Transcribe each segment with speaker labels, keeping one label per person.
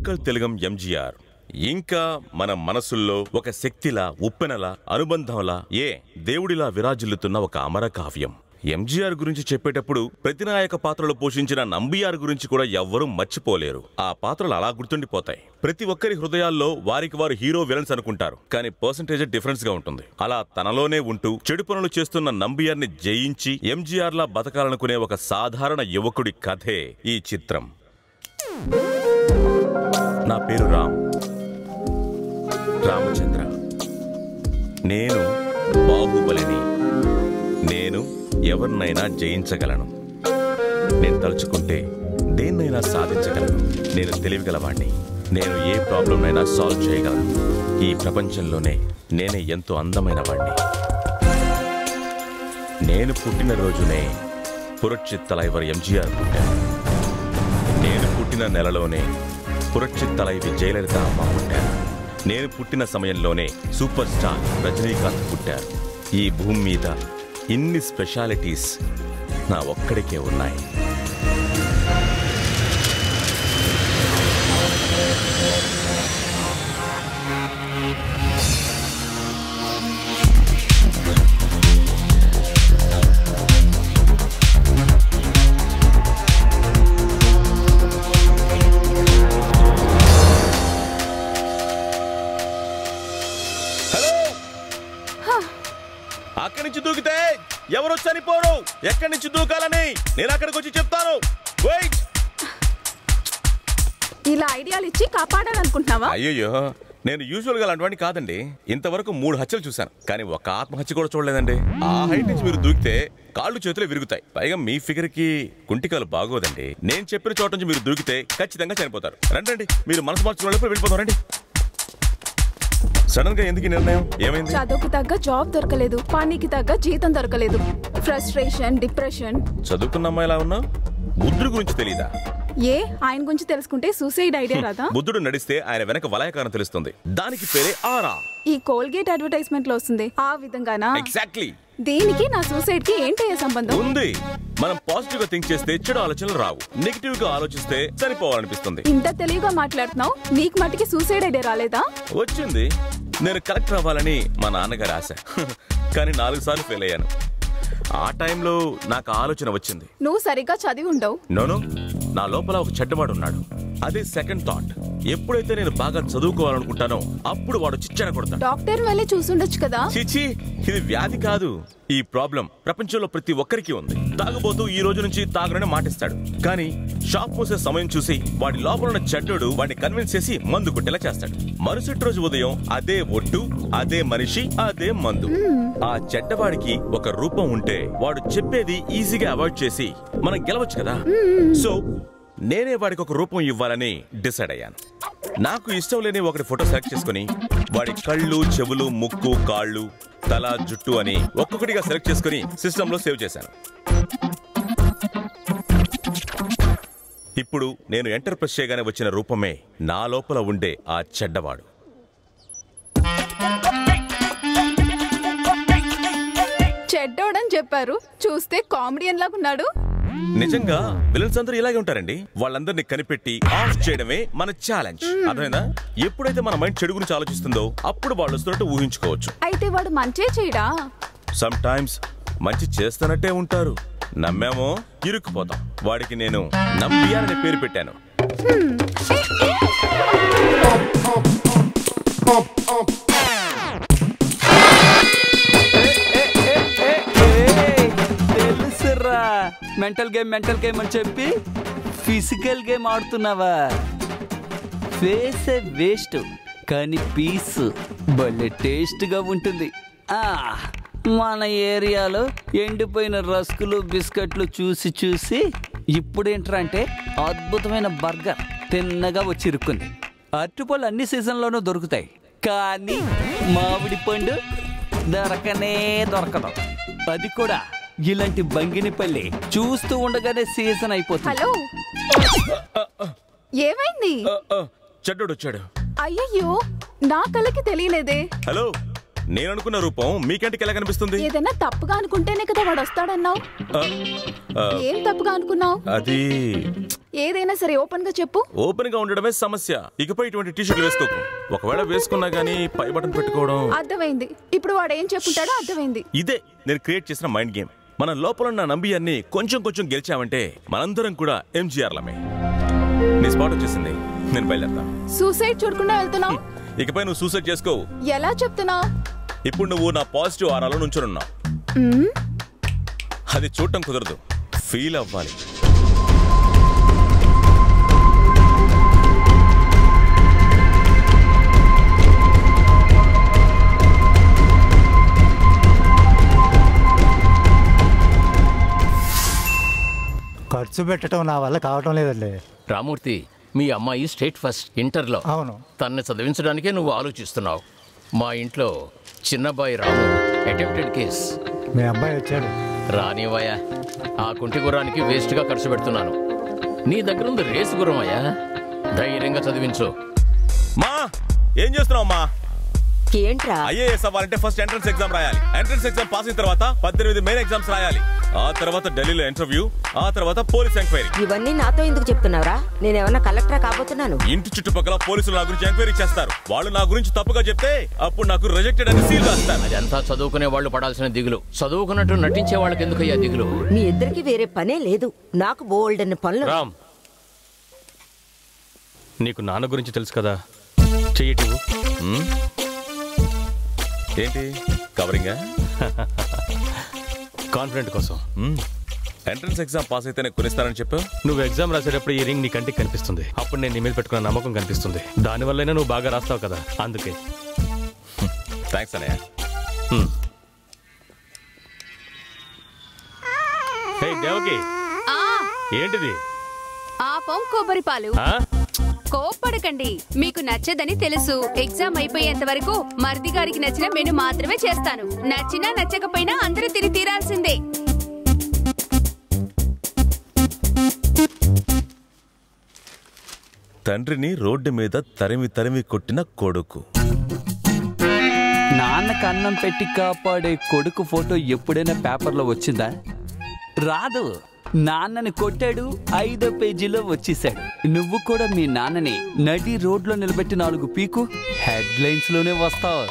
Speaker 1: ఒక్కల్ తెలుగం ఎంజీఆర్ ఇంకా మన మనసుల్లో ఒక శక్తిలా ఉప్పెనలా అనుబంధంలా ఏ దేవుడిలా విరాజిల్లుతున్న ఒక అమర కావ్యం ఎంజీఆర్ గురించి చెప్పేటప్పుడు ప్రతినాయక పాత్రలు పోషించిన నంబియార్ గురించి కూడా ఎవ్వరూ మర్చిపోలేరు ఆ పాత్రలు అలా గుర్తుండిపోతాయి ప్రతి ఒక్కరి హృదయాల్లో వారికి వారు హీరో విలన్స్ అనుకుంటారు కానీ పర్సంటేజ్ డిఫరెన్స్ గా ఉంటుంది అలా తనలోనే ఉంటూ చెడు పనులు చేస్తున్న నంబియార్ ని జయించి ఎంజీఆర్ లా బతకాలనుకునే ఒక సాధారణ యువకుడి కథే ఈ చిత్రం నా పేరు రామ్ రామచంద్ర నేను బాహుబలిని నేను ఎవరినైనా జయించగలను నేను తలుచుకుంటే దేన్నైనా సాధించగలను నేను తెలివిగలవాణ్ణి నేను ఏ ప్రాబ్లంనైనా సాల్వ్ చేయగలను ఈ ప్రపంచంలోనే నేనే ఎంతో అందమైన వాణ్ణి నేను పుట్టిన రోజునే పురక్షిత్ తలైవర్ ఎంజీఆర్ పుట్టారు నేను పుట్టిన నెలలోనే పురక్షిత్ తలైవి జయలలిత అమ్మ పుట్టారు నేను పుట్టిన సమయంలోనే సూపర్ స్టార్ రజనీకాంత్ పుట్టారు ఈ భూమి మీద ఇన్ని స్పెషాలిటీస్ నా ఒక్కడికే ఉన్నాయి హలో అక్కడి నుంచి దూకితే ఎవరు చనిపోరు ఎక్కడి నుంచి దూకాలని నేను అక్కడికి వచ్చి చెప్తాను వెయిట్
Speaker 2: ఇలా ఐడియాలు ఇచ్చి కాపాడాలనుకుంటున్నావా
Speaker 1: అయ్యయ్యో నేను యూజువల్ గా అలాంటివాడిని కాదండి ఇంతవరకు మూడు హత్యలు చూశాను కానీ ఒక ఆత్మహత్య కూడా చూడలేదండి ఆ హైట్ నుంచి మీరు దూకితే కాళ్ళు చేతులు విరుగుతాయి పైగా మీ ఫిగర్ కి కుంటికాలు బాగోదండి నేను చెప్పిన చోట నుంచి మీరు దూకితే ఖచ్చితంగా చనిపోతారు రండి మీరు మనసు మార్చుకున్నప్పుడు వెళ్ళిపోతాం రండి సడన్ గా ఎందుకు ఈ నిర్ణయం ఏమైంది
Speaker 2: చదువుకు తగ్గ జాబ్ దొరకలేదు పనికి తగ్గ జీతం దొరకలేదు ఫ్రస్ట్రేషన్ డిప్రెషన్
Speaker 1: చదువుకున్న అమ్మాయి ఎలా ఉన్నావు బుద్ధుడి గురించి తెలీదా
Speaker 2: ఏ ఆయన గురించి తెలుసుకుంటే సూసైడ్ ఐడియా రాదా
Speaker 1: బుద్ధుడు నడిస్తే ఆయన వెనక వలయకారం తెలుస్తుంది దానికి పేరే ఆరా
Speaker 2: ఈ కోల్గేట్ అడ్వర్టైజ్మెంట్ లో వస్తుంది ఆ విధంగానా
Speaker 1: ఎగ్జాక్ట్లీ
Speaker 2: దీనికి నా సూసైడ్ కి ఏంటయ్యే సంబంధం
Speaker 1: ఉంది మనం పాజిటివ్ గా థింక్ చేస్తే చెడు ఆలోచనలు రావు నెగిటివ్ గా ఆలోచిస్తే చనిపోవాలనిపిస్తుంది
Speaker 2: ఇంత తెలివిగా మాట్లాడుతున్నావు నీకు మటుకి సూసైడ్ ఐడియా రాలేదా
Speaker 1: వచ్చింది నేను కలెక్టర్ అవ్వాలని మా నాన్నగారు ఆశ కానీ నాలుగు సార్లు ఫెయిల్ అయ్యాను ఆ టైంలో నాకు ఆలోచన వచ్చింది
Speaker 2: నువ్వు సరిగ్గా చదివి ఉండవు
Speaker 1: నోను నా లోపల ఒక చెడ్డవాడు ఉన్నాడు అదే సెకండ్ థాట్ ఎప్పుడైతే నేను బాగా చదువుకోవాలనుకుంటానో అప్పుడు వాడు చిచ్చన కొడతాడు
Speaker 2: డాక్టర్ వెళ్ళి చూసుండొచ్చు కదా
Speaker 1: చిచి ఇది వ్యాధి కాదు ఈ ప్రాబ్లం ప్రపంచంలో ప్రతి ఒక్కరికి ఉంది తాగుబోతూ ఈ రోజు నుంచి తాగనని మాటిస్తాడు కానీ షాప్ మూసే సమయం చూసి వాడి లోపల ఉన్న చెడ్డోడు వాడిని కన్విన్స్ చేసి మందు కొట్టేలా చేస్తాడు మరుసటి రోజు ఉదయం అదే ఒట్టు అదే మనిషి అదే మందు ఆ చెడ్డవాడికి ఒక రూపం ఉంటే వాడు చెప్పేది ఈజీగా అవాయిడ్ చేసి మనం గెలవచ్చు కదా సో నేనే వాడికి ఒక రూపం ఇవ్వాలని డిసైడ్ అయ్యాను నాకు ఇష్టం లేని ఒకటి ఫోటో సెలెక్ట్ చేసుకుని వాడి కళ్ళు చెవులు ముక్కు కాళ్ళు తల జుట్టు అని ఒక్కొక్కటిగా సెలెక్ట్ చేసుకుని సిస్టంలో సేవ్ చేశాను ఇప్పుడు నేను ఎంటర్ ప్రెస్ చేయగానే వచ్చిన రూపమే నా లోపల ఉండే ఆ చెడ్డవాడు
Speaker 2: చెడ్డోడని చెప్పారు చూస్తే కామెడియన్ లాగా ఉన్నాడు
Speaker 1: నిజంగా విలన్స్ అందరూ ఇలాగే ఉంటారండి వాళ్ళందరినీ కనిపెట్టి ఆఫ్ చేయడమే మన ఛాలెంజ్ అర్థమైందా ఎప్పుడైతే మన మైండ్ చెడు గురించి ఆలోచిస్తుందో అప్పుడు వాళ్ళు వస్తున్నట్టు ఊహించుకోవచ్చు
Speaker 2: అయితే వాడు మంచే చేయడా
Speaker 1: సమ్ టైమ్స్ మంచి చేస్తున్నట్టే ఉంటారు నమ్మామో ఇరుక్కుపోతాం వాడికి నేను నంబియార్ అనే పేరు పెట్టాను
Speaker 3: తెలుసురా మెంటల్ గేమ్ మెంటల్ గేమ్ అని చెప్పి ఫిజికల్ గేమ్ ఆడుతున్నావా ఫేస్ వేస్ట్ కానీ పీస్ భలే టేస్ట్గా ఉంటుంది ఆ, మన ఏరియాలో ఎండిపోయిన రస్కులు బిస్కెట్లు చూసి చూసి ఇప్పుడేంట్రా అంటే అద్భుతమైన బర్గర్ తిన్నగా వచ్చి ఇరుక్కుంది అరటిపళ్ళు అన్ని సీజన్లోనూ దొరుకుతాయి కానీ మామిడి పండు దొరకనే దొరకదు అది కూడా ఇలాంటి బంగినిపల్లి చూస్తూ ఉండగానే సీజన్ అయిపోతుంది
Speaker 2: హలో ఏమైంది
Speaker 1: ఆ, ఆ, చెడ్డోడు వచ్చాడు
Speaker 2: అయ్యయ్యో నా కళ్ళకి తెలియలేదే
Speaker 1: హలో నేను అనుకున్న రూపం మీకంటికి ఎలా కనిపిస్తుంది
Speaker 2: ఏదైనా తప్పుగా అనుకుంటేనే కదా వాడు వస్తాడన్నావు
Speaker 1: ఆ, ఆ,
Speaker 2: ఏం తప్పుగా అనుకున్నావు
Speaker 1: అది
Speaker 2: ఏదైనా సరే ఓపెన్ గా చెప్పు
Speaker 1: ఓపెన్ గా ఉండడమే సమస్య ఇకపై ఇటువంటి టీషర్ట్లు వేసుకోకు ఒకవేళ వేసుకున్నా గానీ పై బటన్ పెట్టుకోవడం
Speaker 2: అర్థమైంది ఇప్పుడు వాడు ఏం చెప్పుంటాడో అర్థమైంది
Speaker 1: ఇదే నేను క్రియేట్ చేసిన మైండ్ గేమ్ మన లోపల ఉన్న నంబియాన్ని కొంచెం కొంచెం గెలిచామంటే మనందరం కూడా ఎంజీఆర్లమే నీ స్పాట్ వచ్చేసింది నేను బయలుదేరతా
Speaker 2: సూసైడ్ చూడకుండా వెళ్తున్నావు
Speaker 1: ఇకపై నువ్వు సూసైడ్ చేసుకోవు
Speaker 2: ఎలా చెప్తున్నావు
Speaker 1: ఇప్పుడు నువ్వు నా పాజిటివ్ ఆరాలో నుంచున్నావు అది చూడటం కుదరదు ఫీల్ అవ్వాలి
Speaker 4: ఖర్చు పెట్టడం నా వల్ల కావటం లేదండి
Speaker 5: రామూర్తి మీ అమ్మాయి స్టేట్ ఫస్ట్ ఇంటర్లో
Speaker 4: అవును
Speaker 5: తన్ని చదివించడానికే నువ్వు ఆలోచిస్తున్నావు మా ఇంట్లో చిన్నబాయి రాము అటెంప్టెడ్ కేస్
Speaker 4: మీ అబ్బాయి వచ్చాడు
Speaker 5: రానివయ్యా ఆ కుంటి గుర్రానికి వేస్ట్గా ఖర్చు పెడుతున్నాను నీ దగ్గర ఉంది రేసు గుర్రమయ్యా ధైర్యంగా చదివించు
Speaker 1: మా ఏం చేస్తున్నావు మా
Speaker 6: ఏంట్రా
Speaker 1: ఐఏఎస్ అవ్వాలంటే ఫస్ట్ ఎంట్రన్స్ ఎగ్జామ్ రాయాలి ఎంట్రన్స్ ఎగ్జామ్ పాస్ అయిన తర్వాత పద్దెనిమిది మెయిన్ ఎగ్జామ్స్ రాయాలి ఆ తర్వాత ఢిల్లీలో ఇంటర్వ్యూ ఆ తర్వాత పోలీస్ ఎంక్వైరీ
Speaker 6: ఇవన్నీ నాతో ఎందుకు చెప్తున్నావురా నేనేమన్నా కలెక్టర్ కాబోతున్నాను
Speaker 1: ఇంటి చుట్టుపక్కల పోలీసులు నా గురించి ఎంక్వైరీ చేస్తారు వాళ్ళు నా గురించి తప్పుగా చెప్తే అప్పుడు నాకు రిజెక్టెడ్ అని సీల్ రాస్తారు
Speaker 5: అదంతా చదువుకునే వాళ్ళు పడాల్సిన దిగులు చదువుకున్నట్టు నటించే వాళ్ళకి ఎందుకయ్యా దిగులు
Speaker 6: మీ ఇద్దరికి వేరే పనే లేదు నాకు బోల్డ్ అన్ని పనులు
Speaker 7: రామ్ నీకు నాన్న గురించి తెలుసు కదా చెయ్యటివు
Speaker 1: హ్మ్? ఏంటి కవరింగా
Speaker 7: కాన్ఫిడెంట్ కోసం
Speaker 1: ఎంట్రన్స్ ఎగ్జామ్ పాస్ అయితేనే కొనిస్తానని చెప్పావు
Speaker 7: నువ్వు ఎగ్జామ్ రాసేటప్పుడు ఈ రింగ్ నీ కంటికి కనిపిస్తుంది అప్పుడు నేను నీ మీద పెట్టుకున్న నమ్మకం కనిపిస్తుంది దానివల్లైనా నువ్వు బాగా రాస్తావు కదా అందుకే
Speaker 1: థ్యాంక్స్ అన్నయ్య
Speaker 7: హ్మ్. హే దేవకి ఏంటిది
Speaker 8: ఆపం కొబ్బరి పాలు
Speaker 7: ఆ?
Speaker 8: కోప్పడకండి మీకు నచ్చదని తెలుసు ఎగ్జామ్ అయిపోయేంత వరకు మరిది గారికి నచ్చిన మెను మాత్రమే చేస్తాను నచ్చినా నచ్చకపోయినా అందరూ తిని తీరాల్సిందే
Speaker 1: తండ్రిని రోడ్డు మీద తరిమి తరిమి కొట్టిన కొడుకు
Speaker 3: నాన్నకు అన్నం పెట్టి కాపాడే కొడుకు ఫోటో ఎప్పుడైనా పేపర్లో వచ్చిందా రాదు నాన్నని కొట్టాడు ఐదో పేజీలో వచ్చేసాడు నువ్వు కూడా మీ నాన్నని నడి రోడ్లో నిలబెట్టి నాలుగు పీకు హెడ్లైన్స్ లోనే వస్తావు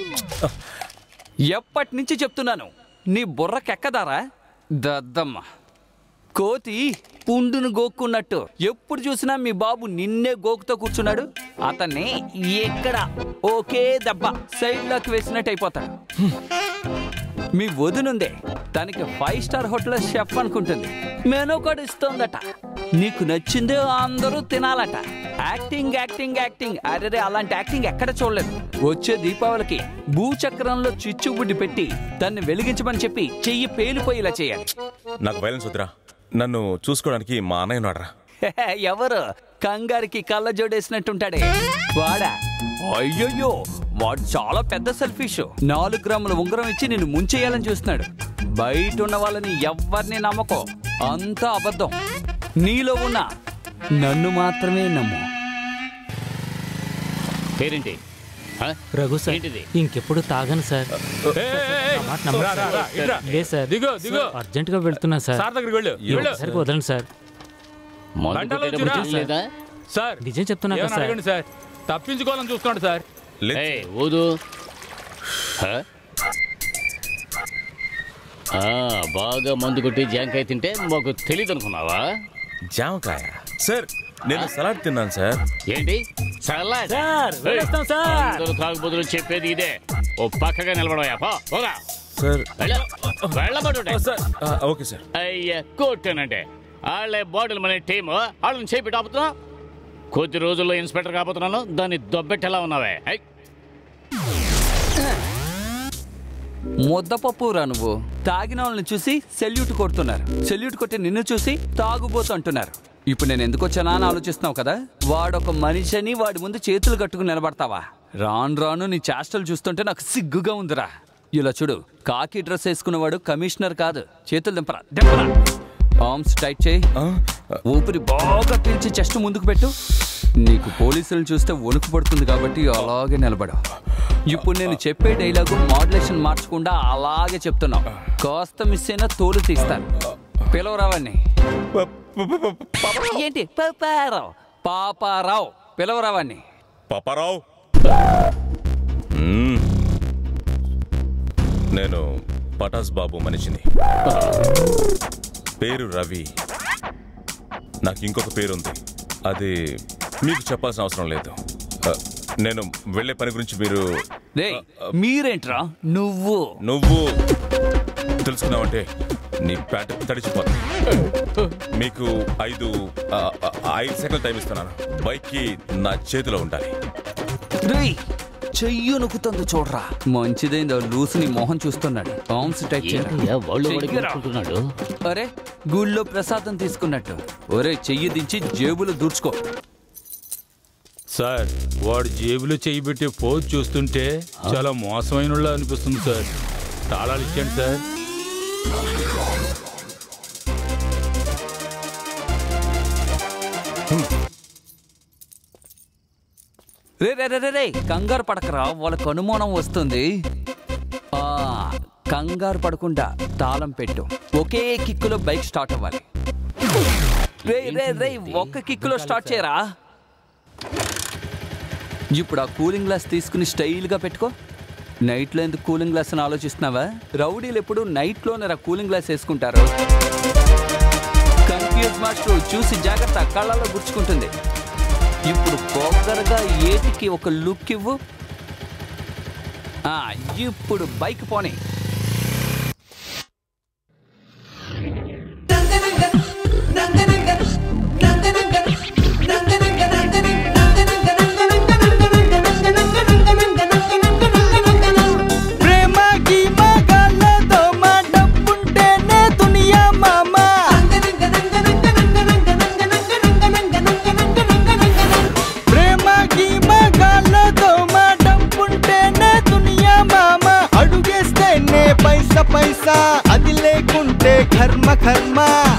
Speaker 3: ఎప్పటి నుంచి చెప్తున్నాను నీ బుర్రకెక్కదారా దద్దమ్మ కోతి పుండును గోక్కున్నట్టు ఎప్పుడు చూసినా మీ బాబు నిన్నే గోకుతో కూర్చున్నాడు అతన్ని ఎక్కడ ఒకే దెబ్బ సైడ్లోకి వేసినట్టు అయిపోతాడు మీ వదినుందే తనకి ఫైవ్ స్టార్ హోటల్ షెఫ్ అనుకుంటుంది మెనూ కూడా ఇస్తోందట నీకు నచ్చిందే అందరూ తినాలట యాక్టింగ్ యాక్టింగ్ యాక్టింగ్ అరే అలాంటి యాక్టింగ్ ఎక్కడ చూడలేదు వచ్చే దీపావళికి భూచక్రంలో చిచ్చుబుడ్డి పెట్టి దాన్ని వెలిగించమని చెప్పి చెయ్యి పేలిపోయేలా చేయాలి
Speaker 1: నాకు వైలెన్స్ వద్దురా నన్ను చూసుకోవడానికి మా అన్నయ్య ఉన్నాడరా
Speaker 3: ఎవరు కంగారికి కళ్ళ జోడేసినట్టుంటాడే వాడా అయ్యయ్యో వాడు చాలా పెద్ద సెల్ఫిష్ నాలుగు గ్రాముల ఉంగరం ఇచ్చి నిన్ను ముంచేయాలని చూస్తున్నాడు బయట ఉన్న వాళ్ళని ఎవ్వరిని నమ్మకో అంతా అబద్ధం నీలో ఉన్న నన్ను మాత్రమే నమ్ము
Speaker 5: పేరేంటి ఆ?
Speaker 9: రఘు సార్
Speaker 5: ఏంటిది
Speaker 9: ఇంకెప్పుడు తాగను సార్ నా మాట నమ్మకండి సార్. లేదు సార్
Speaker 7: దిగో దిగో
Speaker 9: అర్జెంట్ గా వెళ్తున్నా సార్
Speaker 7: సార్ దగ్గరికి వెళ్ళు వెళ్ళు
Speaker 9: ఒకసారికి వదలండి సార్
Speaker 5: మందు
Speaker 7: గంటలో
Speaker 5: కొట్టేటప్పుడు
Speaker 7: వచ్చిరా?
Speaker 5: తెలియలేదా?
Speaker 7: సార్
Speaker 9: నిజం చెప్తున్నా కదా
Speaker 7: ఏమని
Speaker 9: సార్
Speaker 7: అడగండి సార్ తప్పించుకోవాలని చూస్తున్నాడు సార్
Speaker 1: లే-
Speaker 5: ఏయ్, ఊదు హ? ఆ, బాగా మందు కొట్టి జాంకాయ తింటే మాకు తెలియదు అనుకున్నావా
Speaker 1: జామకాయ సార్ నేను సలాడ్ తిన్నాను సార్
Speaker 5: ఏంటి సలాడ్?
Speaker 9: సార్,
Speaker 5: ఏయ్,
Speaker 9: వెళ్ళొస్తాం సార్.
Speaker 5: అందరూ తాగుబోతులు చెప్పేది ఇదే ఓ పక్కగా నిలబడయా పోరా
Speaker 1: సార్
Speaker 5: వెళ్ళబడు
Speaker 1: ఆ, సార్ ఆ, ఓకే సార్
Speaker 5: అయ్యా కొట్టానంటే వాళ్ళే బాటిల్ మన టీమ్ వాళ్ళని చేపి ఆపుతున్నా కొద్ది రోజుల్లో ఇన్స్పెక్టర్ కాబోతున్నాను దాన్ని దొబ్బెట్టెలా ఉన్నావే ఐ.
Speaker 3: ముద్దపప్పురా నువ్వు తాగిన వాళ్ళని చూసి సెల్యూట్ కొడుతున్నారు సెల్యూట్ కొట్టి నిన్ను చూసి తాగుబోతు అంటున్నారు ఇప్పుడు నేను ఎందుకు వచ్చానా అని ఆలోచిస్తున్నావు కదా వాడొక మనిషిని వాడి ముందు చేతులు కట్టుకుని నిలబడతావా రాను రాను నీ చేష్టలు చూస్తుంటే నాకు సిగ్గుగా ఉందిరా ఇలా చూడు కాకి డ్రెస్ వేసుకున్నవాడు కమిషనర్ కాదు చేతులు దింపరా దింపరా ఆర్మ్స్ టైట్ చేయి
Speaker 1: ఆ,
Speaker 3: ఊపిరి బాగా పీల్చి చెస్ట్ ముందుకు పెట్టు నీకు పోలీసులు చూస్తే వణుకు పడుతుంది కాబట్టి అలాగే నిలబడు ఇప్పుడు నేను చెప్పే డైలాగు మాడ్యులేషన్ మార్చకుండా అలాగే చెప్తున్నావు కాస్త మిస్ అయినా తోలు తీస్తాను పిలవరావని ఏంటి పాపారావు పాపారావు పిలవరావని
Speaker 1: పాపారావు మ్మ్. నేను పటాస్ బాబు మనిషిని పేరు రవి నాకు ఇంకొక పేరుంది అది మీకు చెప్పాల్సిన అవసరం లేదు ఆ, నేను వెళ్ళే పని గురించి మీరు
Speaker 3: రే మీరేంట్రా నువ్వు
Speaker 1: నువ్వు తెలుసుకున్నావంటే నీ ప్యాంట్ తడిచిపోతుంది మీకు ఐదు ఆ, ఆ, ఐదు సెకండ్ల టైం ఇస్తున్నాను బైక్కి నా చేతిలో ఉండాలి
Speaker 3: రేయ్ చెయ్యి నొక్కుతుంది చూడరా మంచిదైందో లూసు నీ మొహం చూస్తున్నాడు ఆర్మ్స్ టైట్
Speaker 5: ఏంటయ్యా, వాళ్ళు వాడికి
Speaker 3: చెయ్యరా.
Speaker 5: నొక్కుంటున్నాడు?
Speaker 3: అరే గుళ్ళో ప్రసాదం తీసుకున్నట్టు ఒరే చెయ్యి దించి జేబులు దూర్చుకో
Speaker 10: సార్ వాడు జేబులో చెయ్యి పెట్టే పోజ్ చూస్తుంటే చాలా మోసమైన అనిపిస్తుంది సార్ తాళాలు ఇచ్చాను సార్
Speaker 3: రే రే రే రే రే కంగారు పడకరా వాళ్ళకు అనుమానం వస్తుంది ఆ కంగారు పడకుండా తాళం పెట్టు ఒకే కిక్కులో బైక్ స్టార్ట్ అవ్వాలి రే రే రే ఒక్క కిక్కులో స్టార్ట్ చేయరా ఇప్పుడు ఆ కూలింగ్ గ్లాస్ తీసుకుని స్టైల్గా పెట్టుకో నైట్లో ఎందుకు కూలింగ్ గ్లాస్ అని ఆలోచిస్తున్నావా రౌడీలు ఎప్పుడు నైట్లోనే రా కూలింగ్ గ్లాస్ వేసుకుంటారు కన్ఫ్యూజ్ మాస్టర్ చూసి జాగ్రత్త కళ్ళలో గుచ్చుకుంటుంది ఇప్పుడు పొగరగా ఏటికి ఒక లుక్ ఇవ్వు ఆ, ఇప్పుడు బైక్ పోనీ
Speaker 11: ప్రేమ గీమా గాళ్ళతో మా డబ్బుంటేనే దునియా మామా ప్రేమ గీమా గాళ్ళతో మా డబ్బుంటేనే దునియా మామా అడుగేస్తేనే పైసా పైసా అది లేకుంటే కర్మ కర్మ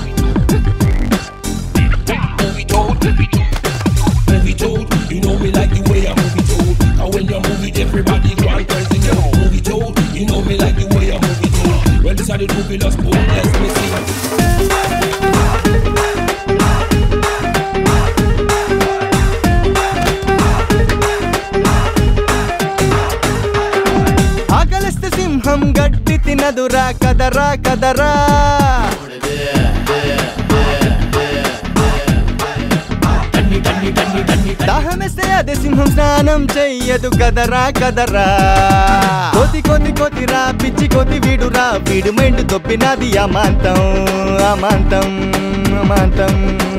Speaker 12: movie told. You know me like the way I movie told. And when you move it, everybody go and crazy. You know movie told. You know me like the way I movie told. When this are the movie, let's put let's me sing.
Speaker 11: ఆకలిస్తే సింహం గడ్డి తినదురా కదరా కదరా దాహమేస్తే అదే సింహం స్నానం చెయ్యదు కదరా కదరా కోతి కోతి కోతిరా పిచ్చి కోతి వీడురా వీడు మైండ్ దొబ్బినది అమాంతం అమాంతం అమాంతం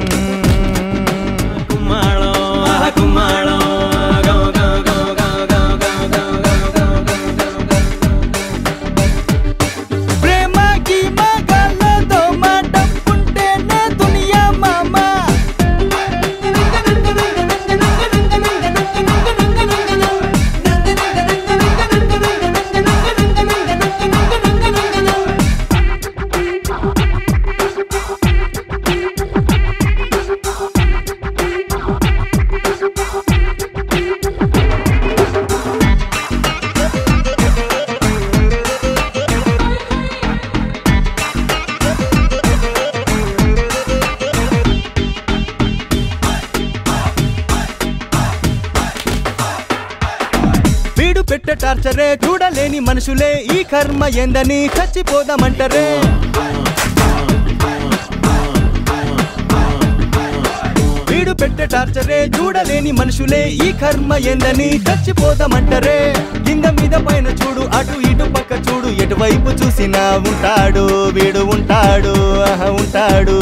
Speaker 11: ప్రేమ గీమా గాళ్ళతో మా డబ్బుంటేనే దునియా మామా వీడు పెట్టే టార్చరే చూడలేని మనుషులే ఈ కర్మ ఎందని చచ్చిపోదామంటరే వీడు పెట్టే టార్చరే చూడలేని మనుషులే ఈ కర్మ ఎందని చచ్చిపోదామంటరే కింద మీద పైన చూడు అటు ఇటు పక్క చూడు ఎటువైపు చూసినా ఉంటాడు వీడు ఉంటాడు ఆహ ఉంటాడు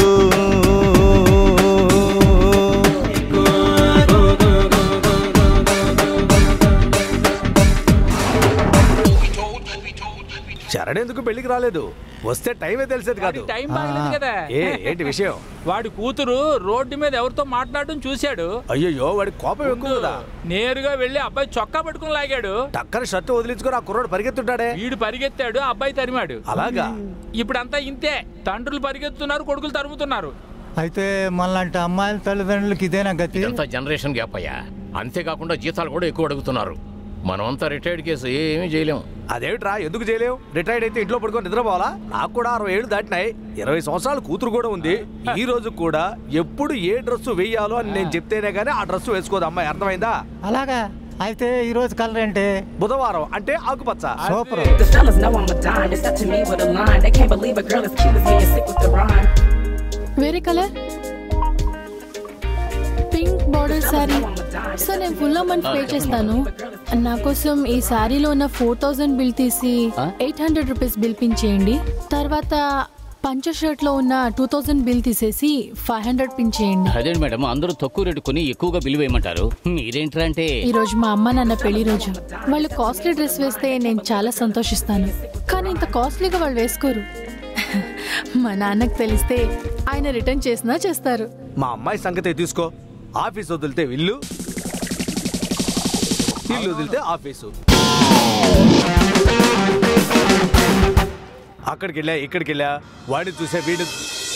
Speaker 13: చరణ్ ఎందుకు పెళ్లికి రాలేదు వస్తే టైమే తెలిసేది కాదు
Speaker 9: టైం బాగలేదు కదా
Speaker 13: ఏ ఏంటి విషయం
Speaker 9: వాడి కూతురు రోడ్డు మీద ఎవరితో మాట్లాడడం చూశాడు
Speaker 13: అయ్యయ్యో వాడి కోపం ఎక్కువ కదా
Speaker 9: నేరుగా వెళ్ళి అబ్బాయి చొక్కా పట్టుకుని లాగాడు
Speaker 13: టక్కన షర్టు వదిలించుకొని ఆ కుర్రోడు పరిగెత్తుంటాడే
Speaker 9: వీడు పరిగెత్తాడు అబ్బాయి తరిమాడు
Speaker 13: అలాగా
Speaker 9: ఇప్పుడంతా ఇంతే తండ్రులు పరిగెత్తున్నారు కొడుకులు తరుముతున్నారు
Speaker 4: అయితే మనలాంటి అమ్మాయిల తల్లిదండ్రులకి ఇదేనా గతి
Speaker 14: ఇదంతా జనరేషన్ గ్యాప్ అయ్యా అంతేకాకుండా జీతాలు కూడా ఎక్కువ అడుగుతున్నారు మనమంతా రిటైర్డ్ కేసు ఏమీ చేయలేం
Speaker 13: అదేమిట్రా ఎందుకు చేయలేవు రిటైర్డ్ అయితే ఇంట్లో పడుకొని నిద్రపోవాలా నాకు కూడా అరవై ఏళ్ళు దాటినాయి ఇరవై సంవత్సరాల కూతురు కూడా ఉంది ఈ రోజు కూడా ఎప్పుడు ఏ డ్రెస్ వెయ్యాలో అని నేను చెప్తేనే గానీ ఆ డ్రెస్ వేసుకోదు అమ్మాయి అర్థమైందా
Speaker 4: అలాగా అయితే ఈ రోజు కలర్ ఏంటి
Speaker 13: బుధవారం అంటే ఆకుపచ్చ
Speaker 4: super
Speaker 15: The fellas know I'm a dime. They step to me with a line. They can't believe a girl as cute as me is sick with the rhyme.
Speaker 16: వేరే colour pink border sari sir నేను full amount pay చేస్తాను నా కోసం ఈ శారీలో ఉన్న four thousand bill తీసి eight hundred rupees bill పించేయండి తర్వాత పంచ షర్ట్ లో ఉన్న టూ థౌజండ్ బిల్ తీసేసి ఫైవ్ హండ్రెడ్ పించేయండి
Speaker 5: అదేంటి మేడం అందరూ తక్కువ రేటు కొని ఎక్కువగా బిల్లు వేయమంటారు మీరేంట్రా అంటే
Speaker 16: ఈ రోజు మా అమ్మ నాన్న పెళ్లి రోజు వాళ్ళు కాస్ట్లీ డ్రెస్ వేస్తే నేను చాలా సంతోషిస్తాను కానీ ఇంత కాస్ట్లీగా వాళ్ళు వేసుకోరు మా నాన్నకు తెలిస్తే ఆయన రిటర్న్ చేసినా చేస్తారు
Speaker 13: మా అమ్మాయి సంగతే తీసుకో ఆఫీస్ వదిలితే ఇల్లు ఇల్లు వదిలితే ఆఫీసు అక్కడికి వెళ్ళా ఇక్కడికి వెళ్ళా వాడిని చూసే వీడి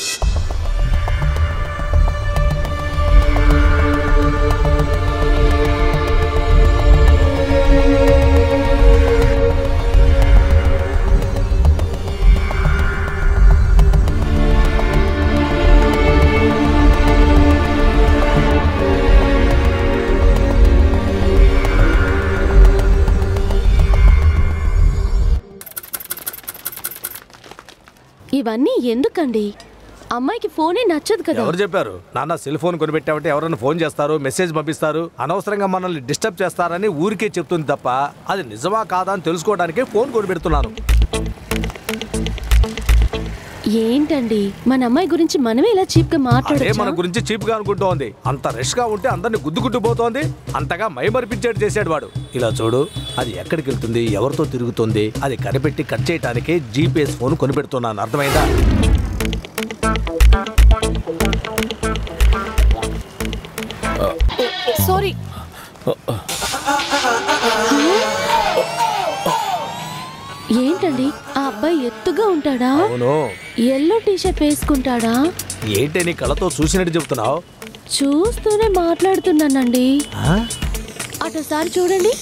Speaker 17: ఇవన్నీ ఎందుకండి అమ్మాయికి ఫోనే నచ్చదు కదా
Speaker 13: ఎవరు చెప్పారు నాన్న సెల్ ఫోన్ కొనిపెట్టామంటే ఎవరైనా ఫోన్ చేస్తారు మెసేజ్ పంపిస్తారు అనవసరంగా మనల్ని డిస్టర్బ్ చేస్తారని ఊరికే చెప్తుంది తప్ప అది నిజమా కాదా అని తెలుసుకోవడానికే ఫోన్ కొనిపెడుతున్నాను
Speaker 17: ఏంటండి మన అమ్మాయి గురించి మనమే ఇలా చీప్ గా
Speaker 13: అదే మన
Speaker 17: మాట్లాడచ్చు
Speaker 13: గురించి చీప్ గా అనుకుంటోంది అంత రష్ గా ఉంటే అందరిని గుద్దు గుద్దు పోతోంది అంతగా మైమరిపించేట్టు చేశాడు వాడు ఇలా చూడు అది ఎక్కడికి వెళ్తుంది ఎవరితో తిరుగుతుంది అది కనిపెట్టి కట్ చేయడానికి జీపీఎస్ ఫోన్ కొనిపెడుతున్నాను అర్థమైందా
Speaker 16: సారీ
Speaker 17: ఏంటండి ఆ అబ్బాయి ఎత్తుగా ఉంటాడా
Speaker 13: అవును
Speaker 17: ఎల్లో టీషర్ట్ వేసుకుంటాడా
Speaker 13: ఏంటి నీ కళ్ళతో చూసినట్టు చెప్తున్నావు
Speaker 17: చూస్తూనే మాట్లాడుతున్నానండి అటోసారి చూడండి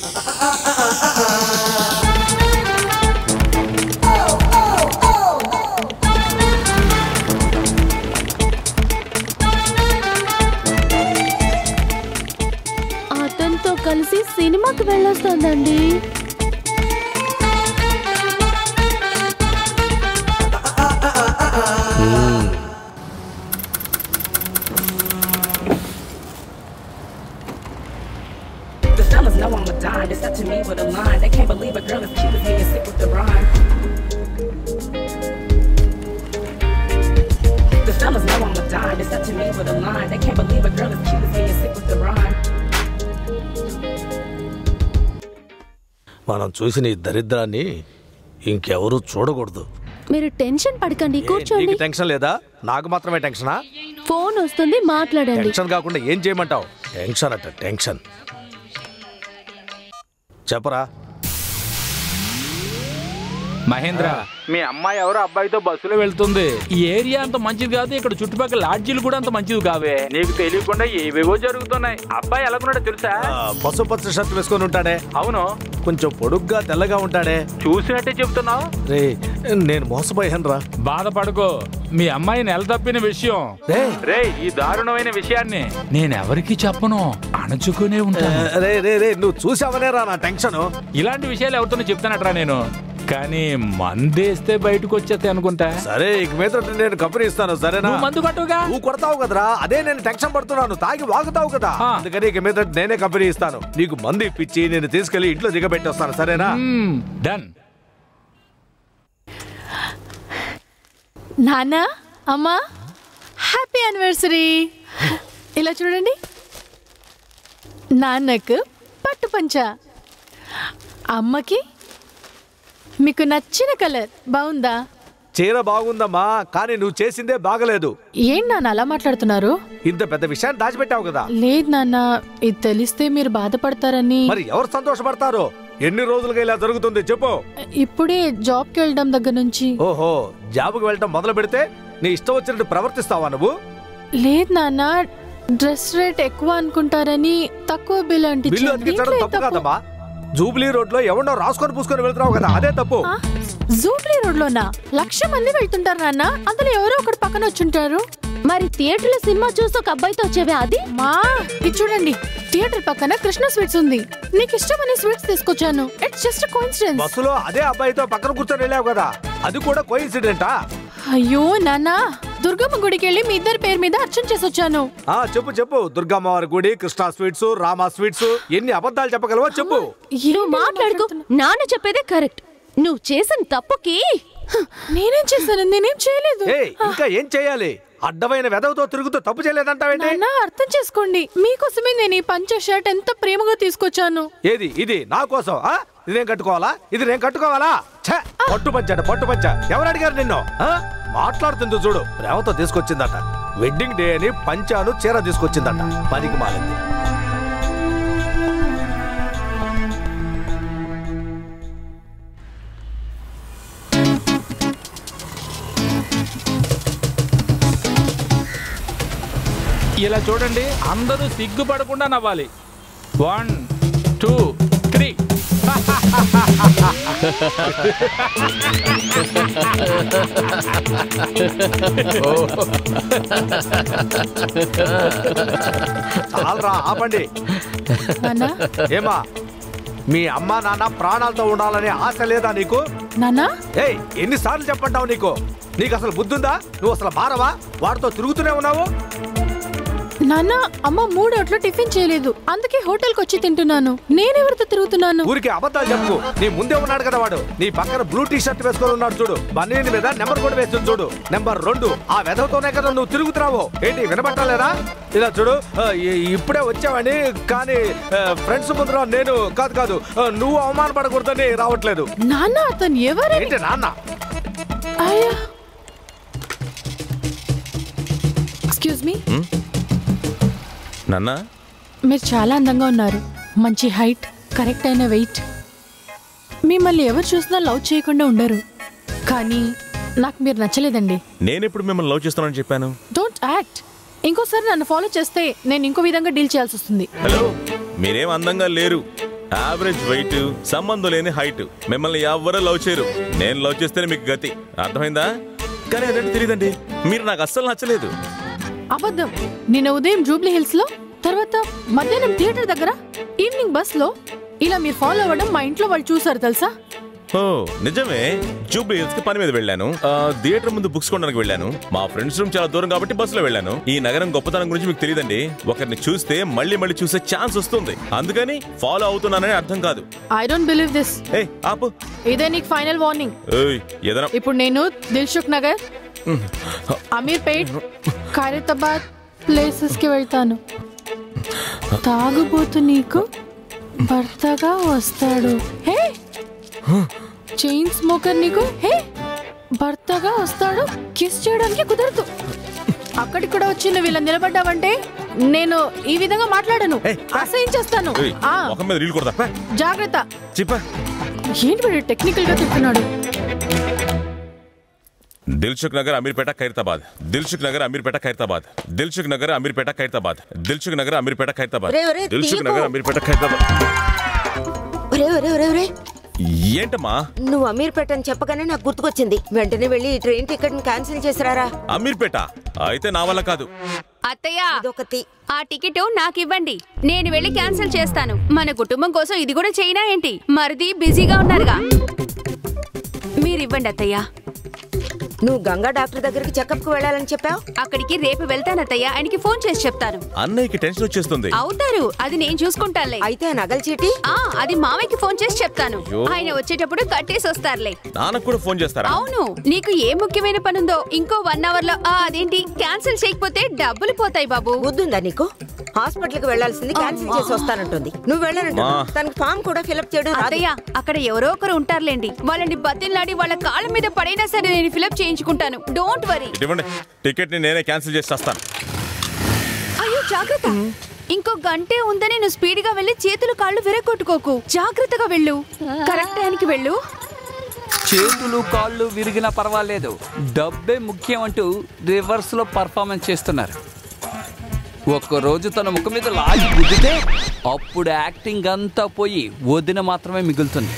Speaker 17: అతనితో కలిసి సినిమాకి వెళ్ళొస్తోందండి
Speaker 15: The fellas know I'm a dime. They step to me with a line. They can't believe a girl as cute as me is sick with the rhyme. The fellas know I'm a dime. They step to me with a line. They can't believe a girl as cute as me is sick with the rhyme.
Speaker 13: మనం చూసిన ఈ దరిద్రాన్ని ఇంకెవరూ చూడకూడదు
Speaker 17: మీరు tension పడకండి
Speaker 13: ఏ,
Speaker 17: కూర్చోండి
Speaker 13: నీకు టెన్షన్ లేదా నాకు మాత్రమే టెన్షనా
Speaker 17: ఫోన్ వస్తుంది మాట్లాడండి
Speaker 13: టెన్షన్ కాకుండా ఏం చేయమంటావు టెన్షన్ అట టెన్షన్ చెప్పరా
Speaker 10: మహేంద్ర మీ అమ్మాయి ఎవరో అబ్బాయితో బస్సులో వెళ్తుంది ఈ ఏరియా అంత మంచిది కాదు ఇక్కడ చుట్టుపక్కల లాడ్జీలు కూడా అంత మంచిది కావే నీకు తెలియకుండా ఏవేవో జరుగుతున్నాయి అబ్బాయి ఎలాగున్నాడో తెలుసా
Speaker 13: ఆ, పసుపచ్చ షర్ట్ వేసుకొని ఉంటాడే
Speaker 10: అవును
Speaker 13: కొంచెం పొడుగ్గా తెల్లగా ఉంటాడే
Speaker 10: చూసినట్టే చెప్తున్నావు
Speaker 13: రే నేను మోసపోయాను రా
Speaker 10: బాధపడకో మీ అమ్మాయి నెల తప్పిన విషయం రే ఈ దారుణమైన విషయాన్ని నేనెవరికి చెప్పను అణచుకునే ఉంటాను
Speaker 13: రే రే రే నువ్వు చూసావనే రా నా టెన్షన్
Speaker 10: ఇలాంటి విషయాలు ఎవరితోనూ చెప్తానట్రా నేను కానీ మందేస్తే బయటకు వచ్చేస్తాయి అనుకుంటా
Speaker 13: సరే ఇక మీద నేను కంపెనీ ఇస్తాను సరేనా
Speaker 10: నువ్వు మందు కొట్టుగా
Speaker 13: నువ్వు కొడతావు కదరా అదే నేను టెన్షన్ పడుతున్నాను తాగి వాగుతావు కదా అందుకని ఇక మీద నేనే కంపెనీ ఇస్తాను నీకు మందు ఇప్పించి నేను తీసుకెళ్లి ఇంట్లో దిగబెట్టి వస్తాను సరేనా
Speaker 10: డన్
Speaker 16: నాన్న అమ్మా హ్యాపీ యానివర్సరీ ఇలా చూడండి నాన్నకు పట్టు పంచ అమ్మకి మీకు నచ్చిన కలర్ బాగుందా
Speaker 13: చీర బాగుందమ్మా కానీ నువ్వు చేసిందే బాగలేదు
Speaker 16: ఏం నాన్న అలా మాట్లాడుతున్నారు
Speaker 13: ఇంత పెద్ద విషయాన్ని దాచిపెట్టావు కదా
Speaker 16: లేదు నాన్న ఇది తెలిస్తే మీరు బాధపడతారని
Speaker 13: మరి ఎవరు సంతోషపడతారు ఎన్ని రోజులుగా ఇలా జరుగుతుంది చెప్పు
Speaker 16: ఇప్పుడే జాబ్కి వెళ్ళడం దగ్గర నుంచి
Speaker 13: ఓహో జాబుకు వెళ్ళటం మొదలు పెడితే నీ ఇష్టం వచ్చినట్టు ప్రవర్తిస్తావా నువ్వు
Speaker 16: లేదు నాన్న డ్రెస్ రేట్ ఎక్కువ అనుకుంటారని తక్కువ బిల్ అంటే
Speaker 13: బిల్లు అతికించడం తప్పు కాదమ్మా జూబ్లీ రోడ్ లో ఎవడో రాసుకొని పూసుకొని వెళ్తున్నావు కదా అదే తప్పు
Speaker 16: జూబ్లీ రోడ్ లోనా లక్ష మంది వెళ్తుంటారు నాన్న అందులో ఎవరో ఒకటి పక్కన వచ్చుంటారు
Speaker 17: మరి థియేటర్ లో సినిమా చూసి ఒక అబ్బాయితో వచ్చేవే అది
Speaker 16: మా ఇది చూడండి థియేటర్ పక్కన కృష్ణ స్వీట్స్ ఉంది నీకు ఇష్టమని స్వీట్స్ తీసుకొచ్చాను ఇట్స్ జస్ట్ కోఇన్సిడెన్స్
Speaker 13: బస్సులో అదే అబ్బాయితో పక్కన కూర్చొని వెళ్ళావు కదా అది కూడా కోయిన్సిడెంటా
Speaker 16: అయ్యో నాన్న దుర్గమ్మ గుడికి వెళ్ళి మీ ఇద్దరి పేరు మీద అర్చన చేసి వచ్చాను
Speaker 13: ఆ చెప్పు చెప్పు దుర్గమ్మవారి గుడి కృష్ణా స్వీట్స్ రామా స్వీట్స్ ఎన్ని అబద్ధాలు చెప్పగలవో చెప్పు
Speaker 17: నువ్వు మాట్లాడుకో నాన్న చెప్పేదే కరెక్ట్ నువ్వు చేసిన తప్పుకి
Speaker 16: నేనేం చేశాను నేనేం చేయలేదు
Speaker 13: ఏ ఇంకా ఏం చేయాలి అడ్డమైన వెదవుతో తిరుగుతూ తప్పు చేయలేదంటావేంటి
Speaker 16: నాన్న అర్థం చేసుకోండి మీకోసమే నేను ఈ పంచ షర్ట్ ఎంత ప్రేమగా తీసుకొచ్చాను
Speaker 13: ఏది ఇది నా కోసం ఆ? ఇది నేను కట్టుకోవాలా ఇది నేను కట్టుకోవాలా ఛ! పట్టు పంచాడు పట్టు పంచ ఎవరు అడిగారు నిన్ను ఆ? మాట్లాడుతుంది చూడు ప్రేమతో తీసుకొచ్చిందట వెడ్డింగ్ డే అని పంచాను చీర తీసుకొచ్చిందట పనికి మాలింది
Speaker 10: ఇలా చూడండి అందరూ సిగ్గుపడకుండా నవ్వాలి వన్ టూ త్రీ
Speaker 13: చాలరా ఆపండి
Speaker 16: నాన్న
Speaker 13: ఏమా మీ అమ్మా నాన్న ప్రాణాలతో ఉండాలనే ఆశ లేదా నీకు
Speaker 16: నాన్న
Speaker 13: ఏయ్ ఎన్నిసార్లు చెప్పంటావు నీకు నీకు అసలు బుద్ధుందా నువ్వు అసలు మారవా వాడితో తిరుగుతూనే ఉన్నావు
Speaker 16: నాన్న అమ్మ మూడోట్లో టిఫిన్ చేయలేదు అందుకే హోటల్కి వచ్చి తింటున్నాను నేనెవరితో తిరుగుతున్నాను
Speaker 13: ఊరికి అబద్ధాలు చెప్పు నీ ముందే ఉన్నాడు కదా వాడు నీ పక్కన బ్లూ టీ షర్ట్ వేసుకొని ఉన్నాడు చూడు బన్నీని మీద నెంబర్ కూడా వేస్తుంది చూడు నెంబర్ రెండు ఆ వెధవతోనే కదా నువ్వు తిరుగుతున్నావు ఏంటి వినబట్టలేదా ఇలా చూడు ఆ, ఇ- ఇప్పుడే వచ్చావని కానీ ఫ్రెండ్స్ ముందర నేను కాదు కాదు ఆ, నువ్వు అవమానపడకూడదని రావట్లేదు
Speaker 16: నాన్న అతను ఎవరని
Speaker 13: ఏంటి నాన్న
Speaker 16: అయ్యా ఎక్స్క్యూజ్ మీ
Speaker 1: నాన్న
Speaker 16: మీరు చాలా అందంగా ఉన్నారు మంచి హైట్ కరెక్ట్ అయిన వెయిట్ మిమ్మల్ని ఎవరు చూసినా లవ్ చేయకుండా ఉండరు కానీ నాకు మీరు నచ్చలేదండి
Speaker 1: నేను ఇప్పుడు మిమ్మల్ని లవ్ చేస్తున్నానని చెప్పాను
Speaker 16: డోంట్ యాక్ట్ ఇంకోసారి నన్ను ఫాలో చేస్తే నేను ఇంకో విధంగా డీల్ చేయాల్సి వస్తుంది
Speaker 1: హలో మీరేం అందంగా లేరు యావరేజ్ వెయిట్ సంబంధం లేని హైట్ మిమ్మల్ని ఎవ్వరూ లవ్ చేయరు నేను లవ్ చేస్తేనే మీకు గతి అర్థమైందా కానీ అదేంటి తెలియదండి మీరు నాకు అస్సలు నచ్చలేదు
Speaker 16: అబద్ధం నిన్న ఉదయం జూబ్లీ హిల్స్ లో తర్వాత మధ్యాహ్నం థియేటర్ దగ్గర ఈవినింగ్ బస్ లో ఇలా మీరు ఫాలో అవ్వడం మా ఇంట్లో వాళ్ళు చూసారు తెలుసా
Speaker 1: ఓ నిజమే జూబ్లీ హిల్స్ కి పని మీద వెళ్ళాను ఆ, థియేటర్ ముందు బుక్స్ కొనడానికి వెళ్ళాను మా ఫ్రెండ్స్ రూమ్ చాలా దూరం కాబట్టి బస్సులో వెళ్ళాను ఈ నగరం గొప్పతనం గురించి మీకు తెలియదండి ఒకరిని చూస్తే మళ్ళీ మళ్ళీ చూసే ఛాన్స్ వస్తుంది అందుకని ఫాలో అవుతున్నానని అర్థం కాదు
Speaker 16: ఐ డోంట్ బిలీవ్ దిస్
Speaker 1: ఏ ఆపు
Speaker 16: ఇదే నీకు ఫైనల్ వార్నింగ్
Speaker 1: ఏయ్ ఏదైనా
Speaker 16: ఇప్పుడు నేను దిల్సుఖ్ నగర్ అమీర్పేట్ ఖైరతాబాద్ ప్లేసెస్ కి వెళ్తాను తాగుబోతు నీకు భర్తగా వస్తాడు హే చైన్ స్మోకర్ నీకు హే భర్తగా వస్తాడు కిస్ చేయడానికి కుదరదు అక్కడికి కూడా వచ్చి నువ్వు ఇలా నిలబడ్డావంటే నేను ఈ విధంగా మాట్లాడను అసహించేస్తాను
Speaker 1: ఏయ్,
Speaker 16: ఆ,
Speaker 1: ముఖం మీద రీల్ కొడతా పా.
Speaker 16: జాగ్రత్త
Speaker 1: చెప్పా
Speaker 16: ఏంటి వీడు టెక్నికల్ గా తిప్పుతున్నాడు
Speaker 1: దిల్సుఖ్ నగర్ అమీర్పేట ఖైరతాబాద్ దిల్సుఖ్ నగర్ అమీర్పేట ఖైరతాబాద్ దిల్సుఖ్ నగర్ అమీర్పేట ఖైరతాబాద్ దిల్సుఖ్ నగర్ అమీర్పేట ఖైరతాబాద్
Speaker 6: ఒరే, ఒరే,
Speaker 1: దిల్సుఖ్
Speaker 6: తీయకు.
Speaker 1: నగర్ అమీర్పేట ఖైరతాబాద్
Speaker 6: ఒరే ఒరే ఒరే ఒరే
Speaker 1: ఏంటమ్మా
Speaker 6: నువ్వు అమీర్పేట అని చెప్పగానే నాకు గుర్తుకొచ్చింది వెంటనే వెళ్ళి ఈ ట్రైన్ టికెట్ క్యాన్సిల్ చేసిరారా
Speaker 1: అమీర్పేట అయితే నా వల్ల కాదు
Speaker 8: అత్తయ్య ఆ టికెట్ నాకు ఇవ్వండి నేను వెళ్ళి క్యాన్సిల్ చేస్తాను మన కుటుంబం కోసం ఇది కూడా చేయనా ఏంటి మరిది బిజీగా ఉన్నారుగా మీరు ఇవ్వండి అత్తయ్య
Speaker 6: నువ్వు గంగా డాక్టర్ దగ్గరికి చెకప్ కు వెళ్ళాలని చెప్పావు
Speaker 8: అక్కడికి రేపు వెళ్తాను అత్తయ్య ఆయనకి ఫోన్ చేసి చెప్తాను
Speaker 1: అన్నయ్యకి టెన్షన్ వచ్చేస్తుంది
Speaker 8: అవుతారు అది నేను చూసుకుంటానులే
Speaker 6: అయితే నగల చీటి
Speaker 8: ఆ అది మామయ్యకి ఫోన్ చేసి చెప్తాను
Speaker 1: అయ్యో.
Speaker 8: ఆయన వచ్చేటప్పుడు కట్టేసి వస్తారులే
Speaker 1: నాన్నకు కూడా ఫోన్ చేస్తారా
Speaker 8: అవును నీకు ఏ ముఖ్యమైన పని ఉందో ఇంకో వన్ అవర్ లో ఆ అదేంటి క్యాన్సిల్ చేయకపోతే డబ్బులు పోతాయి బాబు
Speaker 6: బుద్ధుందా నీకు హాస్పిటల్ కి వెళ్లాల్సింది క్యాన్సిల్ చేసి వస్తానంటుంది నువ్వు వెళ్ళనంటు
Speaker 1: మా.
Speaker 6: తనకి ఫామ్ కూడా ఫిలప్ చేయడం రాదు.
Speaker 8: అత్తయ్య అక్కడ ఎవరో ఒకరు ఉంటారులేండి వాళ్ళని బతిన్లాడి వాళ్ళ కాళ్ళ మీద పడైనా సరే నేను ఫిలప్ చేయించుకుంటాను డోంట్ వరీ
Speaker 1: ఇటు ఇవ్వండి టికెట్ ని నేనే క్యాన్సిల్ చేసి వస్తాను
Speaker 8: అయ్యో జాగ్రత్త ఇంకో గంటే ఉందని నువ్వు స్పీడ్ గా వెళ్ళి చేతులు కాళ్ళు విరగొట్టుకోకు జాగ్రత్తగా వెళ్ళు కరెక్ట్ టైంకి వెళ్ళు
Speaker 3: చేతులు కాళ్ళు విరిగినా పర్వాలేదు డబ్బే ముఖ్యం అంటూ రివర్స్ లో పర్ఫార్మెన్స్ చేస్తున్నారు ఒక్క రోజు తన ముఖం మీద లాగి గుద్దితే అప్పుడు యాక్టింగ్ అంతా పోయి వదిన మాత్రమే మిగులుతుంది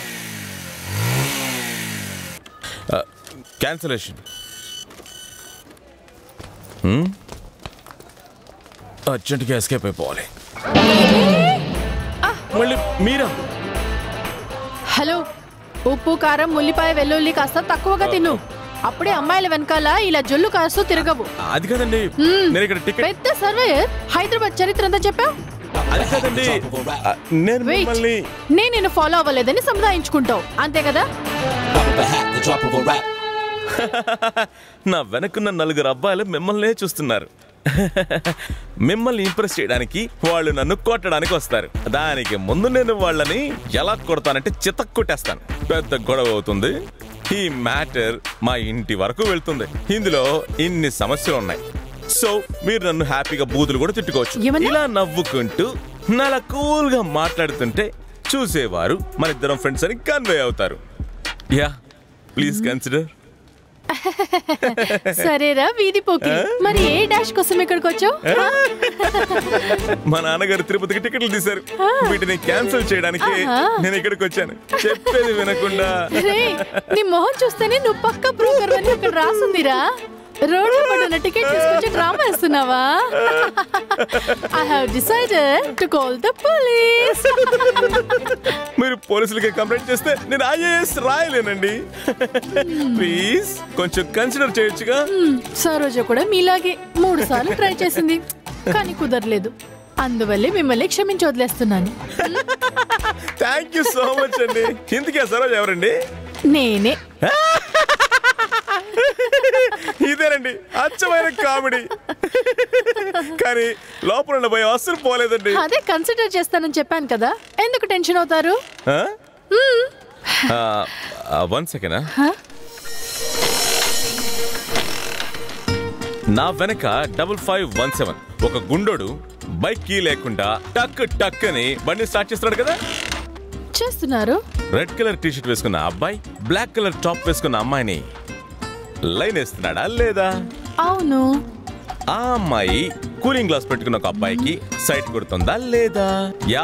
Speaker 1: క్యాన్సలేషన్ అర్జెంట్గా ఎస్కేప్ అయిపోవాలి మళ్ళీ మీరా
Speaker 16: హలో ఉప్పు కారం ఉల్లిపాయ వెల్లుల్లి కాస్త తక్కువగా తిను అప్పుడే అమ్మాయిల వెనకాల ఇలా జొల్లు కాస్తూ తిరగవు
Speaker 1: అది కాదండి నేను ఇక్కడ టికెట్
Speaker 16: పెద్ద సర్వేయర్ హైదరాబాద్ చరిత్ర అంతా చెప్పా
Speaker 1: అది కాదండి ఆ, నేను
Speaker 16: వెయిట్
Speaker 1: మిమ్మల్ని
Speaker 16: నేను నిన్ను ఫాలో అవ్వలేదని సముదాయించుకుంటావు అంతే కదా
Speaker 1: నా వెనకున్న నలుగురు అబ్బాయిలు మిమ్మల్నే చూస్తున్నారు మిమ్మల్ని ఇంప్రెస్ చేయడానికి వాళ్ళు నన్ను కొట్టడానికి వస్తారు దానికి ముందు నేను వాళ్ళని ఎలా కొడతానంటే చితక్ కొట్టేస్తాను పెద్ద గొడవ అవుతుంది ఈ మ్యాటర్ మా ఇంటి వరకు వెళ్తుంది ఇందులో ఇన్ని సమస్యలు ఉన్నాయి సో మీరు నన్ను హ్యాపీగా బూతులు కూడా తిట్టుకోవచ్చు ఇలా నవ్వుకుంటూ నలా కూల్ గా మాట్లాడుతుంటే చూసేవారు మన ఇద్దరం ఫ్రెండ్స్ అని కన్వే అవుతారు యా ప్లీజ్ కన్సిడర్
Speaker 16: సరేరా వీధి పోకి మరి ఏ డాష్ కోసం ఇక్కడికి వచ్చావు
Speaker 1: మా నాన్నగారు తిరుపతికి టికెట్లు తీశారు వీటిని క్యాన్సిల్ చేయడానికి
Speaker 16: ఆహా.
Speaker 1: నేను ఇక్కడికి వచ్చాను చెప్పేది వినకుండా
Speaker 16: రే నీ మొహం చూస్తేనే నువ్వు పక్క బ్రోకర్ అని అక్కడ రాసుందిరా రోడ్ పడిన టికెట్ తీసుకొచ్చి డ్రామా వేస్తున్నావా I have decided to call the police
Speaker 1: మీరు పోలీసులకి కంప్లైంట్ చేస్తే నేను ఐఏఎస్ రాయలేనండి ప్లీజ్ కొంచెం కన్సిడర్ చేయొచ్చుగా
Speaker 16: సరోజ కూడా మీలాగే మూడు సార్లు ట్రై చేసింది కానీ కుదరలేదు అందువల్లే మిమ్మల్ని క్షమించి వదిలేస్తున్నాను
Speaker 1: థ్యాంక్ యూ సో మచ్ అండి ఇందుకే సరోజ్ ఎవరండి
Speaker 16: నేనే
Speaker 1: ఇదేనండి అచ్చమైన కామెడీ కానీ లోపల ఉన్న భయం అస్సలు పోలేదండి
Speaker 16: అదే కన్సిడర్ చేస్తానని చెప్పాను కదా ఎందుకు టెన్షన్ అవుతారు
Speaker 1: వన్ సెకండ్ నా వెనక డబుల్ ఫైవ్ వన్ సెవెన్ ఒక గుండోడు బైక్ కీ లేకుండా టక్ టక్ అని బండి స్టార్ట్ చేస్తున్నాడు కదా
Speaker 16: చేస్తున్నారు
Speaker 1: రెడ్ కలర్ టీ షర్ట్ వేసుకున్న అబ్బాయి బ్లాక్ కలర్ టాప్ వేసుకున్న అమ్మాయిని లైన్ వేస్తున్నాడా లేదా
Speaker 16: అవును
Speaker 1: ఆ అమ్మాయి కూలింగ్ గ్లాస్ పెట్టుకున్న ఒక అబ్బాయికి సైట్ కొడుతుందా లేదా యా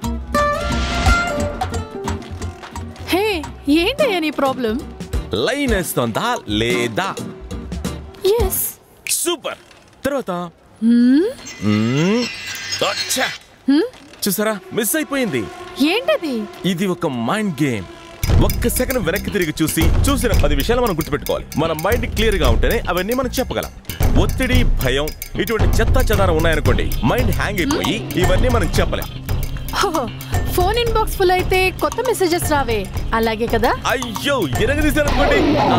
Speaker 16: హే ఏంటయ్యా నీ ప్రాబ్లం
Speaker 1: లైన్ వేస్తుందా లేదా
Speaker 16: ఎస్
Speaker 1: సూపర్ తర్వాత మ్మ్, అచ్చా. చూసారా మిస్ అయిపోయింది
Speaker 16: ఏంటది
Speaker 1: ఇది ఒక మైండ్ గేమ్ ఒక్క సెకండ్ వెనక్కి తిరిగి చూసి చూసిన పది విషయాలు మనం గుర్తుపెట్టుకోవాలి మన మైండ్ క్లియర్ గా ఉంటేనే అవన్నీ మనం చెప్పగలం ఒత్తిడి భయం ఇటువంటి చెత్త చెదారం ఉన్నాయనుకోండి మైండ్ హ్యాంగ్ అయిపోయి ఇవన్నీ మనం చెప్పలేం
Speaker 16: హో, ఫోన్ ఇన్బాక్స్ ఫుల్ అయితే కొత్త మెసేజెస్ రావే అలాగే కదా
Speaker 1: అయ్యో ఇరగదీశారనుకోండి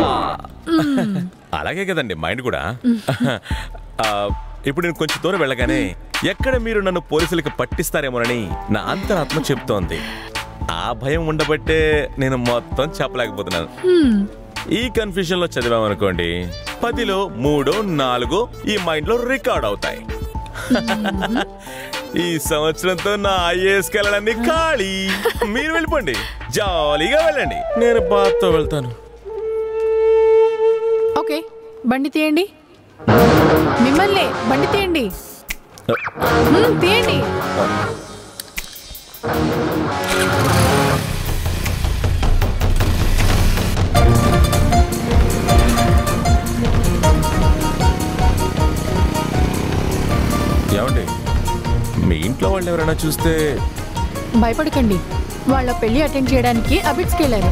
Speaker 1: అలాగే కదండి మైండ్ కూడా ఆ, ఇప్పుడు నేను కొంచెం దూరం వెళ్ళగానే ఎక్కడ మీరు నన్ను పోలీసులకి పట్టిస్తారేమోనని నా అంతరాత్మ చెప్తోంది ఆ భయం ఉండబట్టే నేను మొత్తం చెప్పలేకపోతున్నాను
Speaker 16: హ్మ్,
Speaker 1: ఈ కన్ఫ్యూజన్ లో చదివామనుకోండి పదిలో మూడో నాలుగో ఈ మైండ్ లో రికార్డ్ అవుతాయి ఈ సంవత్సరంతో నా ఐఏఎస్ వెళ్ళడాన్ని ఖాళీ మీరు వెళ్ళిపోండి జాలీగా వెళ్ళండి నేను బాత్తో వెళ్తాను
Speaker 16: ఓకే బండి తీయండి మిమ్మల్ని బండి తీయండి హ్మ్, తీయండి
Speaker 1: ఏమండి మీ ఇంట్లో వాళ్ళు ఎవరైనా చూస్తే
Speaker 16: భయపడకండి వాళ్ళ పెళ్లి అటెండ్ చేయడానికి అబిట్స్కి వెళ్ళారు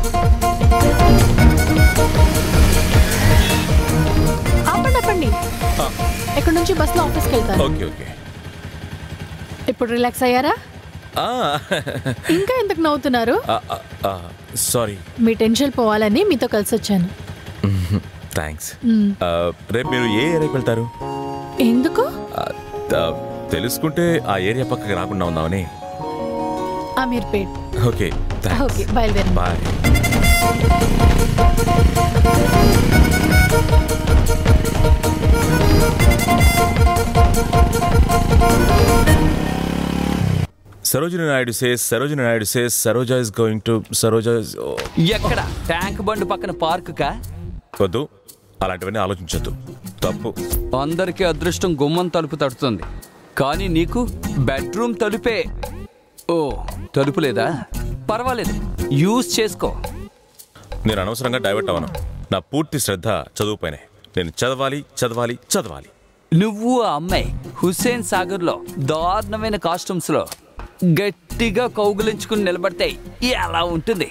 Speaker 16: ఆపండి ఆపండి ఇక్కడ నుంచి బస్సులో ఆఫీస్కి వెళ్తారు
Speaker 1: ఓకే ఓకే
Speaker 16: ఇప్పుడు రిలాక్స్ అయ్యారా ఇంకా ఎందుకు నవ్వుతున్నారు
Speaker 1: సారీ
Speaker 16: మీ టెన్షన్ పోవాలని మీతో కలిసి వచ్చాను
Speaker 1: థ్యాంక్స్
Speaker 16: మ్మ్.
Speaker 1: రేపు మీరు ఏ ఏరియాకి వెళ్తారు
Speaker 16: ఎందుకు
Speaker 1: ఆ, త- తెలుసుకుంటే ఆ ఏరియా పక్కకి రాకుండా ఉందామని
Speaker 16: అమీర్పేట్
Speaker 1: ఓకే థ్యాంక్స్
Speaker 16: ఓకే బయలుదేరండి
Speaker 1: bye Sarojini Naidu says Sarojini Naidu says Saroja is going to Saroja is- ఓ,
Speaker 3: ఎక్కడ ట్యాంక్ బండ్ పక్కన పార్కుకా
Speaker 1: వద్దు అలాంటివన్నీ ఆలోచించొద్దు తప్పు
Speaker 3: అందరికీ అదృష్టం గుమ్మం తలుపు తడుతుంది కానీ నీకు బెడ్రూమ్ తలుపే ఓ తలుపు లేదా పర్వాలేదు యూజ్ చేసుకో
Speaker 1: నేను అనవసరంగా డైవర్ట్ అవ్వను నా పూర్తి శ్రద్ధ చదువుపైనే నేను చదవాలి చదవాలి చదవాలి
Speaker 3: నువ్వు ఆ అమ్మాయి హుస్సేన్ సాగర్లో దారుణమైన కాస్ట్యూమ్స్ లో గట్టిగా కౌగులించుకుని నిలబడితే ఎలా ఉంటుంది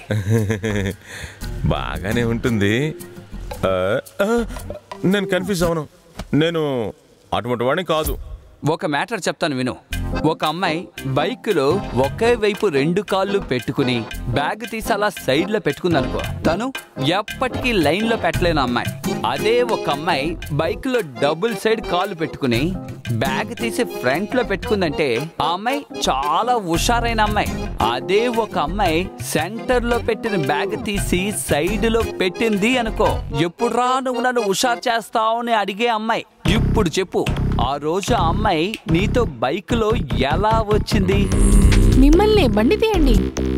Speaker 1: బాగానే ఉంటుంది ఆ, ఆ, నేను కన్ఫ్యూజ్ అవను నేను అటువంటి వాడిని కాదు
Speaker 3: ఒక మ్యాటర్ చెప్తాను విను ఒక అమ్మాయి బైక్లో ఒకే వైపు రెండు కాళ్ళు పెట్టుకుని బ్యాగ్ తీసి అలా సైడ్ లో పెట్టుకుంది అనుకో తను ఎప్పటికీ లైన్ లో పెట్టలేని అమ్మాయి అదే ఒక అమ్మాయి బైక్ లో డబుల్ సైడ్ కాళ్ళు పెట్టుకుని బ్యాగ్ తీసి ఫ్రంట్ లో పెట్టుకుందంటే ఆ అమ్మాయి చాలా హుషారైన అమ్మాయి అదే ఒక అమ్మాయి సెంటర్ లో పెట్టిన బ్యాగ్ తీసి సైడ్ లో పెట్టింది అనుకో ఎప్పుడు రా నువ్వు నన్ను హుషారు చేస్తావు అని అడిగే అమ్మాయి ఇప్పుడు చెప్పు ఆ రోజు ఆ అమ్మాయి నీతో బైక్ లో ఎలా వచ్చింది
Speaker 16: మిమ్మల్ని బండి తీయండి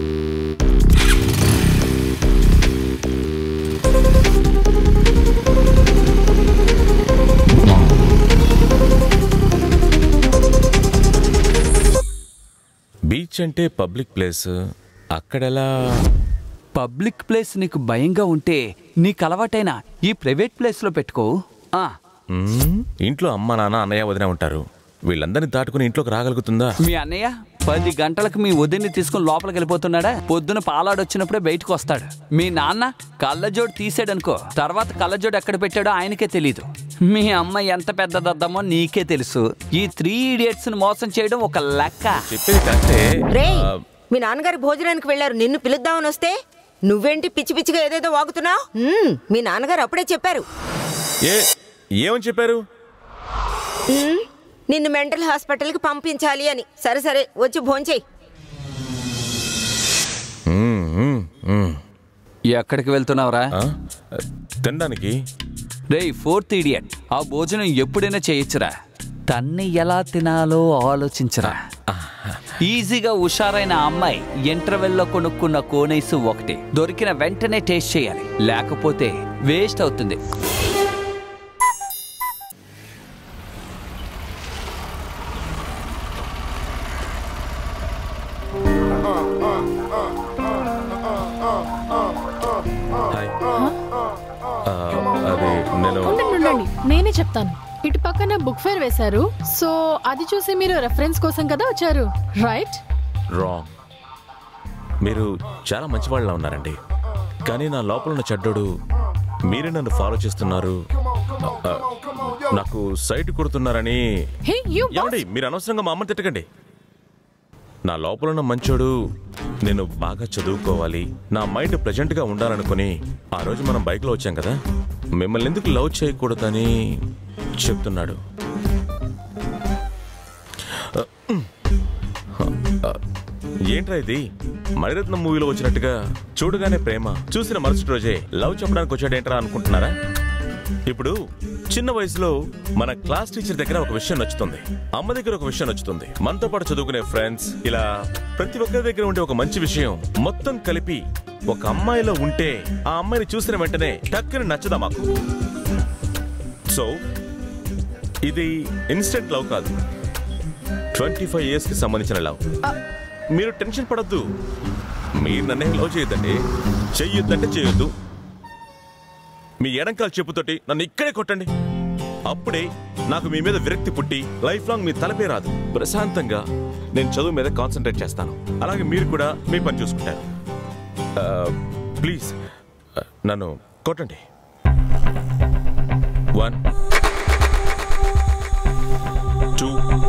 Speaker 1: బీచ్ అంటే పబ్లిక్ ప్లేస్ అక్కడెలా
Speaker 3: పబ్లిక్ ప్లేస్ నీకు భయంగా ఉంటే నీకు అలవాటైన ఈ ప్రైవేట్ ప్లేస్ లో పెట్టుకో ఆ
Speaker 1: మ్మ్, ఇంట్లో అమ్మ నాన్న అన్నయ్య వదిన ఉంటారు వీళ్ళందరినీ దాటుకుని ఇంట్లోకి రాగలుగుతుందా
Speaker 3: మీ అన్నయ్య పది గంటలకు మీ వదిన్ని తీసుకుని లోపలికి వెళ్ళిపోతున్నాడా పొద్దున పాలాడొచ్చినప్పుడే బయటకు వస్తాడు మీ నాన్న కళ్ళజోడు తీసాడనుకో తర్వాత కళ్ళజోడు ఎక్కడ పెట్టాడో ఆయనకే తెలీదు మీ అమ్మ ఎంత పెద్దదద్దమో నీకే తెలుసు ఈ త్రీ ఇడియట్స్ ని మోసం చేయడం ఒక లెక్క
Speaker 1: చెప్పేది కరెక్టే
Speaker 6: రేయ్ మీ నాన్నగారు భోజనానికి వెళ్ళారు నిన్ను పిలుద్దామని వస్తే నువ్వేంటి పిచ్చి పిచ్చిగా ఏదేదో వాగుతున్నావు మీ నాన్నగారు అప్పుడే చెప్పారు
Speaker 1: ఏ ఏమని చెప్పారు
Speaker 6: మ్మ్, నిన్ను మెంటల్ హాస్పిటల్కి పంపించాలి అని సరే సరే వచ్చి భోంచేయి
Speaker 1: మ్మ్, మ్మ్, మ్మ్.
Speaker 3: ఎక్కడికి వెళ్తున్నావురా
Speaker 1: తినడానికి
Speaker 3: రేయ్ ఫోర్త్ ఇడియట్ ఆ భోజనం ఎప్పుడైనా చేయొచ్చురా తన్ని ఎలా తినాలో ఆలోచించరా ఈజీగా హుషారైన ఆ అమ్మాయి ఇంటర్వెల్లో కొనుక్కున్న కోనైసు ఒకటి దొరికిన వెంటనే టేస్ట్ చేయాలి లేకపోతే వేస్ట్ అవుతుంది
Speaker 1: హాయ్ ఆ, అది నేను
Speaker 16: ఉండండి ఉండండి నేనే చెప్తాను ఇటు పక్కన బుక్ ఫేర్ వేశారు సో అది చూసి మీరు రెఫరెన్స్ కోసం కదా వచ్చారు రైట్
Speaker 1: రాంగ్ మీరు చాలా మంచి వాళ్ళ ఉన్నారండి కానీ నా లోపల ఉన్న చెడ్డోడు మీరే నన్ను ఫాలో చేస్తున్నారు ఆ, నాకు సైట్ కొడుతున్నారని
Speaker 16: హే యూ
Speaker 1: ఏమండి మీరు అనవసరంగా మా అమ్మని తిట్టకండి నా లోపల ఉన్న మంచోడు నేను బాగా చదువుకోవాలి నా మైండ్ ప్రెజెంట్గా ఉండాలనుకుని ఆ రోజు మనం బైక్లో వచ్చాం కదా మిమ్మల్ని ఎందుకు లవ్ చేయకూడదని చెప్తున్నాడు ఆ, ఆ, ఏంట్రా ఇది మణిరత్నం మూవీలో వచ్చినట్టుగా చూడగానే ప్రేమ చూసిన మరుసటి రోజే లవ్ చెప్పడానికి వచ్చాడేంట్రా అనుకుంటున్నారా ఇప్పుడు చిన్న వయసులో మన క్లాస్ టీచర్ దగ్గర ఒక విషయం నచ్చుతుంది అమ్మ దగ్గర ఒక విషయం నచ్చుతుంది మనతో పాటు చదువుకునే ఫ్రెండ్స్ ఇలా ప్రతి ఒక్కరి దగ్గర ఉండే ఒక మంచి విషయం మొత్తం కలిపి ఒక అమ్మాయిలో ఉంటే ఆ అమ్మాయిని చూసిన వెంటనే టక్కుని నచ్చదా మాకు సో ఇది ఇన్స్టెంట్ లవ్ కాదు ట్వంటీ ఫైవ్ ఇయర్స్ కి సంబంధించిన లవ్ మీరు టెన్షన్ పడద్దు మీరు నన్నే లవ్ చేయొద్దండి చెయ్యొద్దంటే చేయొద్దు మీ ఎడంకాల చెప్పుతోటి నన్ను ఇక్కడే కొట్టండి అప్పుడే నాకు మీ మీద విరక్తి పుట్టి లైఫ్ లాంగ్ మీ తలపే రాదు ప్రశాంతంగా నేను చదువు మీద కాన్సన్ట్రేట్ చేస్తాను అలాగే మీరు కూడా మీ పని చూసుకుంటారు ఆ, ప్లీజ్ ఆ, నన్ను కొట్టండి వన్ టూ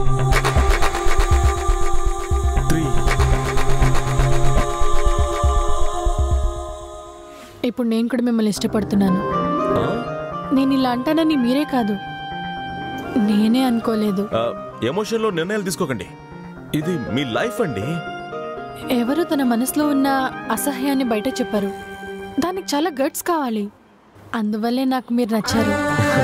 Speaker 1: త్రీ
Speaker 16: ఇప్పుడు నేను కూడా మిమ్మల్ని ఇష్టపడుతున్నాను నేను ఇలా అంటానని మీరే కాదు నేనే అనుకోలేదు
Speaker 1: ఎమోషన్లో నిర్ణయాలు తీసుకోకండి ఇది మీ లైఫ్ అండి
Speaker 16: ఎవరు తన మనసులో ఉన్న అసహ్యాన్ని బయట చెప్పారు దానికి చాలా గట్స్ కావాలి అందువల్లే నాకు మీరు నచ్చారు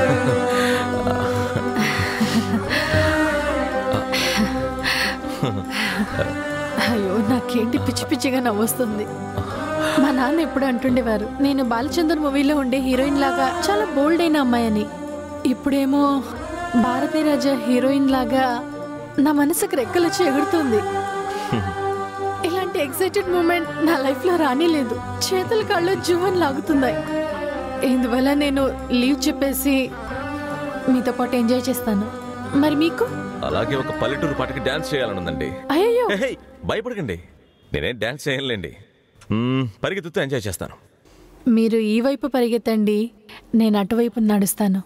Speaker 16: అయ్యో నాకేంటి పిచ్చి పిచ్చిగా నవ్వొస్తుంది మా నాన్న ఎప్పుడు అంటుండేవారు నేను బాలచందర్ మూవీలో ఉండే హీరోయిన్ లాగా చాలా బోల్డ్ అయిన అమ్మాయి అని ఇప్పుడేమో భారతీ రాజా హీరోయిన్ లాగా నా మనసుకు రెక్కలొచ్చి ఎగురుతుంది ఇలాంటి ఎక్సైటెడ్ మూమెంట్ నా లైఫ్ లో రానిలేదు చేతుల కాళ్ళు జువన్ లాగుతున్నాయి ఇందువల్ల నేను లీవ్ చెప్పేసి మీతో పాటు ఎంజాయ్ చేస్తాను మరి మీకు
Speaker 1: అలాగే ఒక పల్లెటూరు పాటకి డాన్స్ చేయాలనుందండి
Speaker 16: అయ్యో
Speaker 1: హే, భయపడకండి నేనేం డాన్స్ చేయనులేండి మ్మ్, పరిగెత్తుతూ ఎంజాయ్ చేస్తాను
Speaker 16: మీరు ఈ వైపు పరిగెత్తండి నేను అటువైపు నడుస్తాను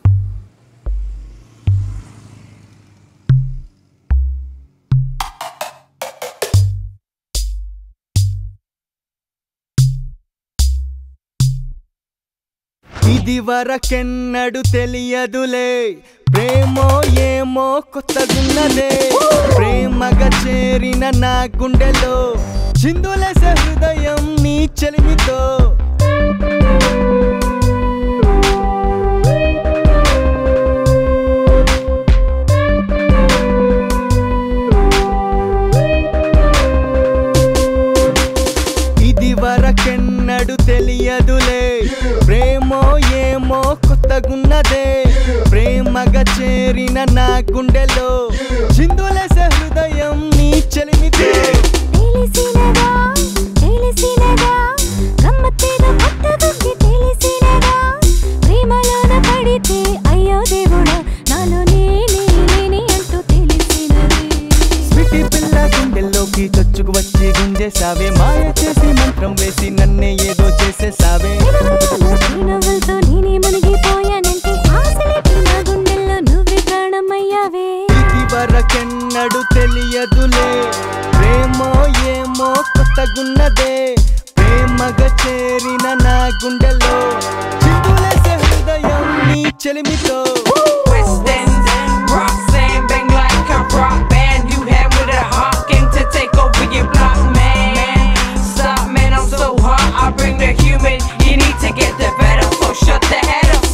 Speaker 11: ఇది వరకెన్నడు తెలియదులే ప్రేమో ఏమో కొత్తగున్నదే ప్రేమగా చేరిన నా గుండెలో చిందులేసే హృదయం నీ చెలిమితో ఇది వరకెన్నడు తెలియదులే ప్రేమో ఏమో కొత్తగున్నదే ప్రేమగా చేరిన నా గుండెలో చిందులేసే హృదయం నీ చెలిమితో
Speaker 18: తెలిసినదా తెలిసినదా గమ్మత్తేదో కొత్తగుంది తెలిసినదా ప్రేమలోన పడితే అయ్యో దేవుడా నాలో నేనే నేనే అంటూ తెలిసినది
Speaker 11: స్వీటీ పిల్ల గుండెల్లోకి చొచ్చుకు వచ్చి గుంజేసావే మాయ చేసి మంత్రం వేసి నన్నే ఏదో చేసేసావే
Speaker 18: నవ్వులతో నేనే మునిగిపోయానంటే ఆశలేపి నా గుండెల్లో నువ్వే ప్రాణమయ్యావే
Speaker 11: ఇది వరకెన్నడు తెలియదులే ప్రేమో ఏమో కొత్తగున్నదే ప్రేమగా చేరిన నా గుండెలో చిందులేసే హృదయం నీ చెలిమితో
Speaker 19: West End, Roxanne, bang like a rock band. You had with a hawking to take over your block, man. Stop, man, I'm so hot. I bring the human. You need to get the better, so shut the head up.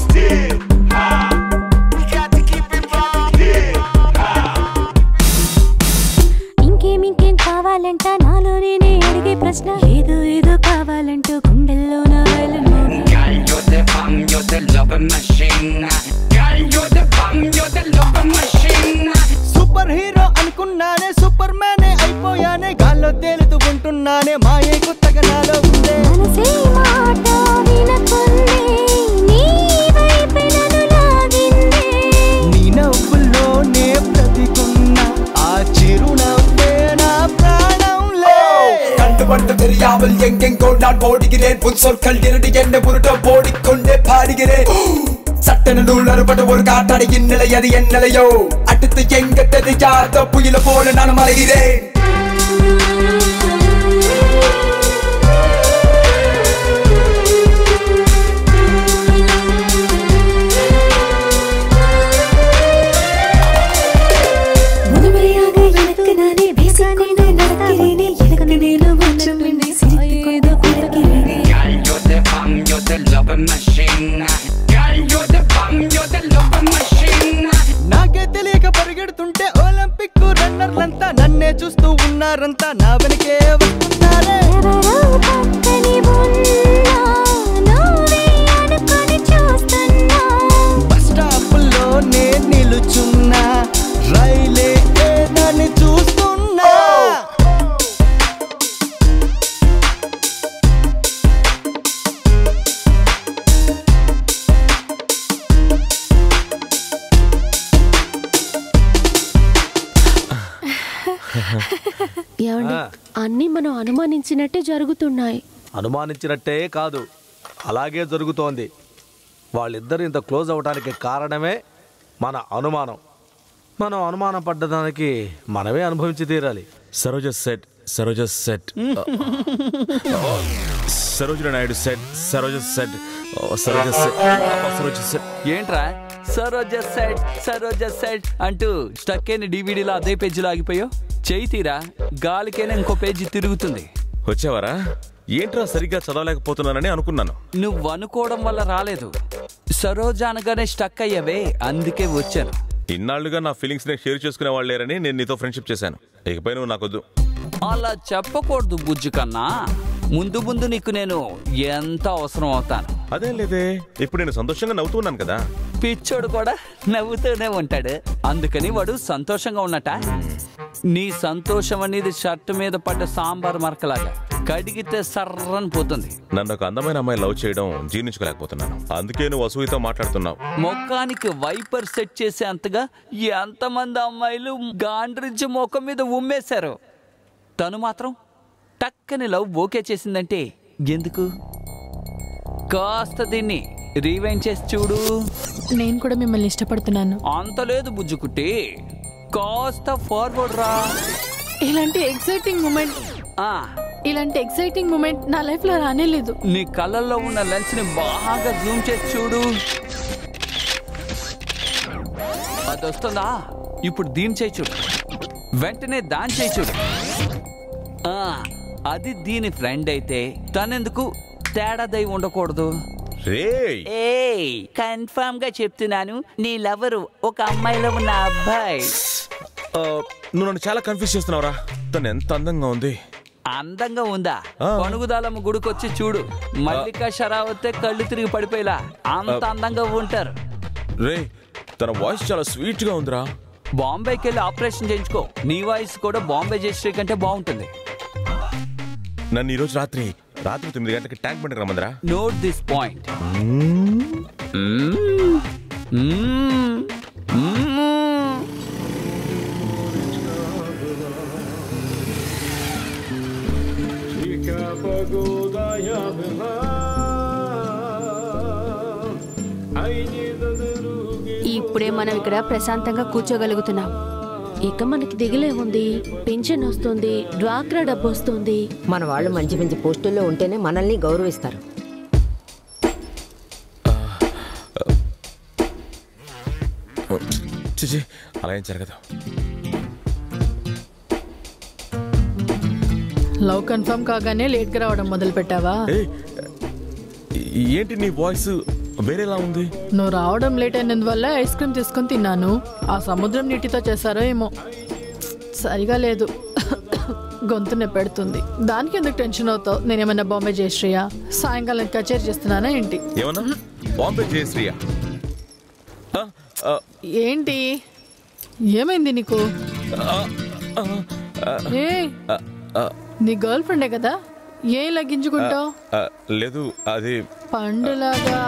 Speaker 18: ఇంకేం ఇంకేం కావాలంట నాలో నేనే అడిగే ప్రశ్న ఏదో ఏదో కావాలంటూ గుండెల్లో నా వేలను
Speaker 19: Girl, you're the bomb, you're the loving machine. Girl, you're the bomb, you're the loving machine.
Speaker 11: Super hero అనుకున్నానే సూపర్ మ్యానే అయిపోయానే గాల్లో తేలుతూ ఉంటున్నానే మాయే కొత్తగా నాలో ఉందే
Speaker 18: మనసే మాట వినకుందే నీ వైపే నన్ను లాగిందే
Speaker 11: నీ నవ్వుల్లోనే బ్రతికున్న ఆ చిరునవ్వే నా ప్రాణంలే
Speaker 20: கண்டு கொண்டு தெரியாமல் எங்கெங்கோ நான் ஓடுகிறேன் புன் சொற்கள் இரண்டு என்ன உருட்ட ஓடிக்கொண்டே பாடுகிறேன் சட்டென நூல் அறுபட்ட ஒரு காட்டாடியின் நிலை அது என் நிலையோ அடுத்து எங்க தெரியாத புயல போல நான் மலைகிறேன்
Speaker 18: முழுமையாக எனக்கு நானே பேசிக்கொண்டு நடக்கிறேனே எனக்கு நேரம் ஒன்று பின்னே சிரித்துக்கொண்டு பிறக்கிறேனே
Speaker 19: Girl, you're the bomb, you're the loving machine. Girl, you're the bomb, you're the loving machine.
Speaker 11: నాకే తెలియక పరిగెడుతుంటే ఒలింపిక్ రన్నర్లంతా నన్నే చూస్తూ ఉన్నారంతా నా వెనకే వస్తున్నారే
Speaker 18: పక్కని ఉన్నా నువ్వే అనుకొని చూస్తున్నా
Speaker 11: బస్ స్టాపుల్లో నే నిలుచున్నా రైలే ఏదని చూస్తున్నా
Speaker 17: ఏమండి అన్నీ మనం అనుమానించినట్టే జరుగుతున్నాయి
Speaker 13: అనుమానించినట్టే కాదు అలాగే జరుగుతోంది వాళ్ళిద్దరు ఇంత క్లోజ్ అవడానికి కారణమే మన అనుమానం మనం అనుమానం పడ్డదానికి మనమే అనుభవించి తీరాలి
Speaker 1: Saroja set Saroja set Saroja Naidu set Saroja set Saroja set Saroja set
Speaker 3: ఏంట్రా సరోజ సెట్ సరోజ సెట్ అంటూ స్టక్ అయిన డివిడీలో అదే పేజీలో ఆగిపోయావు చేయి తీరా గాలికైనా ఇంకో పేజీ తిరుగుతుంది
Speaker 1: వచ్చావరా ఏంట్రా సరిగ్గా చదవలేకపోతున్నానని అనుకున్నాను
Speaker 3: నువ్వు అనుకోవడం వల్ల రాలేదు సరోజ అనగానే స్టక్ అయ్యావే అందుకే వచ్చాను
Speaker 1: ఇన్నాళ్లుగా నా ఫీలింగ్స్ ని షేర్ చేసుకునే వాళ్ళు లేరని నేను నీతో ఫ్రెండ్షిప్ చేశాను ఇకపై నువ్వు నాకొద్దు
Speaker 3: అలా చెప్పకూడదు బుజ్జు కన్నా ముందు ముందు నీకు నేను ఎంత అవసరం అవుతాను
Speaker 1: అదేం లేదే ఇప్పుడు నేను సంతోషంగా నవ్వుతున్నాను కదా
Speaker 3: పిచ్చోడు కూడా నవ్వుతూనే ఉంటాడు అందుకని వాడు సంతోషంగా ఉన్నట నీ సంతోషం అనేది షర్ట్ మీద పడ్డ సాంబార్ మరకలాగా కడిగితే సర్రని పోతుంది
Speaker 1: నన్ను ఒక అందమైన అమ్మాయి లవ్ చేయడం జీర్ణించుకోలేకపోతున్నాను అందుకే నువ్వు అసూయతో మాట్లాడుతున్నావు
Speaker 3: మొక్కానికి వైపర్ సెట్ చేసే అంతగా ఎంతమంది అమ్మాయిలు గాండ్రించి మొఖం మీద ఉమ్మేశారు తను మాత్రం టక్కని లవ్ ఓకే చేసిందంటే ఎందుకు కాస్త దీన్ని రీవైండ్ చేసి చూడు
Speaker 16: నేను కూడా మిమ్మల్ని ఇష్టపడుతున్నాను
Speaker 3: అంత లేదు బుజ్జుకుట్టి కాస్త ఫార్వర్డ్ రా
Speaker 16: ఇలాంటి ఎక్సైటింగ్ మూమెంట్ ఇలాంటి ఎక్సైటింగ్ మూమెంట్ నా లైఫ్ లో రానే లేదు
Speaker 3: నీ కళ్ళల్లో ఉన్న లెన్స్ ని బాగా జూమ్ చేసి చూడు అది వస్తుందా ఇప్పుడు దీని చేయి చూడు వెంటనే దాని చేయి చూడు ఆ, అది దీని ఫ్రెండ్ అయితే తనెందుకు తేడాదై ఉండకూడదు
Speaker 1: రేయ్
Speaker 3: ఏయ్ కన్ఫర్మ్ గా చెప్తున్నాను నీ లవరు ఒక అమ్మాయిలో ఉన్న అబ్బాయి
Speaker 1: ఆ, నువ్వు నన్ను చాలా కన్ఫ్యూజ్ చేస్తున్నావురా తను ఎంత అందంగా ఉంది
Speaker 3: అందంగా ఉందా పనుగుదాలమ్మ గుడికొచ్చి చూడు మల్లికా షరావతే కళ్ళు తిరిగి పడిపోయేలా అంత అందంగా ఉంటారు
Speaker 1: రే తన వాయిస్ చాలా స్వీట్ గా ఉందిరా
Speaker 3: బాంబేకి వెళ్ళి ఆపరేషన్ చేయించుకో నీ వాయిస్ కూడా బాంబే జయశ్రీ కంటే బాగుంటుంది
Speaker 1: నన్ను ఈరోజు రాత్రి రాత్రి తొమ్మిది గంటలకి ట్యాంక్ బండికి రమ్మందిరా
Speaker 3: నోట్ దిస్ పాయింట్
Speaker 17: ఇప్పుడే మనం ఇక్కడ ప్రశాంతంగా కూర్చోగలుగుతున్నాం ఇక మనకి దిగులే ఉంది పింఛన్ వస్తుంది డ్వాక్రా డబ్బు వస్తుంది
Speaker 6: మన వాళ్ళు మంచి మంచి పోస్టుల్లో ఉంటేనే మనల్ని గౌరవిస్తారు
Speaker 1: చిచి అలా ఏం జరగదు
Speaker 16: లవ్ కన్ఫర్మ్ కాగానే లేట్ గా రావడం మొదలు పెట్టావా
Speaker 1: ఏయ్, ఏంటి నీ వాయిస్ వేరేలా ఉంది
Speaker 16: నువ్వు రావడం లేట్ అయినందువల్ల ఐస్ క్రీమ్ తీసుకొని తిన్నాను ఆ సముద్రం నీటితో చేశారో ఏమో సరిగా లేదు గొంతు నెప్పెడుతుంది దానికి ఎందుకు టెన్షన్ అవుతావు నేనేమన్నా బాంబే జయశ్రీయా సాయంకాలం కచేరీ చేస్తున్నానా ఏంటి
Speaker 1: ఏమన్నా బాంబే జయశ్రీయ
Speaker 16: ఏంటి ఏమైంది నీకు ఏ నీ గర్ల్ ఫ్రెండే కదా ఏం లగ్గించుకుంటావు
Speaker 1: లేదు అది
Speaker 16: పండులాగా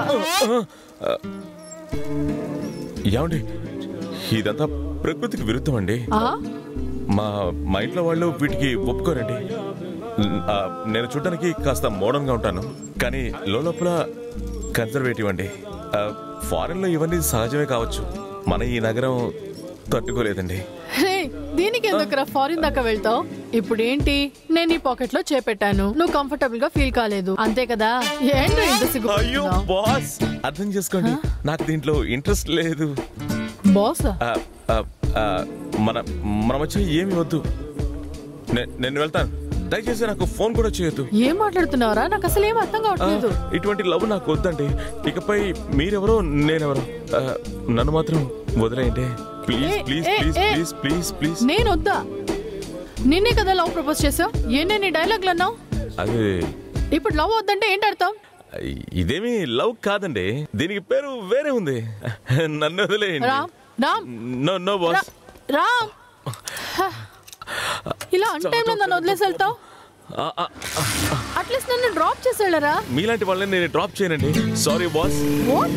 Speaker 1: ఏమండి ఇదంతా ప్రకృతికి విరుద్ధం అండి
Speaker 16: ఆ?
Speaker 1: మా మా ఇంట్లో వాళ్ళు వీటికి ఒప్పుకోరండి ఆ, నేను చూడడానికి కాస్త మోడర్న్ గా ఉంటాను కానీ లోపల కన్జర్వేటివ్ అండి ఫారెన్ లో ఇవన్నీ సహజమే కావచ్చు మన ఈ నగరం తట్టుకోలేదండి
Speaker 16: హే, దీనికి ఎందుకురా ఫారిన్ దాకా వెళ్తావు ఇప్పుడు ఏంటి నేను నీ పాకెట్ లో చేపెట్టాను నువ్వు కంఫర్టబుల్ గా ఫీల్ కాలేదు అంతే కదా ఏంటో ఇంత
Speaker 1: అయ్యో
Speaker 16: సిగ్గుపడుతున్నావు
Speaker 1: బాస్ అర్థం చేసుకోండి నాకు దీంట్లో ఇంట్రెస్ట్ లేదు
Speaker 16: బాస్
Speaker 1: ఆ, ఆ, ఆ, మన మన మధ్య ఏమి వద్దు నే- నేను వెళ్తాను దయచేసి నాకు ఫోన్ కూడా చేయొద్దు
Speaker 16: ఏం మాట్లాడుతున్నావురా నాకు అసలు ఏం అర్థం
Speaker 1: ఆ,
Speaker 16: కావట్లేదు
Speaker 1: ఇటువంటి లవ్ నాకు వద్దండి ఇకపై మీరెవరో నేనెవరో ఆ, నన్ను మాత్రం వదిలేయండి ప్లీజ్
Speaker 16: ఏ,
Speaker 1: ప్లీజ్
Speaker 16: ఏ,
Speaker 1: ప్లీజ్
Speaker 16: ఏ.
Speaker 1: ప్లీజ్ ప్లీజ్ ప్లీజ్
Speaker 16: నేను వద్దా నిన్నే కదా లవ్ ప్రపోజ్ చేసావు ఏంటి నీ డైలాగ్లు అన్నావు
Speaker 1: అది
Speaker 16: ఇప్పుడు లవ్ వద్దంటే ఏంటి అర్థం
Speaker 1: ఇదేమి లవ్ కాదండి దీనికి పేరు వేరే ఉంది నన్ను వదిలేయండి
Speaker 16: Ram Ram
Speaker 1: no no boss
Speaker 16: Ram హ. ఇలా అన్ టైంలో నన్ను వదిలేసి వెళ్తావు అట్లీస్ట్ నన్ను డ్రాప్ చేసి వెళ్ళరా
Speaker 1: మీలాంటి వాళ్ళని నేను డ్రాప్ చేయనండి sorry boss
Speaker 16: What?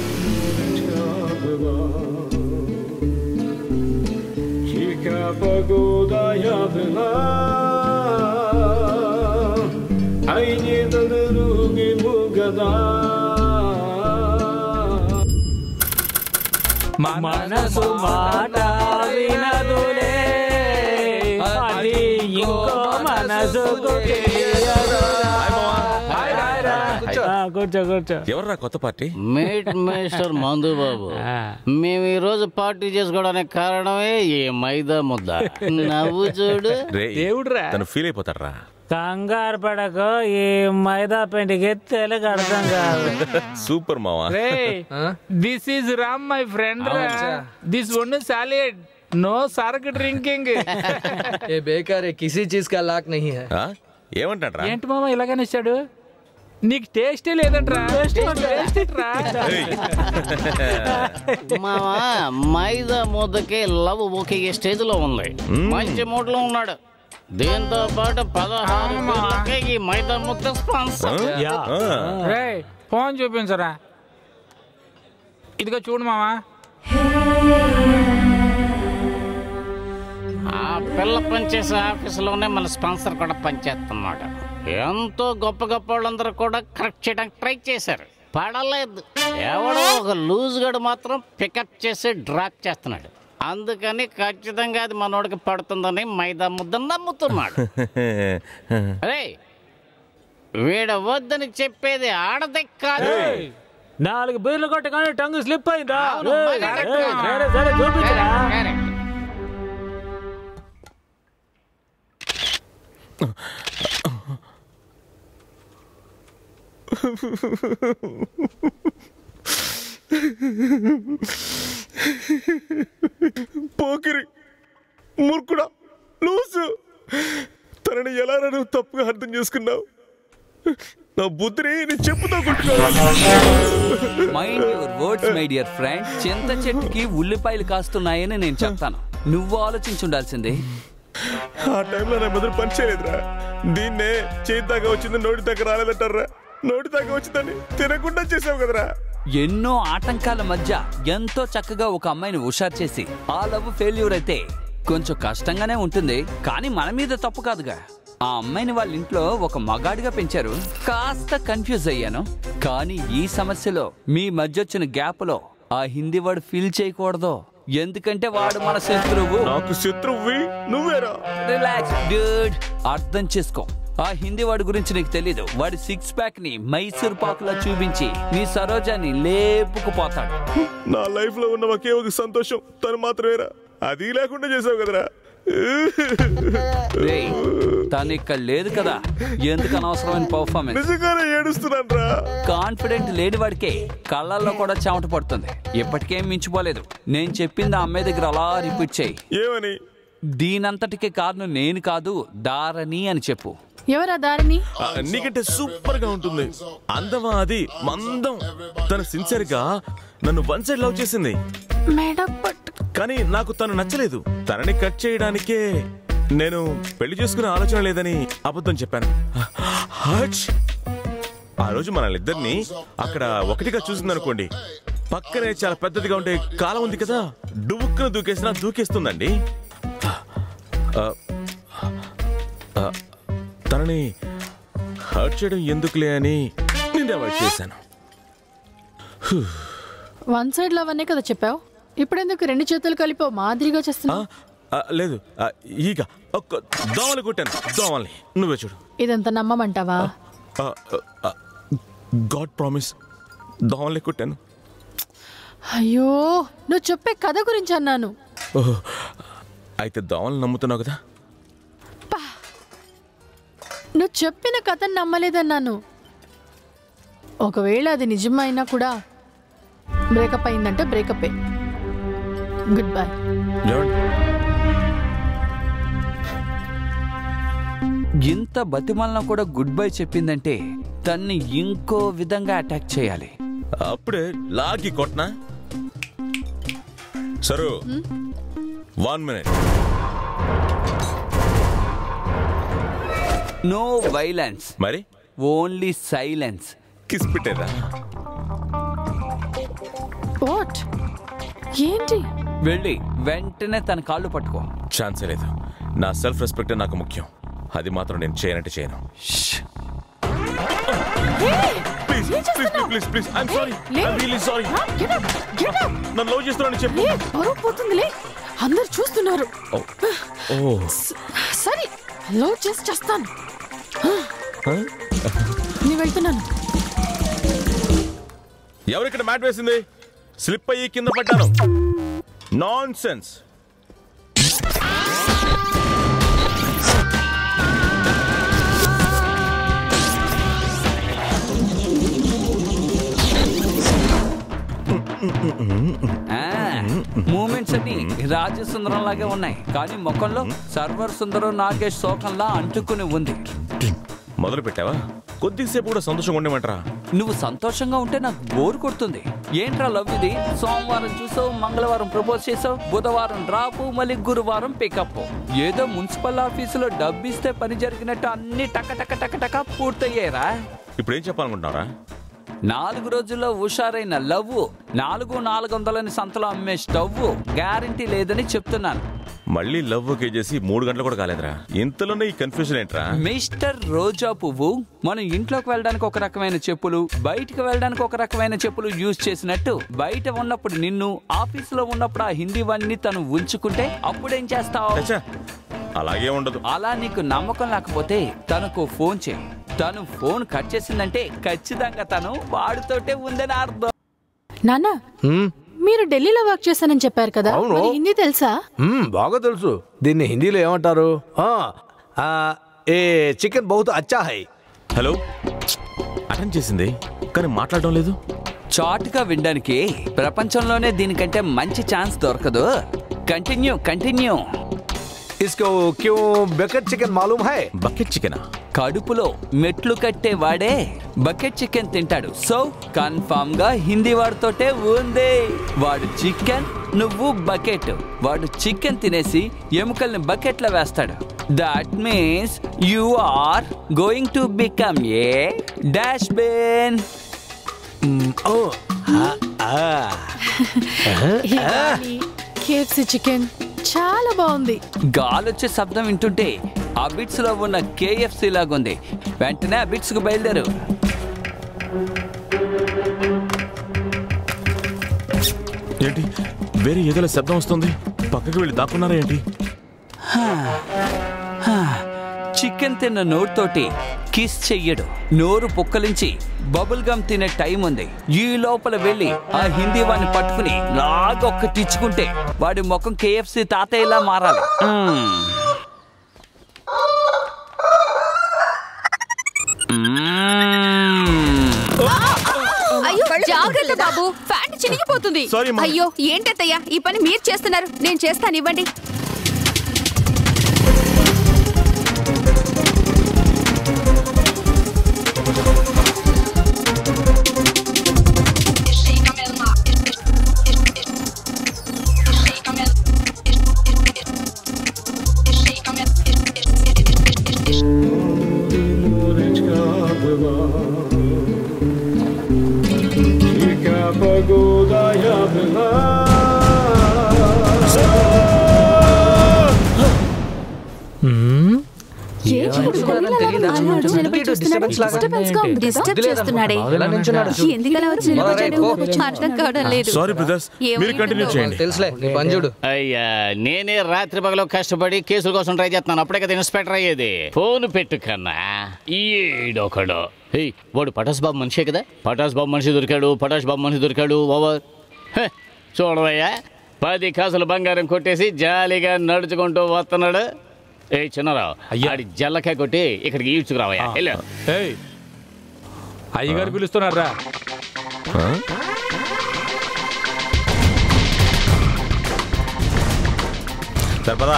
Speaker 12: Chica pagoda yadına Aynı dalırugi mugada
Speaker 10: మనసు మాట వినదులే అది ఇంకో మనసుకు తెలియదు. ఆ, కూర్చో కూర్చో
Speaker 1: ఎవర్రా కొత్త పార్టీ
Speaker 5: మీట్ మిస్టర్ మందు బాబు మేము ఈ రోజు పార్టీ చేసుకోవడానికి కారణమే ఈ మైదా ముద్ద నవ్వు చూడు
Speaker 1: దేవుడురా తను ఫీల్ అయిపోతాడ్రా
Speaker 9: కంగారు పడకు ఈ మైదా పిండికి తెలుగు అర్థం కాదు
Speaker 1: సూపర్ మావా
Speaker 10: రే this is Ram my friend this one solid no सार्क ड्रिंकिंग
Speaker 21: ये बेकार है किसी चीज का लाक नहीं है
Speaker 1: ఏమంటాడ్రా
Speaker 10: ఏంటి మామ ఇలాగనే ఇచ్చాడు నీకు టేస్టే లేదంట్రా టేస్ట్ ఏంట్రా?
Speaker 5: మావా మైదా ముద్దకి లవ్ ఒకే స్టేజ్ లో ఉంది మంచి మూడ్ లో ఉన్నాడు దీంతో పాటు పదహారు బీర్లకి ఈ మైదా ముద్ద స్పాన్సర్
Speaker 10: రేయ్ ఫోన్ చూపించరా ఇదిగో చూడు మావా
Speaker 5: ఆ పిల్ల పనిచేసే ఆఫీసులోనే మన స్పాన్సర్ కూడా పనిచేస్తున్నాడు ఎంతో గొప్ప గొప్ప వాళ్ళందరూ కూడా కరెక్ట్ చేయడానికి ట్రై చేశారు పడలేదు ఎవడో ఒక లూజ్ గడు మాత్రం పికప్ చేసి డ్రాప్ చేస్తున్నాడు అందుకని ఖచ్చితంగా అది మనోడికి పడుతుందని మైదా ముద్ద నమ్ముతున్నాడు అరే వీడ వద్దని చెప్పేది ఆడదే కాదు
Speaker 9: నాలుగు బీర్లు కొట్టగానే టంగు స్లిప్ అయిందా
Speaker 5: అవును,
Speaker 9: ఏయ్,
Speaker 5: correct.
Speaker 9: ఏయ్, సరే సరే చూపించరా
Speaker 5: Correct.
Speaker 1: పోకిరి మూర్ఖుడా లూసు తనని ఎలా నువ్వు తప్పుగా అర్థం చేసుకున్నావు నా బుద్ధిని నీ చెప్పుతో
Speaker 3: mind your words my dear friend చింత చెట్టుకి ఉల్లిపాయలు కాస్తున్నాయని నేను చెప్తాను నువ్వు ఆలోచించుండాల్సిందే
Speaker 1: ఆ టైంలో నా మెదడు పని చేయలేదురా దీన్నే చేతి దాకా వచ్చింది నోటి దాకా రాలేదంటారా నోటి దాకా వచ్చిందని తినకుండా చేసావు కదరా
Speaker 3: ఎన్నో ఆటంకాల మధ్య ఎంతో చక్కగా ఒక అమ్మాయిని హుషారు చేసి ఆ లవ్ ఫెయిల్యూర్ అయితే కొంచెం కష్టంగానే ఉంటుంది కానీ మన మీద తప్పు కాదుగా ఆ అమ్మాయిని వాళ్ళ ఇంట్లో ఒక మగాడిగా పెంచారు కాస్త కన్ఫ్యూజ్ అయ్యాను కానీ ఈ సమస్యలో మీ మధ్య వచ్చిన గ్యాప్ లో ఆ హిందీ వాడు ఫీల్ చేయకూడదు ఎందుకంటే వాడు మన శత్రువు
Speaker 1: నాకు శత్రువు నువ్వేరా
Speaker 3: రిలాక్స్ డ్యూడ్ అర్థం చేసుకో ఆ హిందీ వాడి గురించి నీకు తెలీదు వాడి సిక్స్ ప్యాక్ ని మైసూర్ పాకులా చూపించి నీ సరోజాని లేపుకుపోతాడు
Speaker 1: నా లైఫ్ లో ఉన్న ఒకే ఒక సంతోషం తను మాత్రమేరా అది లేకుండా చేసావు కదరా
Speaker 3: రేయ్, తను ఇక్కడ లేదు కదా ఎందుకు అనవసరమైన పర్ఫార్మెన్స్
Speaker 1: నిజంగానే ఏడుస్తున్నాను రా
Speaker 3: కాన్ఫిడెంట్ లేని వాడికే కళ్ళల్లో కూడా చెమట పడుతుంది ఇప్పటికేం మించిపోలేదు నేను చెప్పింది ఆ అమ్మాయి దగ్గర అలా రిపీట్ చేయి
Speaker 1: ఏమని
Speaker 3: దీనంతటికి కారణం నేను కాదు దారని అని చెప్పు
Speaker 16: ఎవరా దారిని
Speaker 1: ఆ, నీకంటే సూపర్ గా ఉంటుంది అందమా అది మందం తను సిన్సియర్ గా నన్ను వన్ సైడ్ లవ్ చేసింది
Speaker 16: మేడం
Speaker 1: కానీ నాకు తను నచ్చలేదు తనని కట్ చేయడానికే నేను పెళ్లి చేసుకునే ఆలోచన లేదని అబద్ధం చెప్పాను హచ్! ఆ రోజు మనల్నిద్దరిని అక్కడ ఒకటిగా చూసిందనుకోండి పక్కనే చాలా పెద్దదిగా ఉండే కాలం ఉంది కదా డుబుక్కున దూకేసినా దూకేస్తుందండి ఆ, ఆ, తనని హర్ట్ చేయడం ఎందుకులే అని నేను అవాయిడ్ చేశాను
Speaker 16: వన్ సైడ్ లవ్ అనే కదా చెప్పావు ఇప్పుడెందుకు రెండు చేతులు కలిపి మాదిరిగా చేస్తున్నావు
Speaker 1: ఆ, లేదు ఆ, ఈగ ఒక్క దోమలు కొట్టాను దోమల్ని నువ్వే చూడు
Speaker 16: ఇదంతా నమ్మమంటావా
Speaker 1: గాడ్ ప్రామిస్ దోమల్ని కొట్టాను
Speaker 16: అయ్యో నువ్వు చెప్పే కథ గురించి అన్నాను
Speaker 1: ఓహో అయితే దోమలు నమ్ముతున్నావు కదా
Speaker 16: నువ్వు చెప్పిన కథను నమ్మలేదన్నాను ఒకవేళ అది నిజమైనా కూడా బ్రేకప్ అయిందంటే బ్రేకప్ గుడ్ బై
Speaker 3: ఇంత బతిమాలన కూడా గుడ్ బై చెప్పిందంటే తన్ని ఇంకో విధంగా అటాక్ చేయాలి
Speaker 1: అప్పుడే లాగి కొట్నా సరు వన్ మినిట్
Speaker 3: నో వైలెన్స్
Speaker 1: మరి
Speaker 3: ఓన్లీ సైలెన్స్
Speaker 1: కిస్ పెట్టేరా
Speaker 16: వాట్ ఏంటి
Speaker 3: వెళ్ళి వెంటనే తన కాళ్ళు పట్టుకో
Speaker 1: ఛాన్సే లేదు నా సెల్ఫ్ రెస్పెక్ట్ నాకు ముఖ్యం అది మాత్రం నేను చేయనంటే చేయను please please please please I'm sorry I'm really sorry నన్ను లవ్ చేస్తున్నాను చెప్పు
Speaker 16: ఏ, పరువు పోతుందిలే అందరు చూస్తున్నారు
Speaker 1: ఓ ఓ
Speaker 16: సరే లవ్ చేసి చేస్తాను నేను వెళ్తున్నాను
Speaker 1: ఎవరిక్కడ మ్యాట్ వేసింది స్లిప్ అయ్యి కింద పడ్డాను నాన్ సెన్స్
Speaker 3: మూమెంట్స్ అన్ని రాజసుందరం లాగే ఉన్నాయి కానీ ముఖంలో సర్వర్ సుందరం నాగేష్ శోకంలా అంటుకుని ఉంది
Speaker 1: మొదలు పెట్టావా కొద్దిసేపు కూడా సంతోషంగా ఉండేమంటారా
Speaker 3: నువ్వు సంతోషంగా ఉంటే నాకు బోర్ కొడుతుంది ఏంట్రా లవ్ ఇది సోమవారం చూసావు మంగళవారం ప్రపోజ్ చేసావు బుధవారం డ్రాపు మళ్ళీ గురువారం పికప్ ఏదో మున్సిపల్ ఆఫీసులో డబ్బు ఇస్తే పని జరిగినట్టు అన్ని టక టక టక టక పూర్తయ్యారా
Speaker 1: ఇప్పుడు ఏం చెప్పాలనుకుంటున్నారా
Speaker 3: నాలుగు రోజుల్లో హుషారైన లవ్ నాలుగు నాలుగు వందలని సంతలో అమ్మే స్టవ్ గ్యారంటీ లేదని చెప్తున్నాను
Speaker 1: మళ్ళీ లవ్ ఓకే చేసి మూడు గంటలు కూడా కాలేదురా ఇంతలోనే ఈ కన్ఫ్యూజన్ ఏంట్రా
Speaker 3: మిస్టర్ రోజా పువ్వు మనం ఇంట్లోకి వెళ్ళడానికి ఒక రకమైన చెప్పులు బయటికి వెళ్ళడానికి ఒక రకమైన చెప్పులు యూజ్ చేసినట్టు బయట ఉన్నప్పుడు నిన్ను ఆఫీసులో ఉన్నప్పుడు ఆ హిందీ వాణ్ణి తను ఉంచుకుంటే అప్పుడేం చేస్తావు
Speaker 1: అలాగే ఉండదు
Speaker 3: అలా నీకు నమ్మకం లేకపోతే తనకు ఫోన్ చేయి తను ఫోన్ కట్ చేసిందంటే ఖచ్చితంగా తను వాడితోటే ఉందని అర్థం
Speaker 16: నాన్న మీరు ఢిల్లీలో వర్క్ చేశానని చెప్పారు కదా
Speaker 13: అవును.
Speaker 16: మరి హిందీ తెలుసా
Speaker 13: మ్మ్, బాగా తెలుసు దీన్ని హిందీలో ఏమంటారు ఆ, ఆ, ఏ చికెన్ బహుత్ అచ్చా హై
Speaker 1: హలో అటెండ్ చేసింది కానీ మాట్లాడడం లేదు
Speaker 3: చాటుగా వినడానికి ప్రపంచంలోనే దీనికంటే మంచి ఛాన్స్ దొరకదు కంటిన్యూ కంటిన్యూ
Speaker 13: ఇస్కో క్యూ బకెట్ చికెన్ మాలూమ్ హై
Speaker 1: బకెట్ చికెనా
Speaker 3: కడుపులో మెట్లు కట్టే వాడే బకెట్ చికెన్ తింటాడు సో కన్ఫామ్ గా హిందీ వాడితోటే ఉంది వాడు చికెన్ నువ్వు బకెట్ వాడు చికెన్ తినేసి ఎముకల్ని బకెట్ లో వేస్తాడు that means you are going to become a dash bane
Speaker 16: KFC chicken చాలా బాగుంది
Speaker 3: గాలొచ్చే శబ్దం వింటుంటే ఆ బిట్స్ లో ఉన్న కేఎఫ్సి లాగుంది వెంటనే ఆ బిట్స్ కు బయలుదేరు
Speaker 1: ఏంటి వేరే ఏదో శబ్దం వస్తుంది పక్కకి వెళ్ళి దాక్కున్నారా ఏంటి
Speaker 3: చికెన్ తిన్న నోరుతోటి కిస్ చెయ్యడు నోరు పుక్కలించి బబుల్ గమ్ తినే టైం ఉంది ఈ లోపల వెళ్ళి ఆ హిందీ వాడిని పట్టుకుని లాగొక్కటి ఇచ్చుకుంటే వాడి ముఖం కేఎఫ్సి తాతయ్యలా మారాలి మ్మ్.
Speaker 8: అయ్యో జాగ్రత్త బాబు ఫ్యాంట్ చినిగిపోతుంది
Speaker 1: Sorry, అమ్మా.
Speaker 8: అయ్యో ఏంటత్తయ్యా ఈ పని మీరు చేస్తున్నారు నేను చేస్తాను ఇవ్వండి డిస్టర్బ్ చేస్తున్నాడే ఎందుకలా వచ్చి నిలబడ్డాడు అర్థం కావడం లేదు
Speaker 1: సారీ బ్రదర్స్ మీరు కంటిన్యూ చేయండి
Speaker 5: తెలుసులే పంజుడు అయ్యా నేనే రాత్రి పగలో కష్టపడి కేసుల కోసం ట్రై చేస్తున్నాను అప్పుడే కదా ఇన్స్పెక్టర్ అయ్యేది ఫోన్ పెట్టు కన్నా ఈడొకడు ఏయ్ వాడు పటాస్ బాబు మనిషే కదా పటాస్ బాబు మనిషి దొరికాడు పటాస్ బాబు మనిషి దొరికాడు ఓవర్ హ, చూడవయ్యా పది కాసులు బంగారం కొట్టేసి జాలీగా నడుచుకుంటూ వస్తున్నాడు ఏ చిన్నరావు ఆడి జల్లకాయ కొట్టి ఇక్కడికి ఈడ్చుకురావయ్యా వెళ్ళు
Speaker 10: ఏయ్ అయ్యగారు పిలుస్తున్నారా
Speaker 1: సరిపదా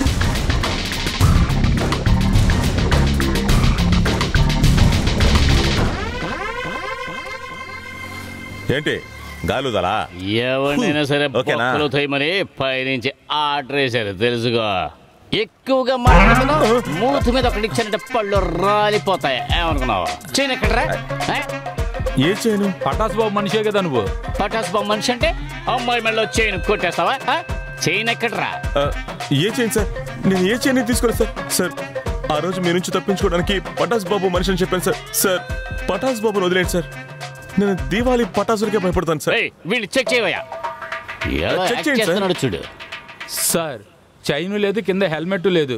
Speaker 1: ఏంటి గాలుదలా
Speaker 5: ఎవరినైనా సరే
Speaker 1: ఓకేనా?
Speaker 5: బొక్కలు తోయమని పైనుంచి ఆర్డర్ వేశారు తెలుసుకో ఎక్కువగా మాట్లాడుతున్నావు మూతి మీద ఒకటి ఇచ్చానంటే పళ్ళు రాలిపోతాయి ఏమనుకున్నావు చేయను ఎక్కడరా
Speaker 1: ఏ చేయను
Speaker 10: పటాస్ బాబు మనిషే కదా నువ్వు
Speaker 5: పటాస్ బాబు మనిషి అంటే అమ్మాయి మెడలో చైన్ కొట్టేస్తావా ఆ? చైన్ ఎక్కడరా
Speaker 1: ఆ, ఏ చేయను సార్ నేను ఏ చేయని తీసుకోలేదు సార్ సార్ ఆ రోజు మీ నుంచి తప్పించుకోవడానికి పటాస్ బాబు మనిషి అని చెప్పాను సార్ సార్ పటాస్ బాబుని వదిలేండి సార్ నేను దీవాలి పటాసులకే భయపడతాను సార్
Speaker 5: వీళ్ళు చెక్ చేయవయ్యా ఎలా
Speaker 1: చెక్
Speaker 5: యాక్ట్
Speaker 1: చేయండి సార్.
Speaker 5: చేస్తున్నాడు చూడు
Speaker 10: సార్ చైన్ లేదు కింద హెల్మెట్ లేదు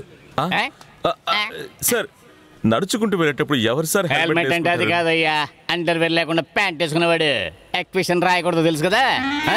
Speaker 1: సార్ నడుచుకుంటూ వెళ్ళేటప్పుడు ఎవరు సార్
Speaker 5: హెల్మెట్ అంటే అది కాదయ్యా అండర్వేర్ లేకుండా ప్యాంట్ వేసుకునేవాడు ఎక్విషన్ రాయకూడదు తెలుసు కదా ఆ?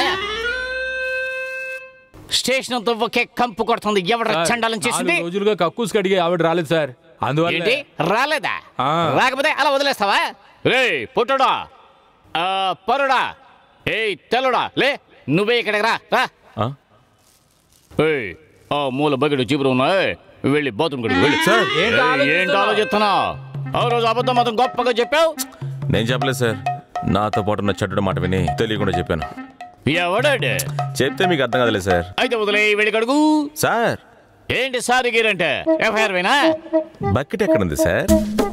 Speaker 5: స్టేషన్ తో ఒకే కంపు కొడుతుంది ఎవడ
Speaker 10: సార్,
Speaker 5: చండాలం చేసింది
Speaker 10: నాలుగు రోజులుగా కక్కూస్ కడిగి ఆవిడ రాలేదు సార్ అందువల్ల
Speaker 5: ఏంటి రాలేదా
Speaker 10: ఆ.
Speaker 5: రాకపోతే అలా వదిలేస్తావా రే పుట్టడా ఆ, పరుడా ఏయ్ తెల్లుడా లే నువ్వే ఇక్కడికి రా రా
Speaker 1: ఆ?
Speaker 5: ఏయ్ ఆ మూల బకెట్ చీపురు ఉన్నాయి వెళ్ళి బాత్రూమ్ కడిగి వెళ్ళి
Speaker 1: సార్,
Speaker 10: ఏంటి
Speaker 5: ఏయ్,
Speaker 10: ఆలోచిస్తున్నావ్?
Speaker 5: ఏంటి ఆలోచిస్తున్నావు ఆ రోజు అబద్ధం మాత్రం గొప్పగా చెప్పావు
Speaker 1: నేను చెప్పలేదు సార్ నాతో పాటు ఉన్న చెడ్డ మాట విని తెలియకుండా చెప్పాను
Speaker 5: ఎవడాడు
Speaker 1: చెప్తే మీకు అర్థం కాదులే సార్
Speaker 5: అయితే వదిలే వెళ్ళి కడుగు
Speaker 1: సార్
Speaker 5: ఏంటి సార్ గీరంటే ఎఫ్ఐఆర్ వేనా
Speaker 1: బకెట్ ఎక్కడుంది సార్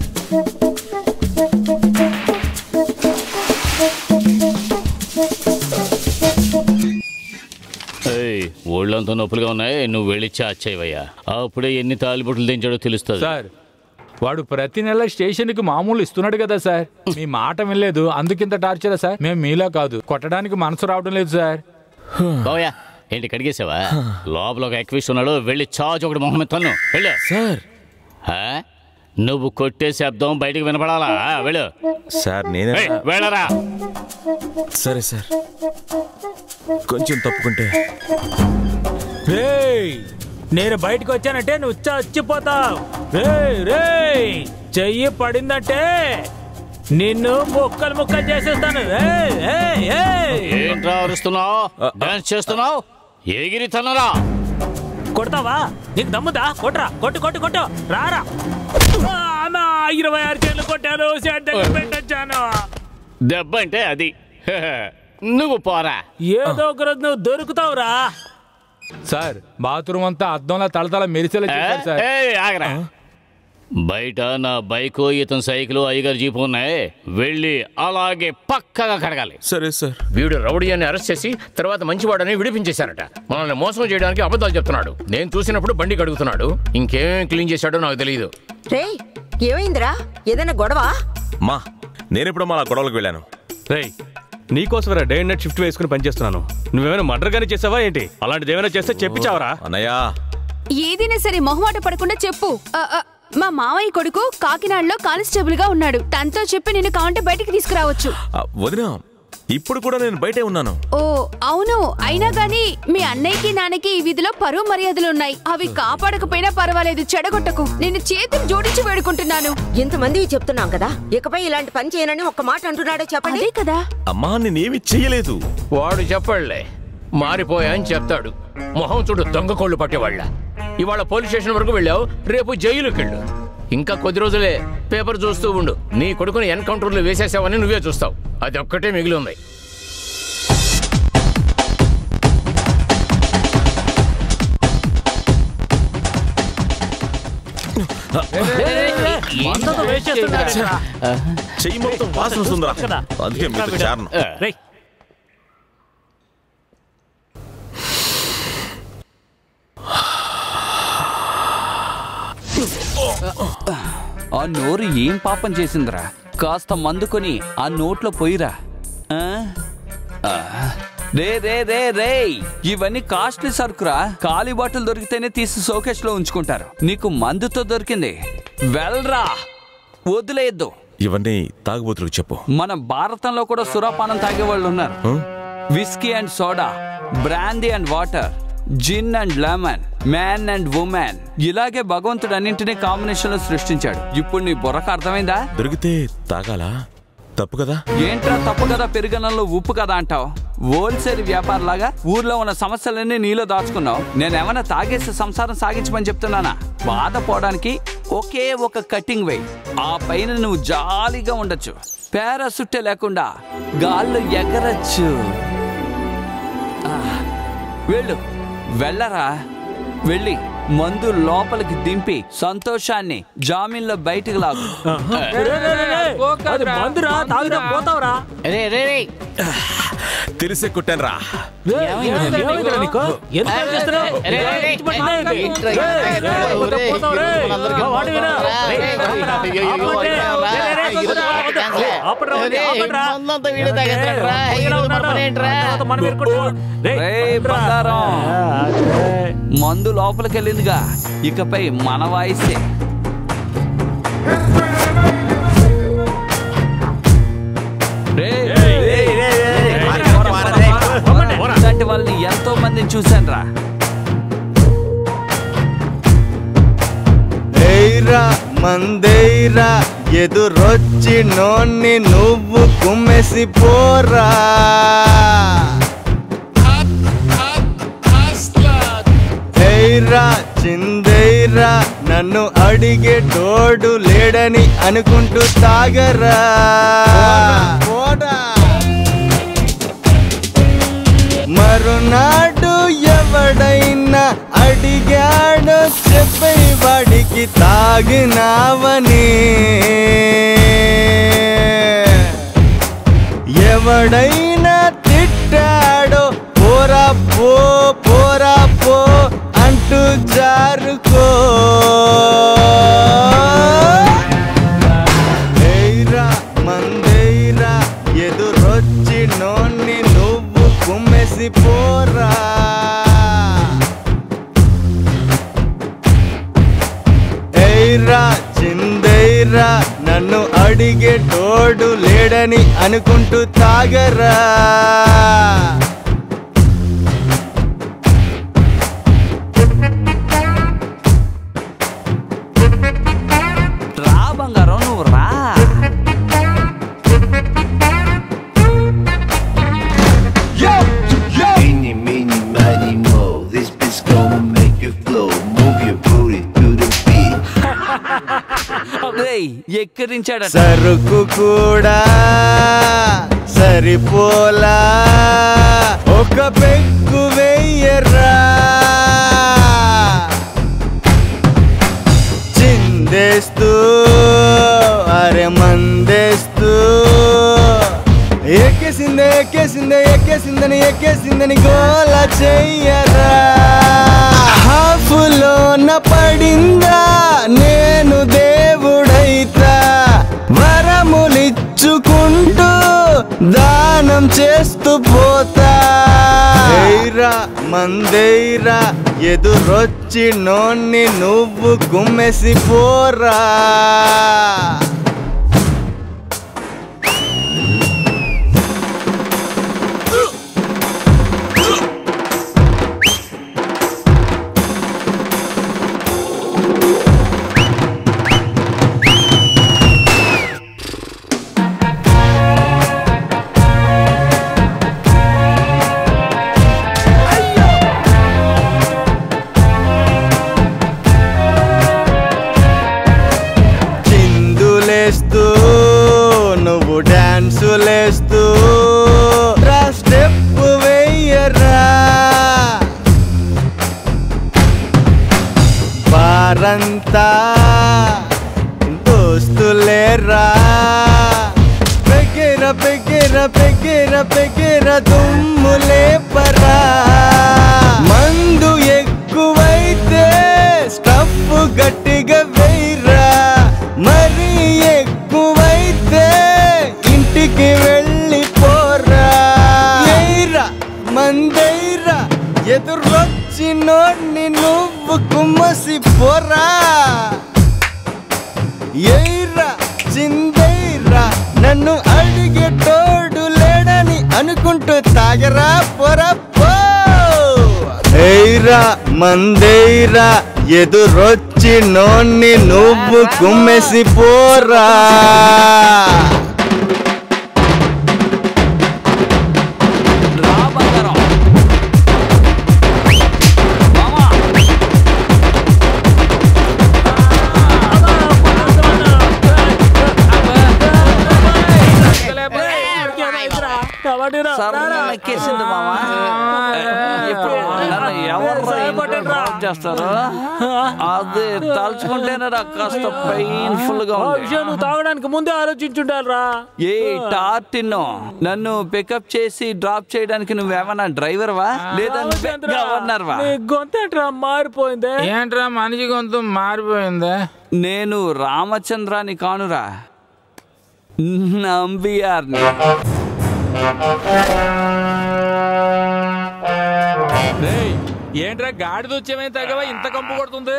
Speaker 5: ఏయ్, ఒళ్ళంతా నొప్పులుగా ఉన్నాయి నువ్వు వెళ్ళి చాచేవయ్యా అప్పుడే ఎన్ని తాలిబొట్లు దించాడో తెలుస్తుంది
Speaker 10: సార్ వాడు ప్రతి నెల స్టేషన్కి మామూలు ఇస్తున్నాడు కదా సార్ మీ మాట వినలేదు అందుకింత టార్చరా సార్ మేము మీలా కాదు కొట్టడానికి మనసు రావడం లేదు సార్
Speaker 5: బావయ్యా ఏంటి కడిగేసావా లోపల ఒక ఎక్విస్ట్ ఉన్నాడు వెళ్ళి చాచు ఒకటి మొహమ్మద్ తన్ను వెళ్ళు
Speaker 1: సార్
Speaker 5: నువ్వు కొట్టే శబ్దం బయటికి వినపడాలా ఆ, వెళ్ళు
Speaker 1: సార్ నేనే
Speaker 5: ఏయ్, వెళ్ళరా
Speaker 1: సరే సార్ కొంచెం తప్పుకుంటే
Speaker 9: రేయ్ నేను బయటకు వచ్చానంటే నువ్వు చచ్చిపోతావు రేయ్ రేయ్ చెయ్యి పడిందంటే నిన్ను ముక్కలు ముక్కలు చేసేస్తాను ఏయ్, ఏయ్, ఏయ్.
Speaker 5: ఏంట్రా అరుస్తున్నావు డాన్స్ చేస్తున్నావు ఎగిరి తన్నరా
Speaker 9: కొడతావా నీకు దమ్ముదా కొట్రా కొట్టు కొట్టు కొట్టు రారా ఆ, అమ్మా ఇరవై ఆరు చేతులు కొట్టాను షర్ట్ దగ్గర పెట్టొచ్చాను
Speaker 5: దెబ్బ అంటే అది నువ్వు పోరా
Speaker 9: ఏదో ఒక రోజు నువ్వు దొరుకుతావురా
Speaker 10: సార్ బాత్రూమ్ అంతా అద్దంలా తలతల మెరిసేలా చేశారు సార్
Speaker 5: ఏయ్, ఆగరా బయట నా బైకు ఇతని సైకిల్ అయ్యగారు జీపు ఉన్నాయి వెళ్ళి అలాగే పక్కగా కడగాలి
Speaker 1: సరే సార్
Speaker 14: వీడు రౌడీ అని అరెస్ట్ చేసి తర్వాత మంచివాడని విడిపించేశారట మనల్ని మోసం చేయడానికి అబద్ధాలు చెప్తున్నాడు నేను చూసినప్పుడు బండి కడుగుతున్నాడు ఇంకేం క్లీన్ చేశాడో నాకు తెలియదు
Speaker 6: రే ఏమైందిరా ఏదైనా గొడవ
Speaker 1: మా నేనెప్పుడు మా గొడవలకు వెళ్ళాను
Speaker 7: రేయ్ నీకోసం డే అండ్ నైట్ షిఫ్ట్ వేసుకుని పనిచేస్తున్నాను నువ్వేమైనా మర్డర్ గానీ చేసావా ఏంటి అలాంటిది ఏమైనా చేస్తే చెప్పించావరా
Speaker 1: అన్నయ్యా
Speaker 8: ఏదైనా సరే మొహమాట పడకుండా చెప్పు ఆ, ఆ, మా మావయ్య కొడుకు కాకినాడలో కానిస్టేబుల్ గా ఉన్నాడు తనతో చెప్పి నిన్ను కావంటే బయటికి తీసుకురావచ్చు
Speaker 1: ఆ, వదినా ఇప్పుడు కూడా నేను బయటే ఉన్నాను
Speaker 8: ఓ అవును అయినా గాని మీ అన్నయ్యకి నాన్నకి ఈ వీధిలో పరువు మర్యాదలు ఉన్నాయి అవి కాపాడకపోయినా పర్వాలేదు చెడగొట్టకు నేను చేతులు జోడించి వేడుకుంటున్నాను
Speaker 6: ఇంతమంది చెప్తున్నాం కదా ఇకపై ఇలాంటి పని చేయనని ఒక్క మాట అంటున్నాడో చెప్పండి
Speaker 8: అదే కదా
Speaker 1: అమ్మా నేనేమి చెయ్యలేదు
Speaker 14: వాడు చెప్పడులే మారిపోయా అని చెప్తాడు మొహం చూడు దొంగ కోళ్ళు పట్టేవాళ్ళ ఇవాళ పోలీస్ స్టేషన్ వరకు వెళ్ళావు రేపు జైలుకి వెళ్ళు ఇంకా కొద్ది రోజులే పేపర్ చూస్తూ ఉండు నీ కొడుకుని ఎన్కౌంటర్లో వేసేసావని నువ్వే చూస్తావు అది ఒక్కటే మిగిలి ఉంది
Speaker 9: మందతో వేస్ట్ చేస్తున్నాడు ఇక్కడ.
Speaker 1: చెయ్యి మొత్తం వాసన వస్తుందిరా అందుకే మీతో చేరను
Speaker 9: రేయ్
Speaker 3: ఆ నోరు ఏం పాపం చేసిందిరా కాస్త మందుకొని ఆ నోట్లో పోయిరా ఆ? ఆ. రే రే రే రే ఇవన్నీ కాస్ట్లీ సరుకురా ఖాళీ బాటిల్ దొరికితేనే తీసి షోకేస్ లో ఉంచుకుంటారు నీకు మందుతో దొరికింది వెళ్ళరా వదిలేయద్దు
Speaker 1: ఇవన్నీ తాగుబోతులకు చెప్పు
Speaker 3: మన భారతంలో కూడా సురాపానం తాగే వాళ్ళు ఉన్నారు whisky and soda brandy and water gin and lemon man and women ఇలాగే భగవంతుడు అన్నింటినీ కాంబినేషన్ లో సృష్టించాడు ఇప్పుడు నీ బుర్రకు అర్థమైందా
Speaker 1: దొరికితే తాగాలా తప్పు కదా
Speaker 3: ఏంట్రా తప్పు కదా పెరుగన్నంలో ఉప్పు కదా అంటావు హోల్సేల్ వ్యాపారలాగా ఊర్లో ఉన్న సమస్యలన్నీ నీలో దాచుకున్నావు నేనేమైనా తాగేసి సంసారం సాగించమని చెప్తున్నానా బాధపోవడానికి ఒకే ఒక కటింగ్ వే ఆ పైన నువ్వు జాలీగా ఉండొచ్చు పారాసుట్టే లేకుండా గాల్లో ఎగరచ్చు ఆ, వెళ్ళు వెళ్ళరా వెళ్ళి మందు లోపలికి దింపి సంతోషాన్ని జామీన్లో బయటికి లాగు
Speaker 9: అది మందురా తాగినా పోతావురా
Speaker 5: రే రే రే
Speaker 1: తెలిసే కొట్టాను రా
Speaker 9: ఏమైందిరా నీకు ఎందుకు అలా చేస్తున్నావు?
Speaker 5: రే, రే, రే.
Speaker 9: పిచ్చి పట్టిందా ఏంటి?
Speaker 5: ఏంట్రా,
Speaker 9: రేయ్,
Speaker 5: ఏంట్రా,
Speaker 9: రేయ్,
Speaker 5: రేయ్,
Speaker 9: రేయ్, పోతావు, రేయ్.
Speaker 5: అందరికీ
Speaker 9: ఆ, వాడు వినా?
Speaker 5: రేయ్,
Speaker 9: రేయ్,
Speaker 5: రేయ్,
Speaker 9: ఆపరా.
Speaker 5: అయ్యో, అయ్యో,
Speaker 9: ఆపండి.
Speaker 5: అయ్యో,
Speaker 9: రేయ్, రేయ్,
Speaker 5: రేయ్,
Speaker 9: వద్దురా,
Speaker 5: రేయ్,
Speaker 9: వద్దు.
Speaker 5: రేయ్,
Speaker 9: ఆపండ్రా, వద్దు,
Speaker 5: రేయ్,
Speaker 9: ఆపండ్రా.
Speaker 5: మందంతా వీడే తాగేస్తాడురా.
Speaker 9: రేయ్,
Speaker 5: ఈయన
Speaker 9: ఉన్నాడు.
Speaker 5: పరపరేంట్రా?
Speaker 9: తర్వాత మనం ఎరుకుంటాం. రేయ్,
Speaker 3: రేయ్, బంగారం మందు లోపలికి వెళ్ళిందిగా ఇకపై మన వాయిసే రేయ్, రేయ్, ఇలాంటి వాళ్ళని ఎంతో మందిని చూశాను రా
Speaker 11: ఏయ్రా మందేయ్రా ఎదురొచ్చి నోన్ని నువ్వు కుమ్మేసి పోరా ఏయ్రా చిందేయ్రా నన్ను అడిగే తోడు లేడని అనుకుంటూ తాగరా మరునాడు ఎవడైనా అడిగాడో చెప్పే వాడికి తాగినావని ఎవడైనా తిట్టాడో పోరా పో పోరా పో అంటూ జారుకో ఏయ్రా మందేయ్రా ఎదురొచ్చి నోన్ని నువ్వు కుమ్మెసి పోరా ఏయ్రా చిందేయ్రా నన్ను అడిగే తోడు లేడని అనుకుంటూ తాగరా
Speaker 3: రా బంగారం నువ్వు రా
Speaker 21: Eeny, meeny, miny, mo. This bitch gonna make you flow. Move your booty to the beat.
Speaker 3: రేయ్ ఎక్కిరించాడట
Speaker 11: సరుకు కూడా సరిపోలా ఒక పెగ్గు వెయ్యరా చిందేస్తూ అరే మందేస్తూ ఎక్కేసిందే ఎక్కేసిందే ఎక్కేసిందని ఎక్కేసిందని గోల చెయ్యరా హాఫ్లోన పడిందా నేను దేవుడైతా వరములిచ్చుకుంటూ దానం చేస్తూ పోతా ఏయ్రా మందేయ్రా ఎదురొచ్చి నోన్ని నువ్వు కుమ్మెసి పోరా చిందులేస్తూ నువ్వు డాన్సులేస్తూ రా స్టెప్ వెయ్యరా వారంతా దోస్తులేరా పెగిర పెగిర పెగిర పెగిర దుమ్ములే పరా మందు ఎక్కువైతే స్టఫ్ గట్టిగా వెయ్యరా మరి ఎక్కువైతే ఇంటికి వెళ్ళిపోరా ఎయిరా మందైరా ఎదురొచ్చి నోడిని నువ్వు కుమ్మసి పోరా ఎయిరా చిందైరా నన్ను అడిగే తోడు లేడని అనుకుంటూ తాగరా పోరా పో ఎయిరా మందేయ్రా ఎదురొచ్చి నోన్ని నువ్వు కుమ్మెసి పోరా
Speaker 3: సర్వం ఎక్కేసింది మామా ఇప్పుడు నన్ను ఎవరు ఇంట్రడ్యూస్ చేస్తారు అది తలుచుకుంటేనే నాకు కాస్త పెయిన్ఫుల్ గా
Speaker 9: ఆ
Speaker 3: ఉంది
Speaker 9: విషయం నువ్వు తాగడానికి ముందే ఆలోచించుండాలిరా
Speaker 3: ఏ టార్టిన్నో నన్ను పికప్ చేసి డ్రాప్ చేయడానికి నువ్వేమన్నా డ్రైవర్వా లేదా నువ్వే గవర్నర్వా
Speaker 9: నీ గొంతేంట్రా మారిపోయిందే
Speaker 10: ఏంట్రా మనిషి గొంతు మారిపోయిందా
Speaker 3: నేను రామచంద్రాని కానురా నంబియార్ని
Speaker 10: రేయ్, ఏంట్రా గాడిద వచ్చేమే తగవా ఇంత కంపు కొడుతుంది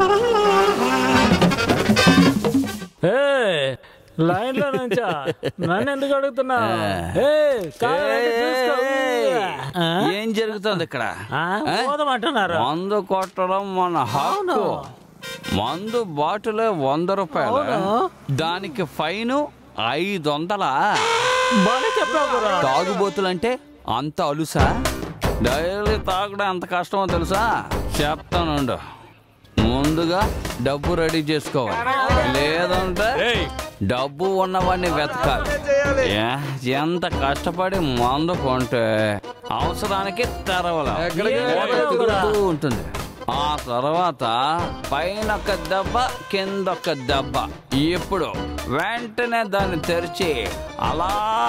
Speaker 9: ఏ లైన్ లో నుంచా నన్ను ఎందుకు అడుగుతున్నా ఏ కావాలంటే చూసుకో. ఆ?
Speaker 3: ఏం జరుగుతుంది ఇక్కడ
Speaker 9: ఆ,
Speaker 3: ఆ?
Speaker 9: పోదామంటున్నారు.
Speaker 3: మందు కొట్టడం మన హక్కు మందు బాటిల్ వంద రూపాయలు
Speaker 9: అవును.
Speaker 3: దానికి ఫైన్ ఐదు వందలా
Speaker 9: బాగా చెప్పావు గురు.
Speaker 3: తాగుబోతులంటే అంత అలుసా డైలీ తాగడం అంత కష్టమో తెలుసా చెప్తానుండు ముందుగా డబ్బు రెడీ చేసుకోవాలి లేదంటే డబ్బు ఉన్నవాడిని వెతకాలి ఏ, ఎంత కష్టపడి మందు కొంటే అవసరానికి తెరవల తిరుగుతూ ఉంటుంది ఆ తర్వాత పైన ఒక దెబ్బ కింద ఒక దెబ్బ ఇప్పుడు వెంటనే దాన్ని తెరిచి అలా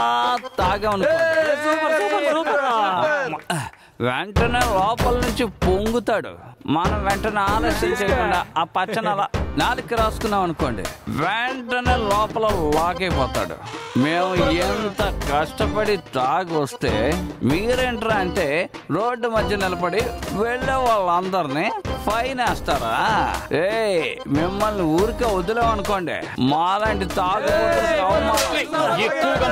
Speaker 3: తాగామనుకో వెంటనే లోపల నుంచి పొంగుతాడు మనం వెంటనే ఆలస్యం చేయకుండా ఆ పచ్చని అలా నాలుగు రాసుకున్నాం అనుకోండి వెంటనే లోపల లాగైపోతాడు మేము ఎంత కష్టపడి తాగి వస్తే మీరేంట్రా అంటే రోడ్డు మధ్య నిలబడి వెళ్ళే వాళ్ళందరినీ ఫైన్ వేస్తారా ఏ మిమ్మల్ని ఊరికే వదిలేం అనుకోండి మాలాంటి తాగు ఎక్కువగా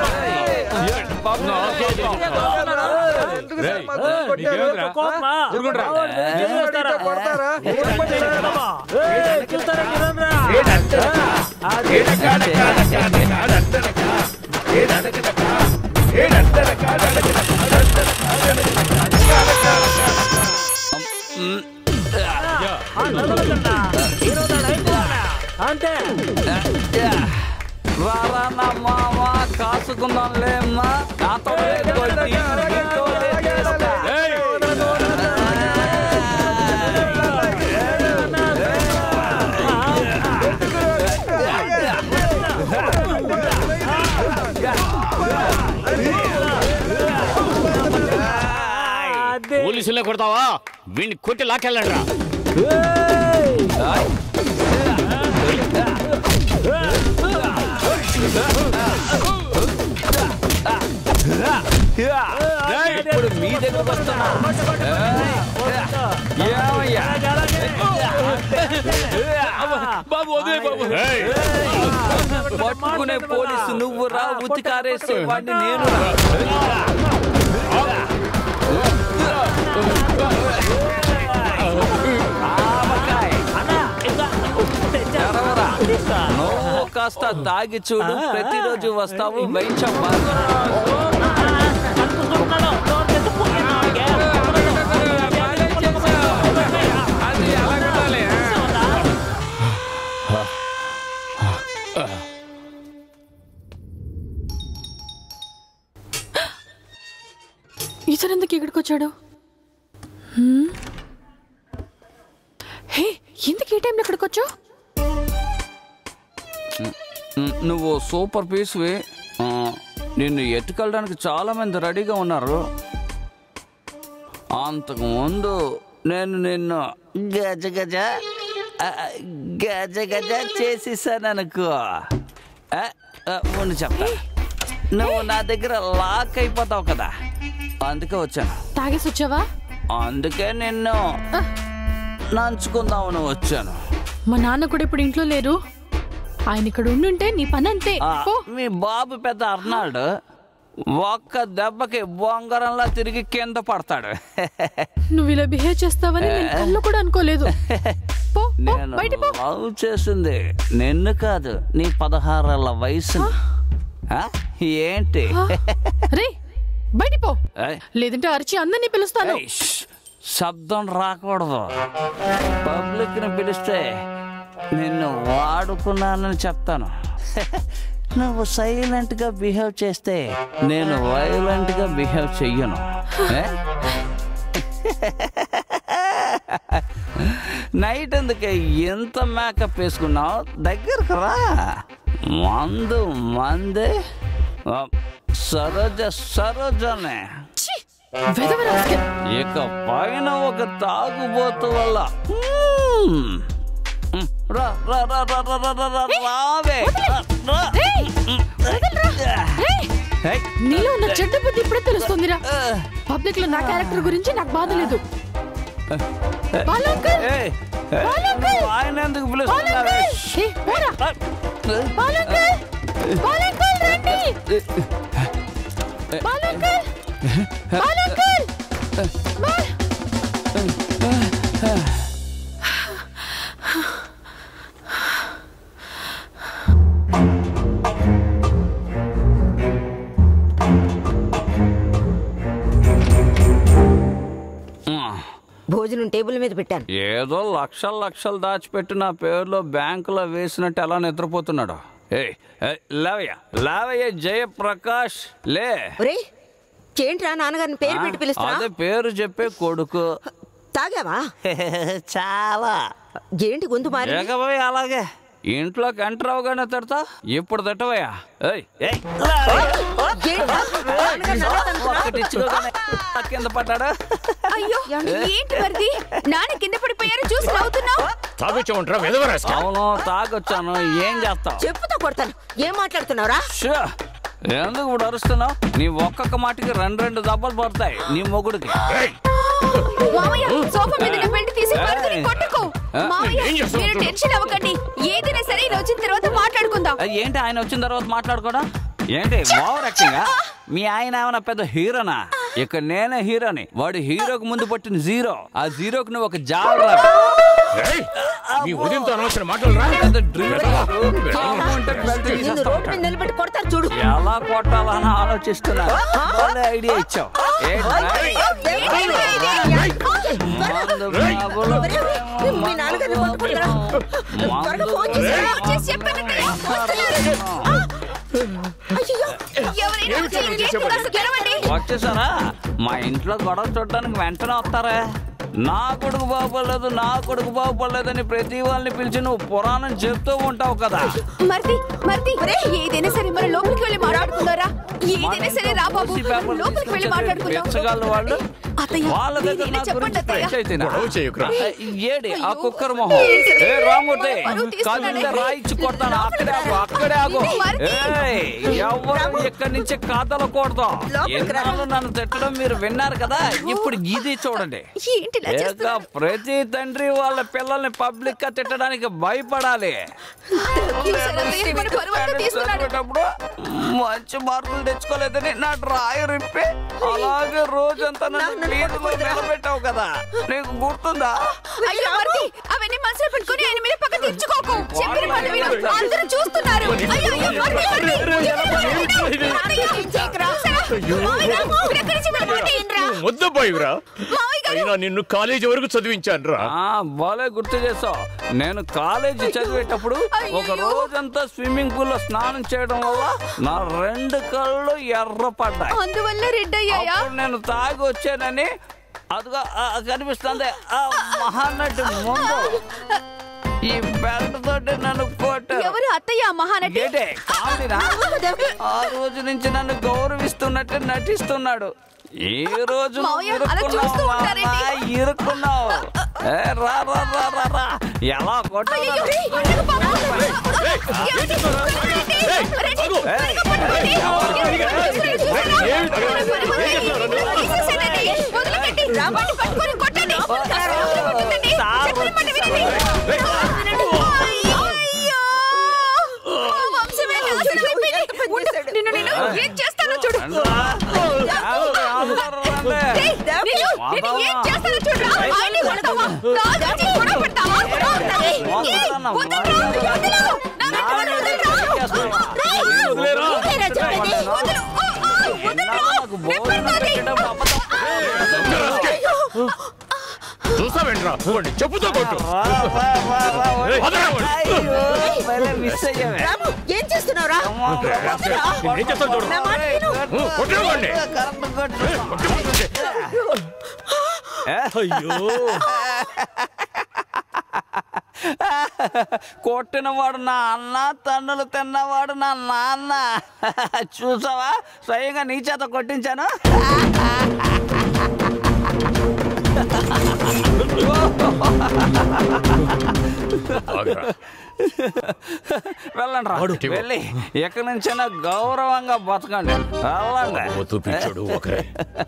Speaker 9: అంతే
Speaker 3: రారా నా మామ కాసుకుందాంలే అమ్మా నాతో లేదు కొట్టి, నీతో లేదు చేస్తా.
Speaker 5: పోలీసులే కొడతావా వీడిని కొట్టి లాకెళ్ళండి రా
Speaker 3: ఇప్పుడు మీ దగ్గరకు వస్తున్నా ఏమయ్యా?
Speaker 14: బాబు వదిలే బాబు
Speaker 3: పట్టుకునే పోలీసు నువ్వు రా ఉతికారేసే వాడిని నేను రా. తెరవరా. నువ్వు కాస్త తాగి చూడు ప్రతిరోజు వస్తావు వైన్ షాప్
Speaker 16: ఇతను ఎందుకు ఇక్కడికి వచ్చాడు హ్మ్? హే ఎందుకు ఈ టైంలో ఇక్కడికి వచ్చావు
Speaker 3: మ్, నువ్వు సూపర్ పీస్వి ఆ, నిన్ను ఎత్తుకెళ్ళడానికి చాలా మంది రెడీగా ఉన్నారు అంతకు ముందు నేను నిన్ను గజ గజ ఆ, గజ గజ చేసేసాను అనుకో ఆ, ఆ, ఉండు చెప్తా నువ్వు నా దగ్గర లాక్ అయిపోతావు కదా అందుకే వచ్చాను
Speaker 16: తాగేసి వచ్చావా
Speaker 3: అందుకే నిన్ను నంచుకుందామని వచ్చాను
Speaker 16: మా నాన్న కూడా ఇప్పుడు ఇంట్లో లేరు ఆయన ఇక్కడ ఉండుంటే నీ పని అంతే
Speaker 3: ఆ,
Speaker 16: పో.
Speaker 3: మీ బాబు పెద్ద అర్నాల్డ్ ఒక్క దెబ్బకి బొంగరంలా తిరిగి కింద పడతాడు
Speaker 16: నువ్వు ఇలా బిహేవ్ చేస్తావని నేను కళ్ళు కూడా అనుకోలేదు పో పో
Speaker 3: నేను
Speaker 16: బయట పో
Speaker 3: లవ్ చేసింది నిన్ను కాదు నీ పదహారేళ్ల వయసు ఏంటి
Speaker 16: రే బయట పో
Speaker 3: ఏయ్,
Speaker 16: లేదంటే అరిచి అందరినీ పిలుస్తాను
Speaker 3: ఏయ్, ష్, శబ్దం రాకూడదు పబ్లిక్ ని పిలిస్తే నిన్ను వాడుకున్నానని చెప్తాను నువ్వు సైలెంట్ గా బిహేవ్ చేస్తే నేను వైలెంట్ గా బిహేవ్ చెయ్యను ఏ? నైట్ ఎందుకే ఎంత మేకప్ వేసుకున్నావు దగ్గరకు రా మందు మందే ఆ, సరోజ సరోజనే ఇక పైన ఒక తాగుబోతు వల్ల హ్మ్. హ్మ్. రా రా రా రా రా రా రా రా రావే రా, రా. హే.
Speaker 16: నీలో ఉన్న చెడ్డ బుద్ధి ఇప్పుడే తెలుస్తుందిరా పబ్లిక్ లో నా క్యారెక్టర్ గురించి నాకు బాధ లేదు బాలు అంకుల్!
Speaker 3: ఏయ్, ఏయ్,
Speaker 16: బాలు అంకుల్!
Speaker 3: నువ్వు ఆయన ఎందుకు
Speaker 16: బాలు
Speaker 3: పిలుస్తున్నావే?
Speaker 16: అంకుల్! ఏ, పోరా! బాలు అంకుల్! బాలు అంకుల్, రండి! బాలు అంకుల్! బాలు అంకుల్! బాల్-
Speaker 6: భోజనం టేబుల్ మీద పెట్టాను
Speaker 3: ఏదో లక్షలు లక్షలు దాచిపెట్టి నా పేరులో బ్యాంకులో వేసినట్టు ఎలా నిద్రపోతున్నాడు ఏయ్ ఏయ్, లేవయ్య లేవయ్య జయప్రకాష్ లే
Speaker 6: ఒరే ఏంట్రా నాన్నగారిని పేరు పెట్టి పిలుస్తున్నా
Speaker 3: అదే పేరు చెప్పే కొడుకు
Speaker 6: తాగావా
Speaker 3: చాలా
Speaker 6: ఏంటి గొంతు మారి
Speaker 3: ఎగబోయి అలాగే ఇంట్లోకి ఎంటర్ అవగానే తిడతా ఇప్పుడు తిట్టవయ్యా ఏయ్, ఏయ్, ఒక్కటి ఇచ్చుకోగానే కింద పడ్డాడు
Speaker 8: అయ్యో ఏంటి మరిది నాన్న కింద పడిపోయారు చూసి నవ్వుతున్నావు
Speaker 14: తాగొచ్చామంటారా వెదవరాస్తా
Speaker 3: అవును తాగొచ్చాను ఏం చేస్తావు
Speaker 6: చెప్పుతో కొడతాను ఏం మాట్లాడుతున్నావురా
Speaker 3: షూ. ఎందుకు ఇప్పుడు అరుస్తున్నావు నీ ఒక్కొక్క మాటకి రెండు రెండు దెబ్బలు పడతాయి నీ మొగుడికి
Speaker 8: మామయ్య సోఫా మీద ఉన్న బెల్ట్ తీసి మరిదిని కొట్టుకో
Speaker 3: ఆ,
Speaker 8: మామయ్య
Speaker 3: ఏం చేస్తావు?
Speaker 8: మీరు టెన్షన్ అవ్వకండి ఏదైనా సరే ఇలా వచ్చిన తర్వాత మాట్లాడుకుందాం
Speaker 3: ఆ, ఏంటి ఆయన వచ్చిన తర్వాత మాట్లాడుకోవడం ఏంటి ఓవర్ యాక్టింగ్ మీ ఆయన ఏమైనా పెద్ద హీరోనా ఇక నేనే హీరోని వాడు హీరోకి ముందు పట్టిన జీరో ఆ జీరోకి నువ్వు ఒక జాలరా
Speaker 14: మీ ఉదయంతో అనవసరం మాటలు
Speaker 3: పెద్ద డ్రిల్ ఉంటే బెల్ట్
Speaker 6: నిన్ను
Speaker 3: తీసేస్తా
Speaker 6: రోడ్డు మీద నిలబెట్టి కొడతారు చూడు
Speaker 3: ఎలా కొట్టాలని ఆలోచిస్తున్నా భలే ఐడియా ఇచ్చావు మందు బాబులు
Speaker 6: మీ నాన్నగారిని పట్టుకుంటారా త్వరగా ఫోన్ చేసి
Speaker 8: ఎవరైనా వచ్చి ఈ గేట్ కాస్త తెరవండి.
Speaker 3: వచ్చేసారా మా ఇంట్లో గొడవ చూడడానికి వెంటనే వస్తారా నా కొడుకు బాగోలేదు నా కొడుకు బాగుపడలేదని ప్రతి వాళ్ళని పిలిచి నువ్వు పురాణం చెప్తూ ఉంటావు కదా
Speaker 8: మరిది మరిది ఏదైనా సరే మనం లోపలికి వెళ్ళి మాట్లాడుకుందారా ఏదైనా సరే రా బాబు మనం లోపలికి వెళ్ళి మాట్లాడుకుందాం
Speaker 3: బెచ్చగాళ్ళు వాళ్ళు
Speaker 8: అత్తయ్య
Speaker 3: వాళ్ళ దగ్గర
Speaker 8: ఏదైనా
Speaker 3: నా
Speaker 8: చెప్పండి
Speaker 3: గురించి
Speaker 8: అత్తయ్య
Speaker 3: ఫ్రెష్ అయితేనా?
Speaker 14: గొడవ చేయకురా.
Speaker 3: ఏ, ఏడి ఆ కుక్కర్ మొహం ఏ రామూర్తి
Speaker 8: పరువు తీస్తున్నాడే.
Speaker 3: కళ్ళ రాయిచ్చి కొడతాను అక్కడే ఆగు అక్కడే ఆగు ఏయ్, ఎవరు ఇక్కడి నుంచి కాదలకూడదు ఎన్నాళ్ళు నన్ను తిట్టడం మీరు విన్నారు కదా ఇప్పుడు ఇది చూడండి
Speaker 8: ఏంటి ఇలా
Speaker 3: ఏక
Speaker 8: చేస్తున్నారు?
Speaker 3: ప్రతి తండ్రి వాళ్ళ పిల్లల్ని పబ్లిక్ గా తిట్టడానికి భయపడాలి
Speaker 8: చూసారా అత్తయ్య, మన పరువు అంతా తీస్తున్నాడు.
Speaker 3: చదివేటప్పుడు మంచి మార్కులు తెచ్చుకోలేదని నా డ్రాయర్ ఇప్పి అలాగే రోజంతా నన్ను వీధిలో నిలబెట్టావు కదా నీకు గుర్తుందా
Speaker 8: అయ్యో మరిది అవన్నీ మనసులో పెట్టుకుని ఆయన మీద పక్క తెచ్చుకోకు చెప్పిన మాట విను అందరూ చూస్తున్నారు అయ్యో అయ్యో మరిది మరిది చెప్పిన మాట విను. అత్తయ్య, చేయకురా. మామయ్య, మీరు ఎక్కడి నుంచి మీరు మాట ఏంట్రా?
Speaker 14: ముద్దపోయిరా అయినా నిన్ను కాలేజీ వరకు చదివించాను రా
Speaker 3: ఆ బాలే గుర్తు చేసావు నేను కాలేజీ చదివేటప్పుడు ఒక రోజంతా స్విమ్మింగ్ పూల్ లో స్నానం చేయడం వల్ల నా రెండు కళ్ళు ఎర్రపడ్డాయి
Speaker 8: అందువల్ల రెడ్ అయ్యాయా
Speaker 3: అప్పుడు నేను తాగి వచ్చానని అదిగా ఆ, కనిపిస్తుంది ఆ మహానటి ముందు ఈ బెల్ట్ తోటి నన్ను కొట్టారు
Speaker 8: ఎవరు అత్తయ్య ఆ మహానటి
Speaker 3: ఏంటే కామెడీనా? ఆ రోజు నుంచి నన్ను గౌరవిస్తున్నట్టు నటిస్తున్నాడు ఈ రోజు నువ్వు
Speaker 8: మావయ్య, అలా చూస్తూ
Speaker 3: ఇరుక్కున్నావు
Speaker 8: ఉంటారేంటి?
Speaker 3: మామ, ఇరుక్కున్నావు ఏ, రా రా రా రా రా ఎలా కొట్టావు నన్ను?
Speaker 8: నిన్ను నేను ఏం చేస్తానో చూడు ఏయ్, నిన్ను నిన్ను ఏం చేస్తానో చూడు ఆయన్ని కొడతావా రాజు వచ్చి గొడవ పెడతావా ఏయ్, ఏయ్, వదలరా, వదలు. నా వెంట వదలరా. రేయ్, వదలరా చెప్పేది. వదలు. ఆ, ఆ, వదలరా. నెప్పడుతోంది.
Speaker 14: చూసావేంట్రా వాడిని చెప్పుతో కొట్టు వదలరా వాడిని.
Speaker 3: మిస్ అయ్యావే
Speaker 6: రాము ఏం చేస్తున్నావురా
Speaker 14: నేనేం చేస్తాను చూడు
Speaker 6: నా మాట విను.
Speaker 14: ఉ, కొట్టురా వాడిని.
Speaker 3: అయ్యో కొట్టినవాడు నా అన్న తన్నులు తిన్నవాడు నా నాన్న చూసావా స్వయంగా నీ చేత కొట్టించాను
Speaker 14: ఆగురా.
Speaker 3: వెళ్ళండి రా వెళ్ళి ఎక్కడి నుంచైనా గౌరవంగా బతకండి వెళ్ళండి
Speaker 14: వద్దు పిచ్చోడు ఒకరే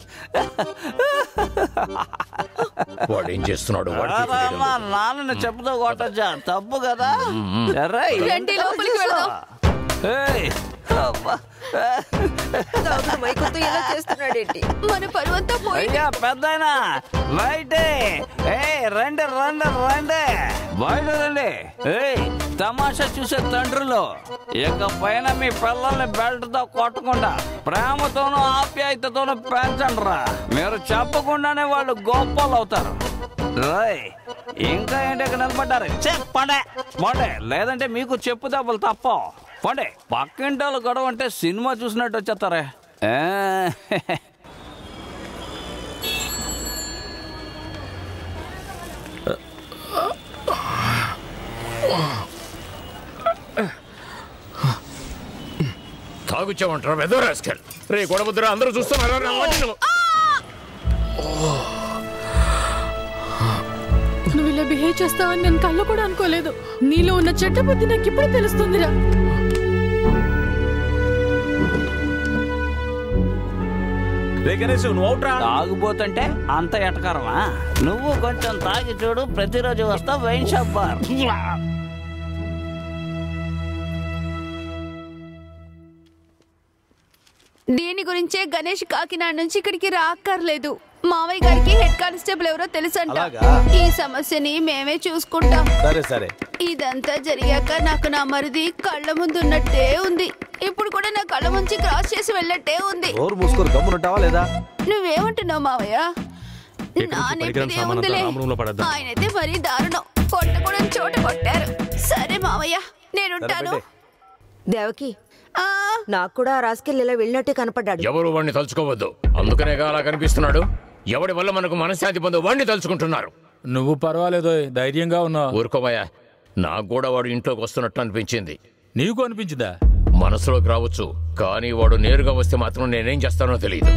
Speaker 14: వాడు ఏం చేస్తున్నాడు వాడికి
Speaker 3: రా,
Speaker 14: తెలియదు.
Speaker 3: మా నాన్నని చెప్పుతో కొట్టచ్చా తప్పు కదా సరే
Speaker 8: రండి, లోపలికి వెళ్దాం.
Speaker 3: ఏయ్, అబ్బా.
Speaker 6: తాగుడు మైకంతో ఇలా చేస్తున్నాడేంటి
Speaker 8: మన పరువంతా పోయి
Speaker 3: అయ్యా పెద్దయినా బయటే ఏ రండి రండి రండి బయట రండి ఏయ్ తమాషా చూసే తండ్రులు ఇక పైన మీ పిల్లల్ని బెల్ట్తో కొట్టకుండా ప్రేమతోనూ ఆప్యాయతతోనూ పెంచండి రా మీరు చెప్పకుండానే వాళ్ళు గొప్పలు అవుతారు రాయ్ ఇంకా ఏంటి ఇక్కడ నిలబడ్డారు చెప్పండి పోండి లేదంటే మీకు చెప్పు దెబ్బలు తప్ప పోండి పక్కింటి వాళ్ళు గొడవ అంటే సినిమా చూసినట్టు వచ్చేస్తారే ఏ,
Speaker 14: తాగుచ్చామంటారా వెదో రాస్కెల్ రే గొడవద్దుర అందరూ చూస్తున్నారా నా వాటిని నువ్వు?
Speaker 16: నువ్వు ఇలా బిహేవ్ చేస్తావని నేను కళ్ళు కూడా అనుకోలేదు నీలో ఉన్న చెడ్డ బుద్ధి నాకు ఇప్పుడు తెలుస్తుందిరా
Speaker 1: రే గణేష్ నువ్వు అవుట్రా
Speaker 3: తాగుబోతుంటే అంత ఎటకరమా నువ్వు కొంచెం తాగి చూడు ప్రతిరోజు వస్తావు వైన్ షాప్ బార్
Speaker 17: దీని గురించే గణేష్ కాకినాడ నుంచి ఇక్కడికి రాక్కర్లేదు మావయ్య గారికి హెడ్ కానిస్టేబుల్ ఎవరో తెలుసంట
Speaker 13: అలాగా?
Speaker 17: ఈ సమస్యని మేమే చూసుకుంటాం
Speaker 13: సరే సరే
Speaker 17: ఇదంతా జరిగాక నాకు నా మరిది కళ్ళ ముందు ఉన్నట్టే ఉంది ఇప్పుడు కూడా నా కళ్ళ ముంచి క్రాస్ చేసి వెళ్ళట్టే ఉంది
Speaker 13: నోరు మూసుకొని గమ్మునుంటావా లేదా
Speaker 17: నువ్వేమంటున్నావు మావయ్య నా
Speaker 7: పరికరం
Speaker 17: నెప్పిదే
Speaker 7: సామాన్
Speaker 17: ఉందిలే
Speaker 7: అంతా రామ్ రూమ్ లో పడేద్దాం.
Speaker 17: ఆయనైతే మరీ దారుణం కొట్టకూడని చోట కొట్టారు సరే మావయ్య నేనుంటాను
Speaker 6: దేవకి నాకు కూడా ఆ రాసుకెళ్ళి ఇలా వెళ్ళినట్టే కనపడ్డాడు
Speaker 14: ఎవరు వాడిని తలుచుకోవద్దు అందుకనేగా అలా కనిపిస్తున్నాడు ఎవడి వల్ల మనకు మనశ్శాంతి పొందో వాడిని తలుచుకుంటున్నారు
Speaker 10: నువ్వు పర్వాలేదు ధైర్యంగా ఉన్నావు
Speaker 14: ఊరుకోమయ్యా నాకు కూడా వాడు ఇంట్లోకి వస్తున్నట్టు అనిపించింది
Speaker 10: నీకు అనిపించిందా
Speaker 14: మనసులోకి రావచ్చు కానీ వాడు నేరుగా వస్తే మాత్రం నేనేం చేస్తానో తెలియదు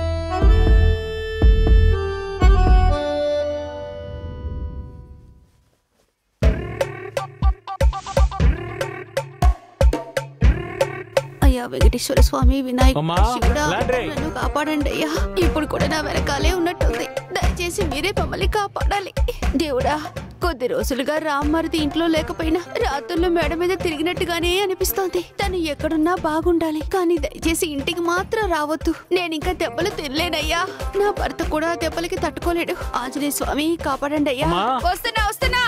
Speaker 17: అయ్యా వెంకటేశ్వర స్వామి వినాయక
Speaker 10: అమ్మా,
Speaker 17: శివుడా,
Speaker 10: లాండ్రీ.
Speaker 17: నన్ను కాపాడండి అయ్యా ఇప్పుడు కూడా నా వెనకాలే ఉన్నట్టుంది దయచేసి మీరే మమ్మల్ని కాపాడాలి దేవుడా కొద్ది రోజులుగా రామ్మరిది ఇంట్లో లేకపోయినా రాత్రుల్లో మేడ మీద తిరిగినట్టుగానే అనిపిస్తోంది తను ఎక్కడున్నా బాగుండాలి కానీ దయచేసి ఇంటికి మాత్రం రావద్దు నేను ఇంకా దెబ్బలు తినలేనయ్యా నా భర్త కూడా ఆ దెబ్బలకి తట్టుకోలేడు ఆంజనేయ స్వామి కాపాడండి అయ్యా
Speaker 10: అమ్మా.
Speaker 17: వస్తున్నా వస్తున్నా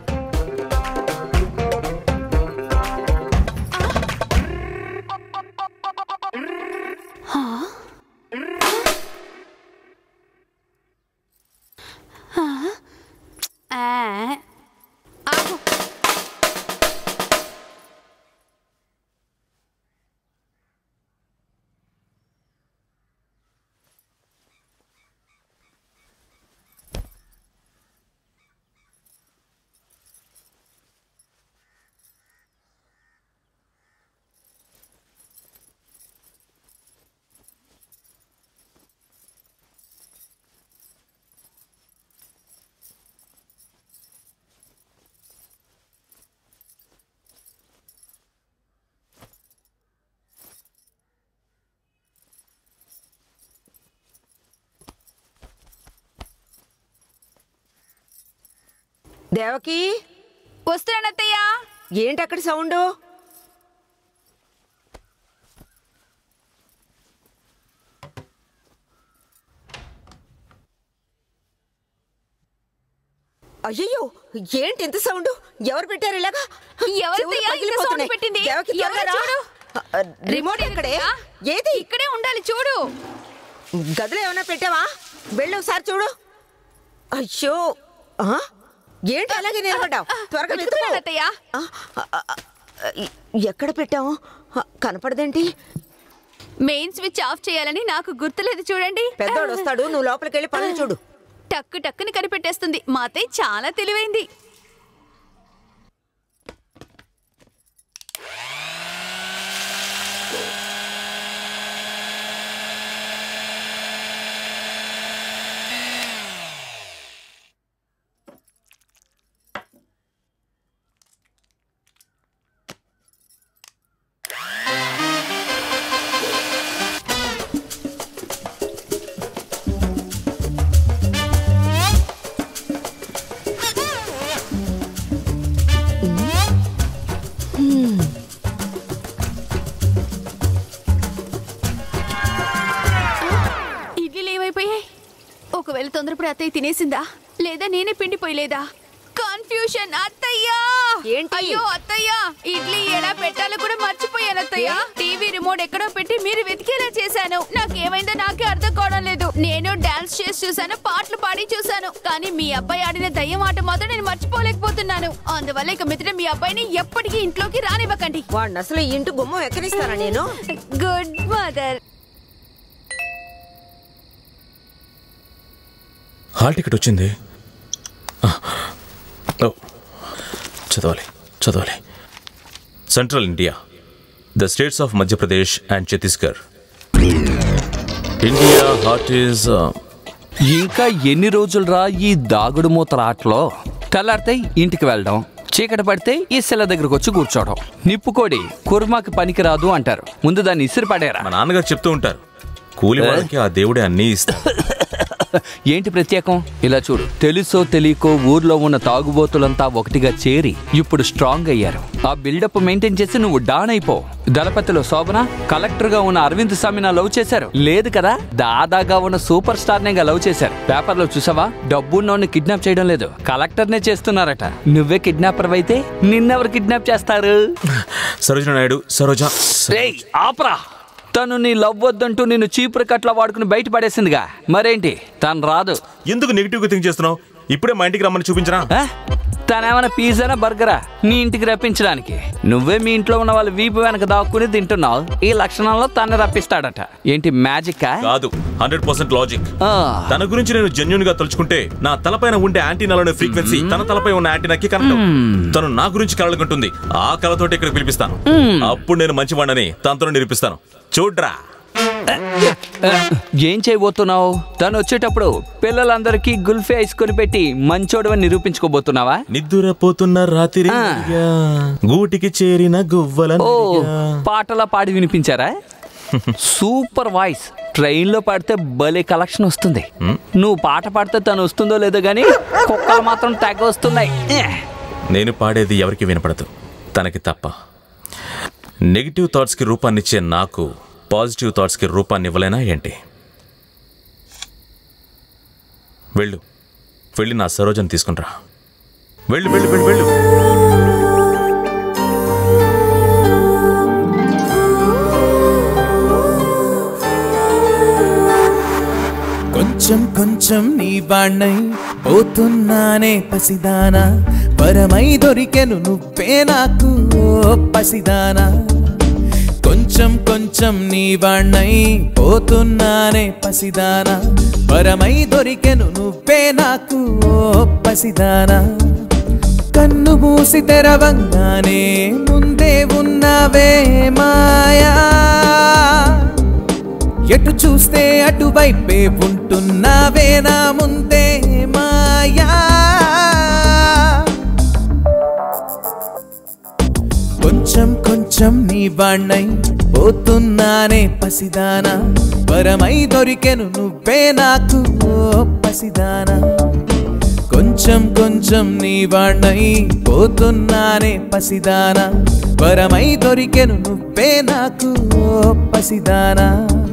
Speaker 17: హా? హా? ఆ. ఆగు.
Speaker 6: దేవకి
Speaker 17: వస్తున్నానత్తయ్యా
Speaker 6: ఏంటి అక్కడ సౌండ్ అయ్యో ఏంటి ఎంత సౌండ్ ఎవరు పెట్టారు ఇలాగా
Speaker 17: ఎవరత్తయ్యా
Speaker 6: చెవులు
Speaker 17: ఇంత సౌండ్
Speaker 6: పగిలిపోతున్నాయి.
Speaker 17: పెట్టింది
Speaker 6: దేవకి త్వరగా
Speaker 17: ఎవరు
Speaker 6: రా.
Speaker 17: చూడు
Speaker 6: ఆ, రిమోట్ ఎక్కడే ఏది
Speaker 17: ఇక్కడే ఉండాలి చూడు
Speaker 6: గదిలో ఏమైనా పెట్టావా వెళ్ళి ఒకసారి చూడు అయ్యో ఆ? ఏంటి అలాగే నిలబడ్డావు త్వరగా వెతుకు.
Speaker 17: వెతుకుతున్నానత్తయ్యా.
Speaker 6: ఆ, ఆ, ఆ, ఆ, ఎక్కడ పెట్టావు ఆ, కనపడదేంటి
Speaker 17: మెయిన్ స్విచ్ ఆఫ్ చేయాలని నాకు గుర్తులేదు చూడండి
Speaker 6: పెద్దోడు వస్తాడు నువ్వు లోపలికి వెళ్ళి పనులు చూడు
Speaker 17: టక్కు టక్కుని కనిపెట్టేస్తుంది మా అత్తయ్య చాలా తెలివైంది ఇడ్లీలు ఏమైపోయాయి ఒకవేళ తొందరపడి అత్తయ్య తినేసిందా లేదా నేనే పిండిపోయలేదా కాన్ కన్ఫ్యూషన్ అత్తయ్యా
Speaker 6: ఏంటి?
Speaker 17: అయ్యో అత్తయ్య ఇడ్లీ ఎలా పెట్టాలో కూడా మర్చిపోయాను అత్తయ్య టీవీ రిమోట్ ఎక్కడో పెట్టి మీరు వెతికేలా చేశాను నాకేమైందో నాకే అర్థం కావడం లేదు నేను డాన్స్ చేసి చూసాను పాటలు పాడి చూసాను కానీ మీ అబ్బాయి ఆడిన దయ్యం ఆట మాత్రం నేను మర్చిపోలేకపోతున్నాను అందువల్ల ఇక మిత్రుడు మీ అబ్బాయిని ఎప్పటికీ ఇంట్లోకి రానివ్వకండి
Speaker 6: వాడిని అసలు ఈ ఇంటి గుమ్మం ఎక్కనిస్తానా నేను
Speaker 17: గుడ్ మదర్
Speaker 1: హాల్ టికెట్ వచ్చింది ఆ. ఓ. చదవాలి చదవాలి central India the states of Madhya Pradesh and Chhattisgarh India heart is
Speaker 3: ఇంకా ఎన్ని రోజులు రా ఈ దాగుడు మూతల ఆటలో తెల్లారితే ఇంటికి వెళ్ళడం చీకటి పడితే ఈ శిల దగ్గరకు వచ్చి కూర్చోవడం నిప్పుకోడి కుర్మాకి పనికి రాదు అంటారు ముందు దాన్ని ఇసిరి పడేరా
Speaker 1: మా నాన్నగారు చెప్తూ ఉంటారు కూలి వాళ్ళకి ఆ దేవుడే అన్నీ ఇస్తాడు
Speaker 3: ఏంటి ప్రత్యేకం ఇలా చూడు తెలుసో తెలియకో ఊర్లో ఉన్న తాగుబోతులంతా ఒకటిగా చేరి ఇప్పుడు స్ట్రాంగ్ అయ్యారు ఆ బిల్డప్ మెయింటైన్ చేసి నువ్వు డాన్ అయిపో దళపతిలో శోభన కలెక్టర్ గా ఉన్న అరవింద్ స్వామిని లవ్ చేశారు లేదు కదా దాదాగా ఉన్న సూపర్ స్టార్ నే లవ్ చేశారు పేపర్ లో చూసావా డబ్బున్నోని కిడ్నాప్ చేయడం లేదు కలెక్టర్ నే చేస్తున్నారట నువ్వే కిడ్నాపర్ అయితే నిన్నెవరు కిడ్నాప్ చేస్తారు
Speaker 1: సరోజన నాయుడు సరోజ
Speaker 3: రేయ్, ఆపరా తను నీ లవ్ వద్దంటూ నిన్ను చీపురు కట్ల వాడుకుని బయట పడేసిందిగా మరేంటి తను రాదు
Speaker 1: ఎందుకు నెగిటివ్ గా థింక్ చేస్తున్నావు ఇప్పుడే మా ఇంటికి రమ్మని చూపించరా
Speaker 3: తనేమైనా పిజ్జానా బర్గరా నీ ఇంటికి రప్పించడానికి నువ్వే మీ ఇంట్లో ఉన్న వాళ్ళ వీపు వెనక దాక్కుని తింటున్నావు ఈ లక్షణంలో తను రప్పిస్తాడట ఏంటి మ్యాజిక్
Speaker 1: కాదు హండ్రెడ్ పర్సెంట్ లాజిక్ తన గురించి నేను జెన్యున్ గా తలుచుకుంటే నా తలపైన ఉండే యాంటీనాలోని ఫ్రీక్వెన్సీ తన తలపై ఉన్న యాంటీనాకి కనెక్ట్ అవుతుంది. తను నా గురించి కలలుకుంటుంది ఆ కళతోటి ఇక్కడ పిలిపిస్తాను
Speaker 3: మ్మ్.
Speaker 1: అప్పుడు నేను మంచివాడని తనతో నిరూపిస్తాను చూడ్రా
Speaker 3: ఏం చేయబోతున్నావు తను వచ్చేటప్పుడు పిల్లలందరికీ గుల్ఫీ ఐస్ కొని పెట్టి మంచోడు అని నిరూపించుకోబోతున్నావా
Speaker 1: నిద్రపోతున్న రాత్రి గూటికి చేరిన గువ్వల
Speaker 3: ఓ పాటలా పాడి వినిపించారా సూపర్ వాయిస్ ట్రైన్ లో పాడితే భలే కలెక్షన్ వస్తుంది నువ్వు పాట పాడితే తను వస్తుందో లేదో గానీ కుక్కలు మాత్రం తెగ వస్తున్నాయి
Speaker 1: నేను పాడేది ఎవరికి వినపడదు తనకి తప్ప నెగిటివ్ థాట్స్కి రూపాన్నిచ్చే నాకు పాజిటివ్ థాట్స్కి రూపాన్ని ఇవ్వలేనా ఏంటి వెళ్ళు వెళ్ళి నా సరోజను తీసుకుంట్రా వెళ్ళు వెళ్ళు వెళ్ళు వెళ్ళు
Speaker 11: కొంచెం కొంచెం నీ బాణై పోతున్నానే పసిదానా పరమై దొరికెను నువ్వే నాకు ఓ పసిదానా కొంచెం కొంచెం నీ బాణై పోతున్నానే పసిదానా పరమై దొరికెను నువ్వే నాకు ఓ పసిదానా కన్ను మూసి తెరవంగానే ముందే ఉన్నవే మాయా ఎటు చూస్తే అటువైపే ఉంటున్నావే నా ముందే మాయా కొంచెం కొంచెం నీ బాణ్ణై పోతున్నానే పసిదానా పరమై దొరికెను నువ్వే నాకు ఓ పసిదానా కొంచెం కొంచెం నీ బాణ్ణై పోతున్నానే పసిదానా పరమై దొరికెను నువ్వే నాకు ఓ పసిదానా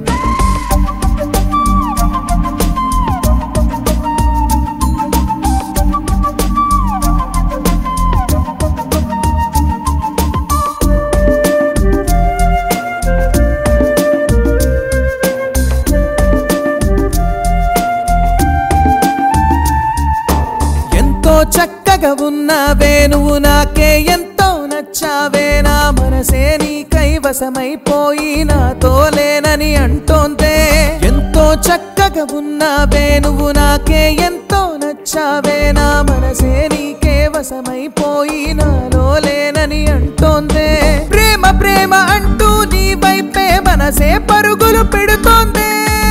Speaker 11: ఎంతో చక్కగా ఉన్నావే నువ్వు నాకే ఎంతో నచ్చావే నా మనసే నీ కైవసమైపోయి నాతో లేనని అంటోందే ఎంతో చక్కగా ఉన్నావే నువ్వు నాకే ఎంతో నచ్చావే నా మనసే నీకే వశమైపోయి నాలో లేనని అంటోందే ప్రేమ ప్రేమ అంటూ నీ వైపే మనసే పరుగులు పెడుతోందే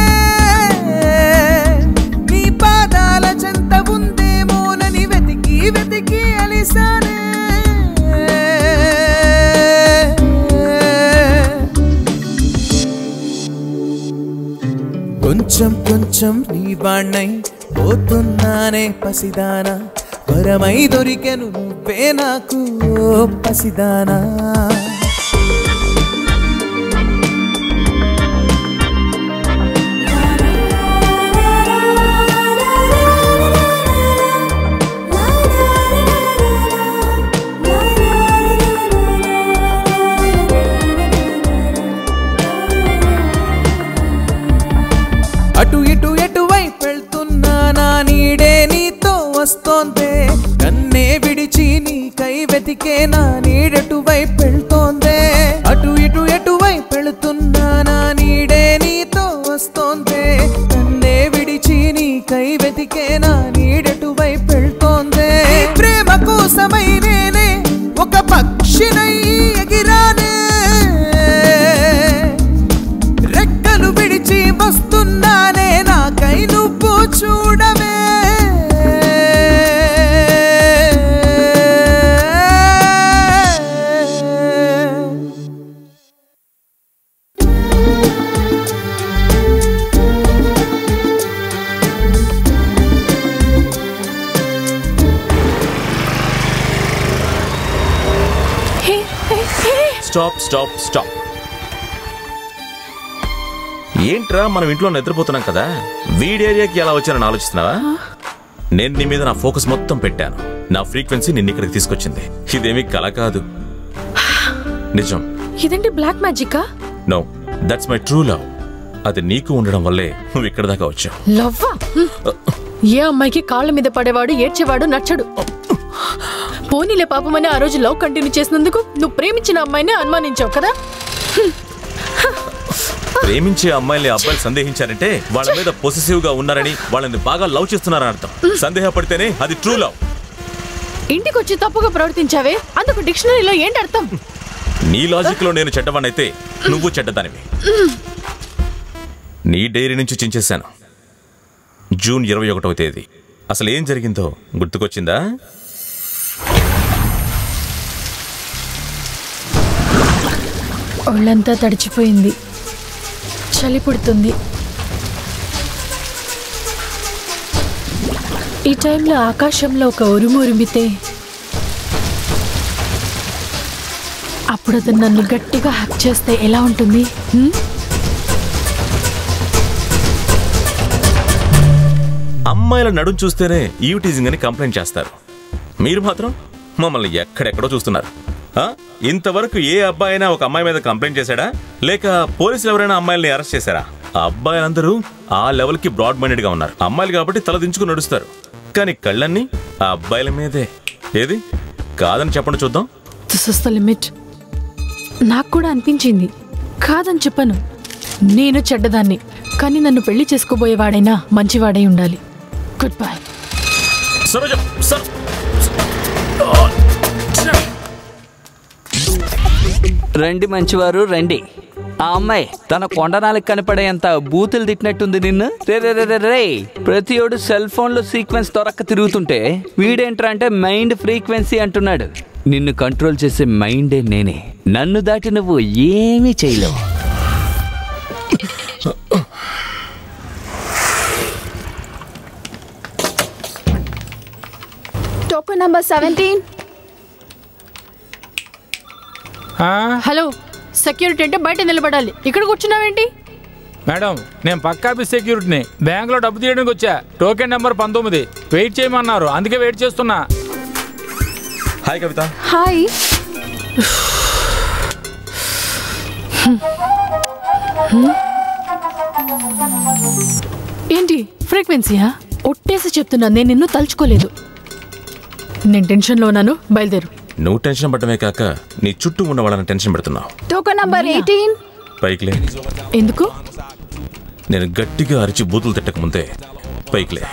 Speaker 11: నీ పాదాల చెంత ఉందేమోనని వెతికి వెతికి అలిసానే కొంచెం కొంచెం నీ బాణ్ణై పోతున్నానే పసిదానా వరమై దొరికెను నువ్వే నాకు ఓ పసిదానా
Speaker 18: la
Speaker 2: వస్తోందే నన్నే విడిచి నీకై వెతికే నా నీడటు వైపు వెళ్తోందే అటు ఇటు ఎటువైపు వెళుతున్నా నా నీడే నీతో వస్తోందే నన్నే విడిచి నీకై వెతికే నా నీడటు వైపు వెళ్తోందే ఈ ప్రేమ కోసమై నేనే ఒక పక్షినై ఎగిరానే రెక్కలు విడిచి వస్తున్నానే నాకై నువ్వు చూడవే
Speaker 1: స్టాప్ స్టాప్ స్టాప్ ఏంట్రా మనం ఇంట్లో నిద్రపోతున్నాం కదా వీడి ఏరియాకి ఎలా వచ్చానని ఆలోచిస్తున్నావా నేను నీ మీద నా ఫోకస్ మొత్తం పెట్టాను నా ఫ్రీక్వెన్సీ నిన్ను ఇక్కడికి తీసుకొచ్చింది ఇదేమీ కల కాదు నిజం
Speaker 16: ఇదేంటి బ్లాక్ మ్యాజికా
Speaker 1: no that's my true love అది నీకు ఉండడం వల్లే నువ్వు ఇక్కడ దాకా వచ్చావు
Speaker 16: లవ్వా హ్మ్. ఏ అమ్మాయికి కాళ్ళ మీద పడేవాడు ఏడ్చేవాడు నచ్చడు పోనీలే పాపమని ఆ రోజు లవ్ కంటిన్యూ చేసినందుకు నువ్వు ప్రేమించిన అమ్మాయిని అనుమానించావు కదా
Speaker 1: ప్రేమించే అమ్మాయిల్ని అబ్బాయిలు సందేహించారంటే వాళ్ళ మీద పొసెసివ్ గా ఉన్నారని వాళ్ళని బాగా లవ్ చేస్తున్నారని అర్థం సందేహపడితేనే అది ట్రూ లవ్
Speaker 16: ఇంటికి వచ్చి తప్పుగా ప్రవర్తించావే అందుకు డిక్షనరీలో ఏంటి అర్థం
Speaker 1: నీ లాజిక్ లో నేను చెడ్డవాణ్ణైతే నువ్వు చెడ్డదానివి నీ డైరీ నుంచి చించేశాను జూన్ ఇరవై ఒకటవ తేదీ అసలు ఏం జరిగిందో గుర్తుకొచ్చిందా
Speaker 16: ఒళ్ళంతా తడిచిపోయింది చలి పుడుతుంది ఈ టైంలో ఆకాశంలో ఒక ఉరుము ఉరిమితే అప్పుడు అతను నన్ను గట్టిగా హక్ చేస్తే ఎలా ఉంటుంది హ్మ్?
Speaker 1: అమ్మాయిల నడుం చూస్తేనే ఈవిటీజింగ్ అని కంప్లైంట్ చేస్తారు మీరు మాత్రం మమ్మల్ని ఎక్కడెక్కడో చూస్తున్నారు ఆ? ఇంతవరకు ఏ అబ్బాయి అయినా ఒక అమ్మాయి మీద కంప్లైంట్ చేశాడా లేక పోలీసులు ఎవరైనా అమ్మాయిల్ని అరెస్ట్ చేశారా ఆ అబ్బాయిలందరూ ఆ లెవెల్కి బ్రాడ్ మైండెడ్ గా ఉన్నారు అమ్మాయిలు కాబట్టి తల దించుకుని నడుస్తారు కానీ కళ్ళన్నీ ఆ అబ్బాయిల మీదే ఏది కాదని చెప్పండి చూద్దాం
Speaker 16: దిస్ ఇస్ ద లిమిట్ నాకు కూడా అనిపించింది కాదని చెప్పను నేను చెడ్డదాన్ని కానీ నన్ను పెళ్లి చేసుకోబోయేవాడైనా మంచివాడై ఉండాలి గుడ్ బై
Speaker 1: సరోజ సర్
Speaker 3: రండి మంచివారు రండి ఆ అమ్మాయి తన కొండనాలకు కనపడేంత బూతులు తిట్టినట్టుంది నిన్ను రే రే రే రే రే ప్రతియోడు సెల్ ఫోన్లో సీక్వెన్స్ దొరక్క తిరుగుతుంటే వీడేంట్రా అంటే మైండ్ ఫ్రీక్వెన్సీ అంటున్నాడు నిన్ను కంట్రోల్ చేసే మైండే నేనే నన్ను దాటి నువ్వు ఏమీ చేయలేవు
Speaker 17: token number seventeen
Speaker 16: hello security అంటే బయట నిలబడాలి ఇక్కడ కూర్చున్నావేంటి
Speaker 10: మేడం నేను పక్కా ఆఫీస్ సెక్యూరిటీని బ్యాంకులో డబ్బు తీయడానికి వచ్చా టోకెన్ నెంబర్ పంతొమ్మిది వెయిట్ చేయమన్నారు అందుకే వెయిట్ చేస్తున్నా
Speaker 1: హాయ్ కవిత
Speaker 17: హాయ్
Speaker 16: ఏంటి ఫ్రీక్వెన్సీయా ఒట్టేసి చెప్తున్నా నేను నిన్ను తలుచుకోలేదు నేను టెన్షన్లో ఉన్నాను బయలుదేరు
Speaker 1: నువ్వు టెన్షన్ పడటమే కాక నీ చుట్టూ ఉన్న వాళ్ళని టెన్షన్ పెడుతున్నావు
Speaker 17: టోకన్ నంబర్ ఎయిటీన్
Speaker 1: పైకిలే
Speaker 16: ఎందుకు
Speaker 1: నేను గట్టిగా అరిచి బూతులు తిట్టక ముందే పైకిలే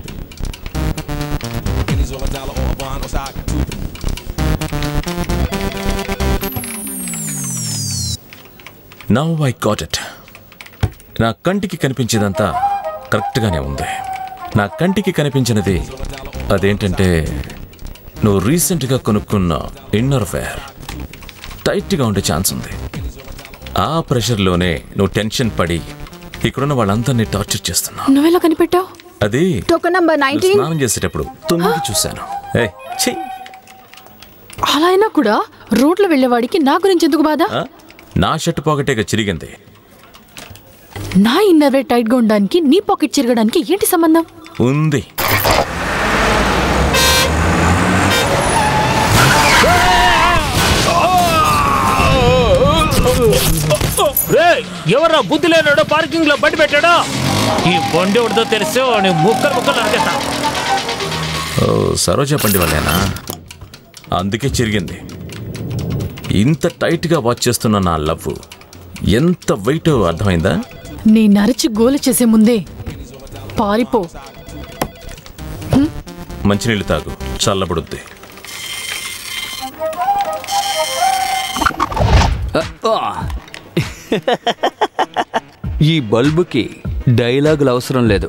Speaker 1: నవ్ ఐ గాట్ ఇట్ నా కంటికి కనిపించేదంతా కరెక్ట్గానే ఉంది నా కంటికి కనిపించినది అదేంటంటే నువ్వు రీసెంట్గా కొనుక్కున్న ఇన్నర్ వేర్ టైట్గా ఉండే ఛాన్స్ ఉంది ఆ ప్రెషర్లోనే నువ్వు టెన్షన్ పడి ఇక్కడున్న వాళ్ళందరినీ టార్చర్ చేస్తున్నావు
Speaker 16: నువ్వెలా కనిపెట్టావు
Speaker 1: అది
Speaker 17: టోకన్ నంబర్
Speaker 1: నువ్వు
Speaker 17: నైన్టీన్
Speaker 1: స్నానం చేసేటప్పుడు తొంగి చూశాను ఏ ఛీ
Speaker 16: అలా అయినా కూడా రోడ్లో వెళ్ళేవాడికి నా గురించి ఎందుకు బాధ
Speaker 1: ఆ? నా షర్ట్ పాకెటేగా చిరిగింది
Speaker 16: నా ఇన్నర్ వేర్ టైట్ గా ఉండడానికి నీ పాకెట్ చిరగడానికి ఏంటి సంబంధం
Speaker 1: ఉంది
Speaker 9: రే ఎవర్రా బుద్ధి లేనాడో పార్కింగ్ లో బండి పెట్టాడో ఈ బండి ఎవరిదో తెలిసి వాడిని ముక్కలు ముక్కలు నరికేస్తా
Speaker 1: ఓ సరోజ పండి వల్లేనా అందుకే చిరిగింది ఇంత టైట్గా వాచ్ చేస్తున్న నా లవ్ ఎంత వెయిట్ అర్థమైందా
Speaker 16: నీ నరిచి గోలు చేసే ముందే పారిపో
Speaker 1: మంచినీళ్ళు తాగు చల్లబడుద్ది
Speaker 3: ఈ బల్బుకి డైలాగులు అవసరం లేదు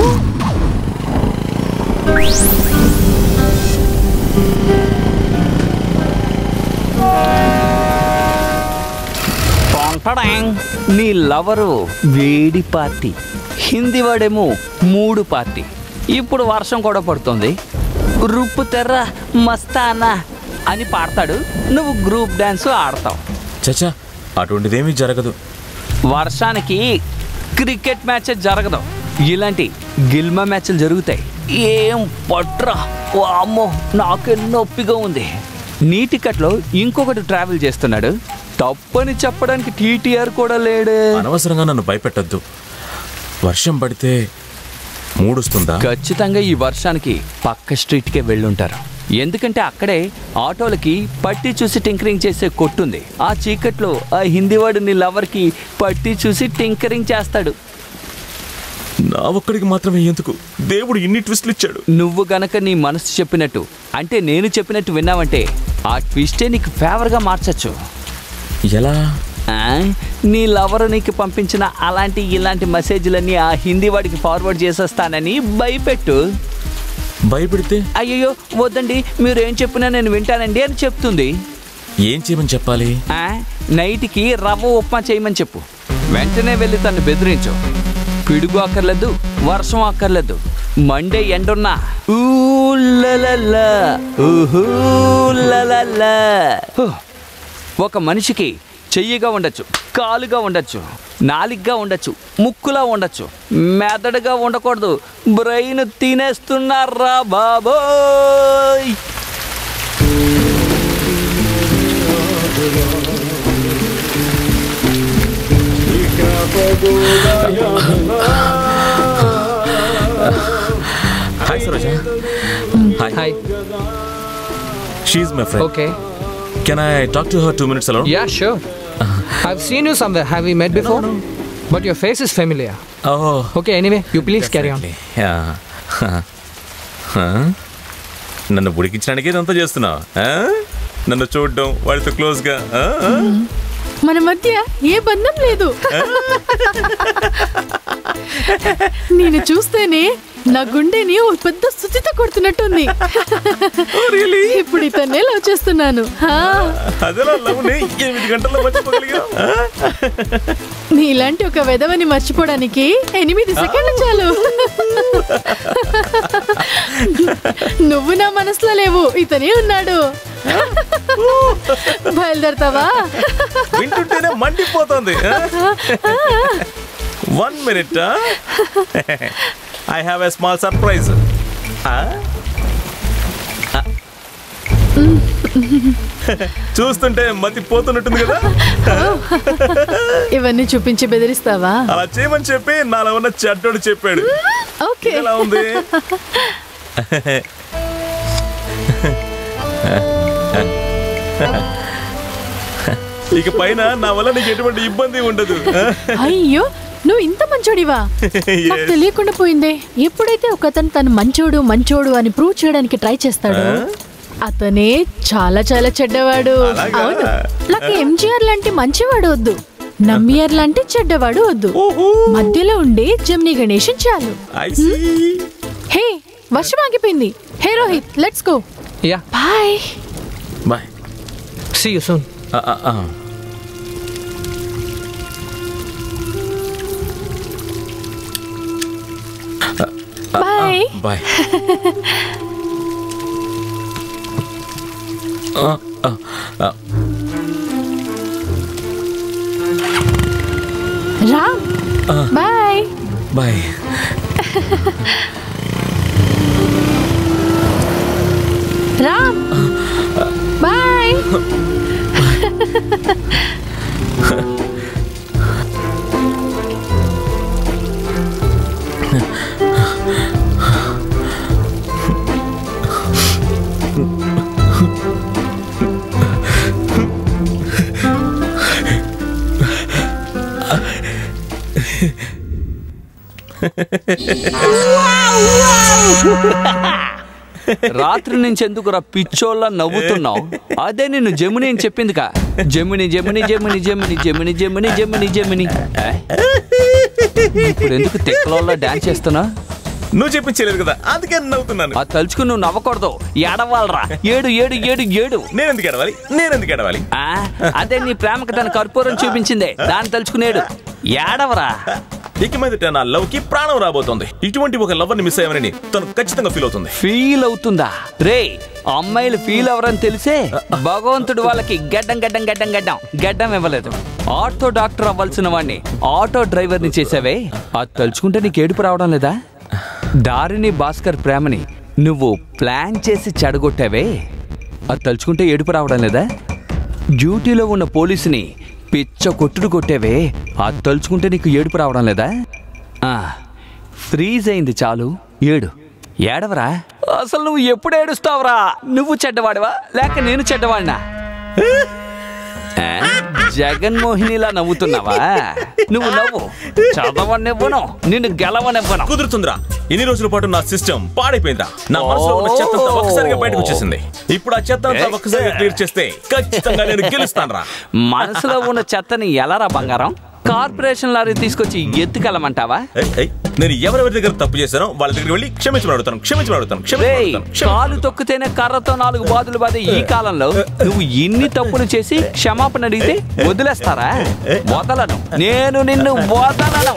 Speaker 3: పొంటడాంగ్. నీ లవరు వేడి పార్టీ హిందీ వాడేమో మూడు పార్టీ ఇప్పుడు వర్షం కూడా పడుతుంది రుప్పు తెర్ర మస్తానా అని పాడతాడు నువ్వు గ్రూప్ డాన్స్ ఆడతావు
Speaker 1: చచా అటువంటిదేమీ జరగదు
Speaker 3: వర్షానికి క్రికెట్ మ్యాచ్ జరగదు ఇలాంటి గిల్మ మ్యాచ్లు జరుగుతాయి ఏం పట్రా ఓ అమ్మో నాకు నొప్పిగా ఉంది నీ టికెట్లో ఇంకొకటి ట్రావెల్ చేస్తున్నాడు తప్పని చెప్పడానికి టీటీఆర్ కూడా లేడే
Speaker 1: అనవసరంగా నన్ను భయపెట్టద్దు వర్షం పడితే మూడుస్తుందా
Speaker 3: ఖచ్చితంగా ఈ వర్షానికి పక్క స్ట్రీట్కే వెళ్ళుంటారు ఎందుకంటే అక్కడే ఆటోలకి పట్టి చూసి టింకరింగ్ చేసే కొట్టుంది ఆ చీకట్లో ఆ హిందీవాడు నీ లవర్కి పట్టి చూసి టింకరింగ్ చేస్తాడు
Speaker 1: నా ఒక్కడికి మాత్రమే ఎందుకు దేవుడు ఇన్ని ట్విస్ట్లు ఇచ్చాడు
Speaker 3: నువ్వు గనక నీ మనసు చెప్పినట్టు అంటే నేను చెప్పినట్టు విన్నావంటే ఆ ట్విస్టే నీకు ఫేవర్గా మార్చచ్చు
Speaker 1: ఎలా
Speaker 3: ఆ? నీ లవర్ నీకు పంపించిన అలాంటి ఇలాంటి మెసేజ్లన్నీ ఆ హిందీ వాడికి ఫార్వర్డ్ చేసేస్తానని భయపెట్టు
Speaker 1: భయపెడితే
Speaker 3: అయ్యయ్యో వద్దండి మీరు ఏం చెప్పినా నేను వింటానండి అని చెప్తుంది
Speaker 1: ఏం చేయమని చెప్పాలి
Speaker 3: ఆ? నైట్కి రవ్వ ఉప్మా చేయమని చెప్పు వెంటనే వెళ్ళి తను బెదిరించు పిడుగు అక్కర్లేదు వర్షం అక్కర్లేదు మండే ఎండున్నా ఊలలలా, ఊహూలలలా. హూ. ఒక మనిషికి చెయ్యిగా ఉండొచ్చు కాలుగా ఉండొచ్చు నాలిగ్గా ఉండొచ్చు ముక్కులా ఉండొచ్చు మెదడుగా ఉండకూడదు బ్రెయిన్ తినేస్తున్నారా బాబోయ్
Speaker 1: hi Saroja hi hi she my friend
Speaker 4: Okay.
Speaker 1: Can I talk to her two minutes అలో
Speaker 4: Yeah, sure. I've seen you somewhere. Have we met before? But your face is familiar.
Speaker 1: Oh.
Speaker 4: Okay, anyway, you please carry on.
Speaker 1: నన్ను ఉడికించడానికి ఇదంతా చేస్తున్నావు నన్ను చూడడం వాడితో క్లోజ్గా
Speaker 16: మన మధ్య ఏ బంధం లేదు నేను చూస్తేనే నా గుండెని ఓ పెద్ద శుచిత కొడుతున్నట్టుంది ఇప్పుడు ఇతన్నే లవ్ చేస్తున్నాను హా,
Speaker 1: అదేలా లవ్ని ఎనిమిది గంటల్లో మర్చిపోగలిగా
Speaker 16: నీలాంటి ఒక వెధవని మర్చిపోవడానికి ఎనిమిది సెకండ్లు చాలు నువ్వు నా మనసులో లేవు ఇతనే ఉన్నాడు బయలుదేరతావా
Speaker 1: వింటుంటేనే మండిపోతుంది one minute I have a small surprise చూస్తుంటే మతి పోతున్నట్టుంది కదా
Speaker 16: ఇవన్నీ చూపించి బెదిరిస్తావా
Speaker 1: అలా చేయమని చెప్పి నాలో ఉన్న చెడ్డోడు చెప్పాడు
Speaker 16: ఓకే
Speaker 1: ఎలా ఉంది ఇక పైన నా వల్ల నీకు ఎటువంటి ఇబ్బంది ఉండదు
Speaker 16: అయ్యో నువ్వు ఇంత మంచోడివా నాకు తెలియకుండా పోయిందే ఎప్పుడైతే ఒకతను తను మంచోడు మంచోడు అని ప్రూవ్ చేయడానికి ట్రై చేస్తాడో అతనే చాలా చాలా చెడ్డవాడు
Speaker 8: అలాగా?
Speaker 16: అవును నాకు ఎంజిఆర్ లాంటి మంచివాడు వద్దు నమ్మియార్ లాంటి చెడ్డవాడు వద్దు మధ్యలో ఉండే జమ్ని గణేషన్ చాలు హే వర్షం ఆగిపోయింది hey Rohit let's go
Speaker 4: Yeah.
Speaker 16: Bye
Speaker 1: bye
Speaker 4: See you soon.
Speaker 16: Bye
Speaker 1: bye
Speaker 16: Ram bye
Speaker 1: bye
Speaker 16: Ram bye
Speaker 3: రాత్రి నుంచి ఎందుకురా పిచ్చోళ్ళ నవ్వుతున్నావు అదే నిన్ను జముని అని చెప్పిందిగా జముని జముని జముని జముని జముని జముని జముని జముని ఏ? ఇప్పుడు ఎందుకు తెక్కలోళ్ళ డాన్స్ చేస్తున్నా
Speaker 1: నువ్వు చెప్పించలేదు కదా అందుకే నవ్వుతున్నాను
Speaker 3: అది తలుచుకుని నువ్వు నవ్వకూడదు ఏడవాలరా ఏడు ఏడు ఏడు ఏడు
Speaker 1: నేను ఎందుకు ఎడవాలి నేను ఎందుకు ఎడవాలి
Speaker 3: ఆ, అదే నీ ప్రేమకు తన కర్పూరం చూపించిందే దాన్ని తలుచుకునేడు ఏడవరా
Speaker 1: ఇక మీదట నా లవ్ కి ప్రాణం రాబోతోంది ఇటువంటి ఒక లవ్ ని మిస్ అయ్యామని తను ఖచ్చితంగా ఫీల్ అవుతుంది
Speaker 3: ఫీల్ అవుతుందా రే అమ్మాయిలు ఫీల్ అవరని తెలిసే భగవంతుడు వాళ్ళకి గడ్డం గడ్డం గడ్డం గడ్డం గడ్డం ఇవ్వలేదు ఆటో డాక్టర్ అవ్వాల్సిన వాడిని ఆటో డ్రైవర్ ని చేసావే అది తలుచుకుంటే నీకు ఏడుపు రావడం లేదా దారిని భాస్కర్ ప్రేమని నువ్వు ప్లాన్ చేసి చెడగొట్టావే అది తలుచుకుంటే ఏడుపు రావడం లేదా డ్యూటీలో ఉన్న పోలీసుని పిచ్చ కొట్టుడు కొట్టావే అది తలుచుకుంటే నీకు ఏడుపు రావడం లేదా ఆ, ఫ్రీజ్ అయింది చాలు ఏడు ఏడవరా అసలు నువ్వు ఎప్పుడు ఏడుస్తావురా నువ్వు చెడ్డవాడివా లేక నేను చెడ్డవాడినా ఆ, జగన్మోహినిలా నవ్వుతున్నావా నువ్వు నవ్వు చదవనివ్వను నిన్ను గెలవనివ్వను
Speaker 1: కుదురుతుందిరా ఇన్ని రోజుల పాటు నా సిస్టమ్ పాడైపోయిందా నా మనసులో ఉన్న చెత్త అంతా ఒక్కసారిగా బయటకు వచ్చేసింది ఇప్పుడు ఆ చెత్త అంతా ఒక్కసారిగా క్లియర్ చేస్తే ఖచ్చితంగా నేను గెలుస్తాను రా
Speaker 3: మనసులో ఉన్న చెత్తని ఎలారా బంగారం కార్పొరేషన్ లారీ తీసుకొచ్చి ఎత్తుకెళ్ళమంటావా
Speaker 1: నేను ఎవరెవరి దగ్గర తప్పు చేశానో వాళ్ళ దగ్గర వెళ్ళి క్షమించమని అడుగుతాను క్షమించమని అడుగుతాను క్షమించమని
Speaker 3: రేయ్,
Speaker 1: అడుగుతాను
Speaker 3: కాలు తొక్కితేనే కర్రతో నాలుగు బాదులు బాదే ఈ కాలంలో నువ్వు ఇన్ని తప్పులు చేసి క్షమాపణ అడిగితే వదిలేస్తారా వదలను నేను నిన్ను వదలను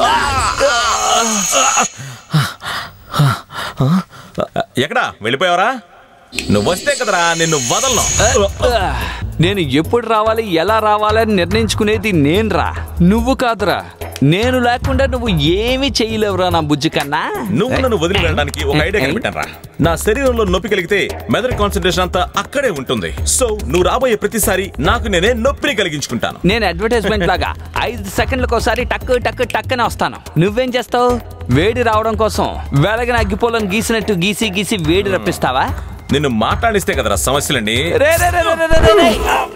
Speaker 1: ఎక్కడా వెళ్ళిపోయావరా నువ్వు వస్తే కదరా నిన్ను వదలను
Speaker 3: నేను ఎప్పుడు రావాలి ఎలా రావాలని నిర్ణయించుకునేది నేనురా నువ్వు కాదురా నేను లేకుండా నువ్వు ఏమీ చేయలేవురా నా బుజ్జి కన్నా
Speaker 1: నువ్వు నన్ను వదిలి వెళ్ళడానికి ఒక ఐడియా కనిపెట్టాను రా నా శరీరంలో నొప్పి కలిగితే మెదడు కాన్సన్ట్రేషన్ అంతా అక్కడే ఉంటుంది సో నువ్వు రాబోయే ప్రతిసారి నాకు నేనే నొప్పిని కలిగించుకుంటాను
Speaker 3: నేను అడ్వర్టైజ్మెంట్ లాగా ఐదు సెకండ్లకు ఒకసారి టక్ టక్ టక్కనే వస్తాను నువ్వేం చేస్తావు వేడి రావడం కోసం వెలగిన అగ్గిపోలను గీసినట్టు గీసి గీసి వేడి రప్పిస్తావా
Speaker 1: నిన్ను మాట్లాడిస్తే కదరా సమస్యలండి
Speaker 3: రే రే రే రే రే రే రే.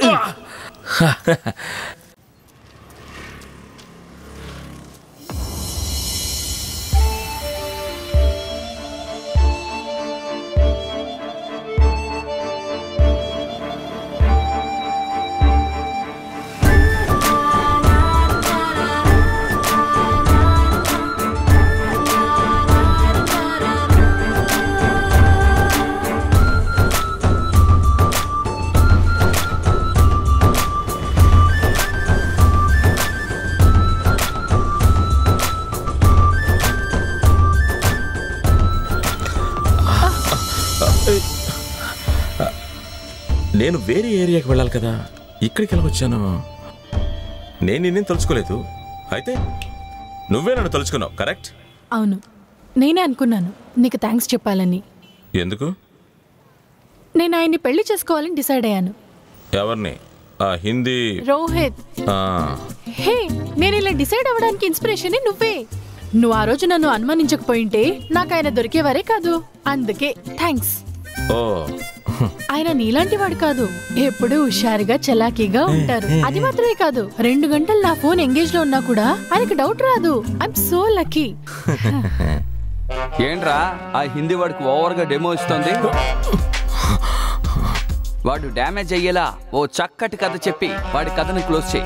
Speaker 1: నేను వేరే ఏరియాకి వెళ్ళాలి కదా ఇక్కడికి ఎలా వచ్చాను నేను నిన్నేం తలుచుకోలేదు అయితే నువ్వే నన్ను తలుచుకున్నావు కరెక్ట్
Speaker 16: అవును నేనే అనుకున్నాను నీకు థ్యాంక్స్ చెప్పాలని
Speaker 1: ఎందుకు
Speaker 16: నేను ఆయన్ని పెళ్లి చేసుకోవాలని డిసైడ్ అయ్యాను
Speaker 1: ఎవరిని ఆ హిందీ
Speaker 16: రోహిత్
Speaker 1: ఆ,
Speaker 16: హే నేను ఇలా డిసైడ్ అవ్వడానికి ఇన్స్పిరేషన్ నువ్వే నువ్వు ఆ రోజు నన్ను అనుమానించకపోయింటే నాకు ఆయన దొరికేవారే కాదు అందుకే థ్యాంక్స్
Speaker 1: ఓ
Speaker 16: ఆయన నీలాంటి వాడు కాదు ఎప్పుడూ హుషారుగా చలాకీగా ఉంటారు అది మాత్రమే కాదు రెండు గంటలు నా ఫోన్ ఎంగేజ్ లో ఉన్నా కూడా ఆయనకు డౌట్ రాదు ఐఎమ్ సో లక్కీ
Speaker 3: ఏంట్రా ఆ హిందీ వాడికి ఓవర్గా డెమో ఇస్తోంది వాడు డ్యామేజ్ అయ్యేలా ఓ చక్కటి కథ చెప్పి వాడి కథను క్లోజ్ చేయి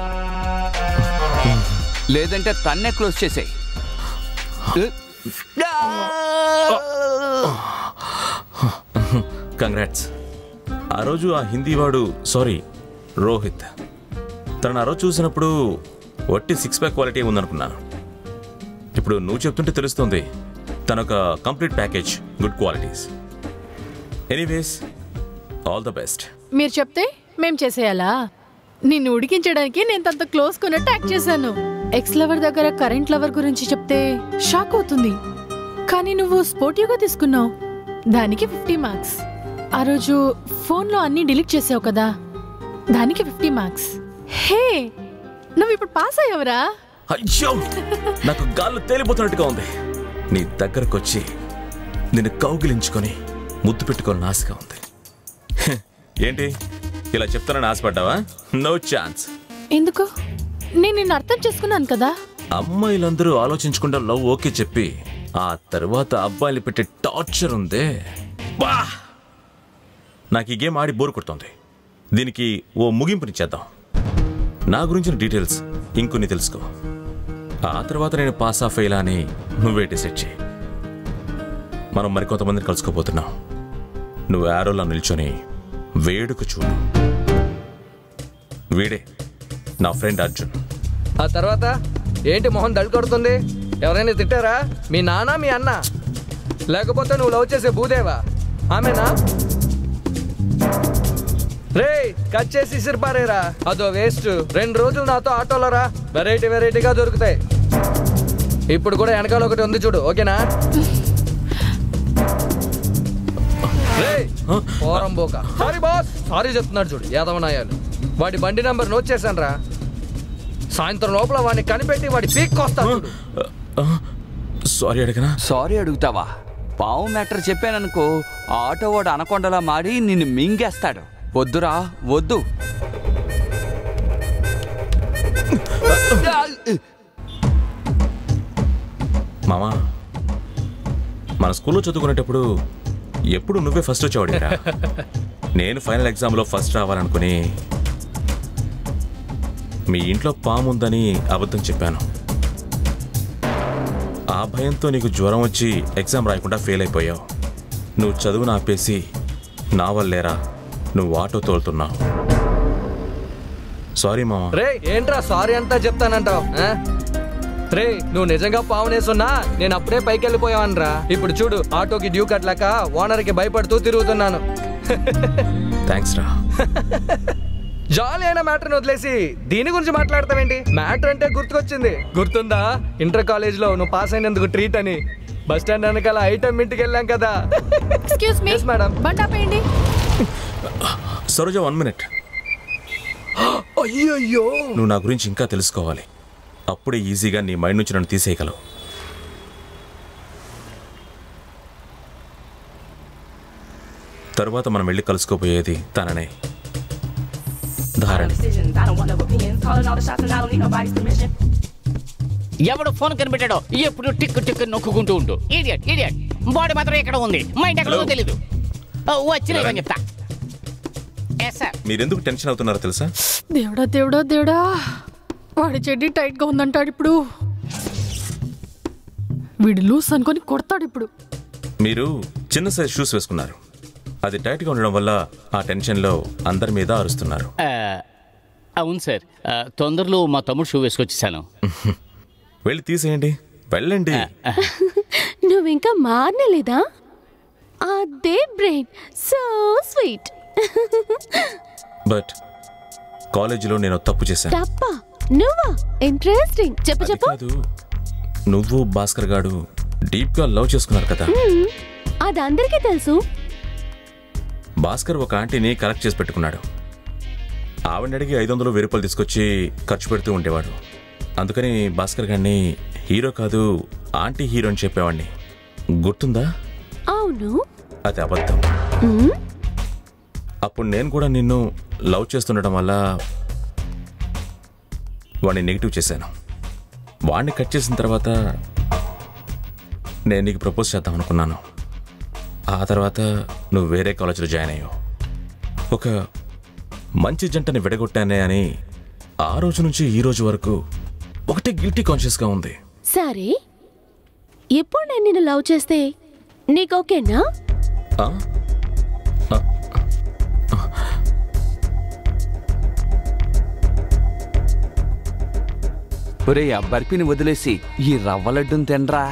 Speaker 3: లేదంటే తన్నే క్లోజ్ చేసేయి
Speaker 1: కంగ్రాట్స్ ఆ రోజు ఆ హిందీ వాడు సారీ రోహిత్ తను ఆ రోజు చూసినప్పుడు వట్టి సిక్స్ ప్యాక్ క్వాలిటీ ఉందనుకున్నాను ఇప్పుడు నువ్వు చెప్తుంటే తెలుస్తుంది తనొక complete package good qualities anyways all the best
Speaker 16: మీరు చెప్తే మేం చేసేయాలా నిన్ను ఉడికించడానికి నేను తనతో క్లోజ్ కొన్నట్టు యాక్ట్ చేశాను ఎక్స్ లవర్ దగ్గర కరెంట్ లవర్ గురించి చెప్తే షాక్ అవుతుంది కానీ నువ్వు స్పోర్టివ్గా తీసుకున్నావు దానికి ఫిఫ్టీ మార్క్స్ ఆ రోజు ఫోన్లో అన్నీ డిలీట్ చేసావు కదా దానికి ఫిఫ్టీ మార్క్స్ హే నువ్వు ఇప్పుడు పాస్ అయ్యవరా
Speaker 1: అయ్యో నాకు గాల్లో తేలిపోతున్నట్టుగా ఉంది నీ దగ్గరకు వచ్చి నిన్ను కౌగిలించుకొని ముద్దు పెట్టుకోవాలని ఆశగా ఉంది హె, ఏంటి ఇలా చెప్తానని ఆశపడ్డావా నో ఛాన్స్
Speaker 16: ఎందుకు నేను నిన్ను అర్థం చేసుకున్నాను కదా
Speaker 1: అమ్మాయిలందరూ ఆలోచించకుండా లవ్ ఓకే చెప్పి ఆ తర్వాత అబ్బాయిలు పెట్టే టార్చర్ ఉందే బా నాకు ఈ గేమ్ ఆడి బోర్ కొడుతోంది దీనికి ఓ ముగింపునిచ్చేద్దాం నా గురించిన డీటెయిల్స్ ఇంకొన్ని తెలుసుకో ఆ తర్వాత నేను పాస్ ఆఫ్ అయ్యేలా అని నువ్వే డిసైడ్ చేయి మనం మరికొంతమందిని కలుసుకోబోతున్నాం నువ్వు యారోలా నిల్చొని వేడుక చూడు వీడే నా ఫ్రెండ్ అర్జున్
Speaker 2: ఆ తర్వాత ఏంటి మొహం దళ కొడుతుంది ఎవరైనా తిట్టారా మీ నాన్న మీ అన్న లేకపోతే నువ్వు లవ్ చేసే భూదేవా ఆమెనా రే కట్ చేసి ఇసిరిపారేరా అదో వేస్ట్ రెండు రోజులు నాతో ఆటోలో రా వెరైటీ వెరైటీగా దొరుకుతాయి ఇప్పుడు కూడా వెనకాల ఒకటి ఉంది చూడు ఓకేనా రే పోరం బోక సారీ బాస్ సారీ చెప్తున్నాడు చూడు యాదవనాయాలు వాడి బండి నంబర్ నోట్ చేశాను రా సాయంత్రం లోపల వాడిని కనిపెట్టి వాడి పీక్ వస్తాడు
Speaker 1: సారీ అడగనా
Speaker 3: సారీ అడుగుతావా పావు మ్యాటర్ చెప్పాననుకో ఆ ఆటో వాడు అనకొండలా మారి నిన్ను మింగేస్తాడు వద్దురా వద్దు
Speaker 1: మామా మన స్కూల్లో చదువుకునేటప్పుడు ఎప్పుడు నువ్వే ఫస్ట్ వచ్చేవాడిరా నేను ఫైనల్ ఎగ్జామ్లో ఫస్ట్ రావాలనుకుని మీ ఇంట్లో పాము ఉందని అబద్ధం చెప్పాను ఆ భయంతో నీకు జ్వరం వచ్చి ఎగ్జామ్ రాయకుండా ఫెయిల్ అయిపోయావు నువ్వు చదువును ఆపేసి నా వల్లేరా నువ్వు ఆటో తోలుతున్నావు సారీ మామా
Speaker 2: రే ఏంట్రా సారీ అంతా చెప్తానంటావు రే నువ్వు నిజంగా పావునేసున్నా నేను అప్పుడే పైకి వెళ్ళిపోయావనరా ఇప్పుడు చూడు ఆటోకి డ్యూ కట్టలేక ఓనర్కి భయపడుతూ తిరుగుతున్నాను
Speaker 1: థ్యాంక్స్ రా
Speaker 2: జాలీ అయిన మ్యాటర్ని వదిలేసి దీని గురించి మాట్లాడతావేంటి మ్యాటర్ అంటే గుర్తుకొచ్చింది గుర్తుందా ఇంటర్ కాలేజ్ లో నువ్వు పాస్ అయినందుకు ట్రీట్ అని బస్ స్టాండ్ వెనకాల ఐటమ్ ఇంటికి వెళ్ళాం కదా
Speaker 16: ఎక్స్క్యూజ్ మీ
Speaker 2: మేడం
Speaker 16: బండి ఆపేయండి
Speaker 1: సరోజ వన్ మినిట్
Speaker 2: అయ్యయ్యో
Speaker 1: నువ్వు నా గురించి ఇంకా తెలుసుకోవాలి అప్పుడే ఈజీగా నీ మైండ్ నుంచి నన్ను తీసేయగలవు తరువాత మనం వెళ్ళి కలుసుకోబోయేది తననే ధారణ
Speaker 8: decisions. I don't want no opinions. Calling all the shots and I don't need nobody's permission.
Speaker 5: ఎవడు ఫోన్ కనిపెట్టాడో ఎప్పుడు టిక్ టిక్ నొక్కుంటూ ఉంటూ ఇడియట్ ఇడియట్ బాడీ మాత్రం ఎక్కడ ఉంది మైండ్ ఎక్కడ ఉందో తెలీదు ఆ, వచ్చిన ఇవ్వని చెప్తా ఎస్ సార్
Speaker 1: మీరెందుకు టెన్షన్ అవుతున్నారో తెలుసా
Speaker 16: దేవుడా దేవుడా దేవుడా వాడి చెడ్డి టైట్ గా ఉందంటాడు ఇప్పుడు వీడు లూస్ అనుకొని కొడతాడు ఇప్పుడు
Speaker 1: మీరు చిన్న సైజ్ షూస్ వేసుకున్నారు అది టైట్గా ఉండడం వల్ల ఆ టెన్షన్లో అందరి మీద అరుస్తున్నారు
Speaker 5: ఆ, అవును సార్ ఆ, తొందరలో మా తమ్ముడు షూ వేసుకొచ్చేసాను
Speaker 1: వెళ్ళి తీసేయండి వెళ్ళండి
Speaker 17: నువ్వు ఇంకా మారనలేదా అదే బ్రెయిన్ సో స్వీట్
Speaker 1: బట్ కాలేజీలో నేను తప్పు చేశాను
Speaker 17: తప్ప నువ్వా ఇంట్రెస్టింగ్ చెప్పు
Speaker 1: అది
Speaker 17: చెప్పు
Speaker 1: కాదు నువ్వు భాస్కర్ గాడు డీప్ గా లవ్ చేసుకున్నారు కదా
Speaker 17: మ్మ్. అది అందరికీ తెలుసు
Speaker 1: భాస్కర్ ఒక ఆంటీని కలెక్ట్ చేసి పెట్టుకున్నాడు ఆవిడని అడిగి ఐదు వందలు వెయ్యి రూపాయలు తీసుకొచ్చి ఖర్చు పెడుతూ ఉండేవాడు అందుకని భాస్కర్ గారిని హీరో కాదు ఆంటీ హీరో అని చెప్పేవాడిని గుర్తుందా
Speaker 17: అవును
Speaker 1: అది అబద్ధం
Speaker 17: మ్మ్.
Speaker 1: అప్పుడు నేను కూడా నిన్ను లవ్ చేస్తుండటం వల్ల వాడిని నెగిటివ్ చేశాను వాడిని కట్ చేసిన తర్వాత నేను నీకు ప్రపోజ్ చేద్దాం అనుకున్నాను ఆ తర్వాత నువ్వు వేరే కాలేజీలో జాయిన్ అయ్యావు ఒక మంచి జంటని విడగొట్టానే అని ఆ రోజు నుంచి ఈ రోజు వరకు ఒకటే గిల్టీ కాన్షియస్గా ఉంది
Speaker 17: సరే ఎప్పుడు నేను నిన్ను లవ్ చేస్తే నీకు ఓకేనా
Speaker 1: ఆ?
Speaker 3: ఒరే ఆ బర్ఫీని వదిలేసి ఈ రవ్వ లడ్డుని తినరా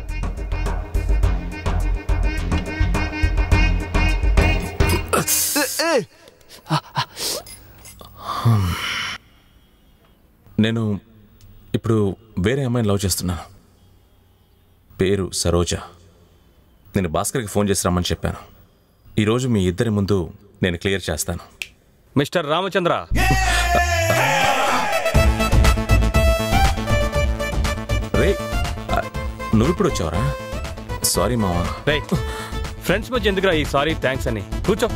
Speaker 1: నేను ఇప్పుడు వేరే అమ్మాయిని లవ్ చేస్తున్నాను పేరు సరోజ నేను భాస్కర్కి ఫోన్ చేసి రమ్మని చెప్పాను ఈరోజు మీ ఇద్దరి ముందు నేను క్లియర్ చేస్తాను
Speaker 7: మిస్టర్ రామచంద్ర
Speaker 1: రే ఆ, నువ్వు ఇప్పుడు వచ్చావరా సారీ మావా
Speaker 7: రే ఫ్రెండ్స్ మధ్య ఎందుకురా ఈ సారీ థ్యాంక్స్ అని కూర్చో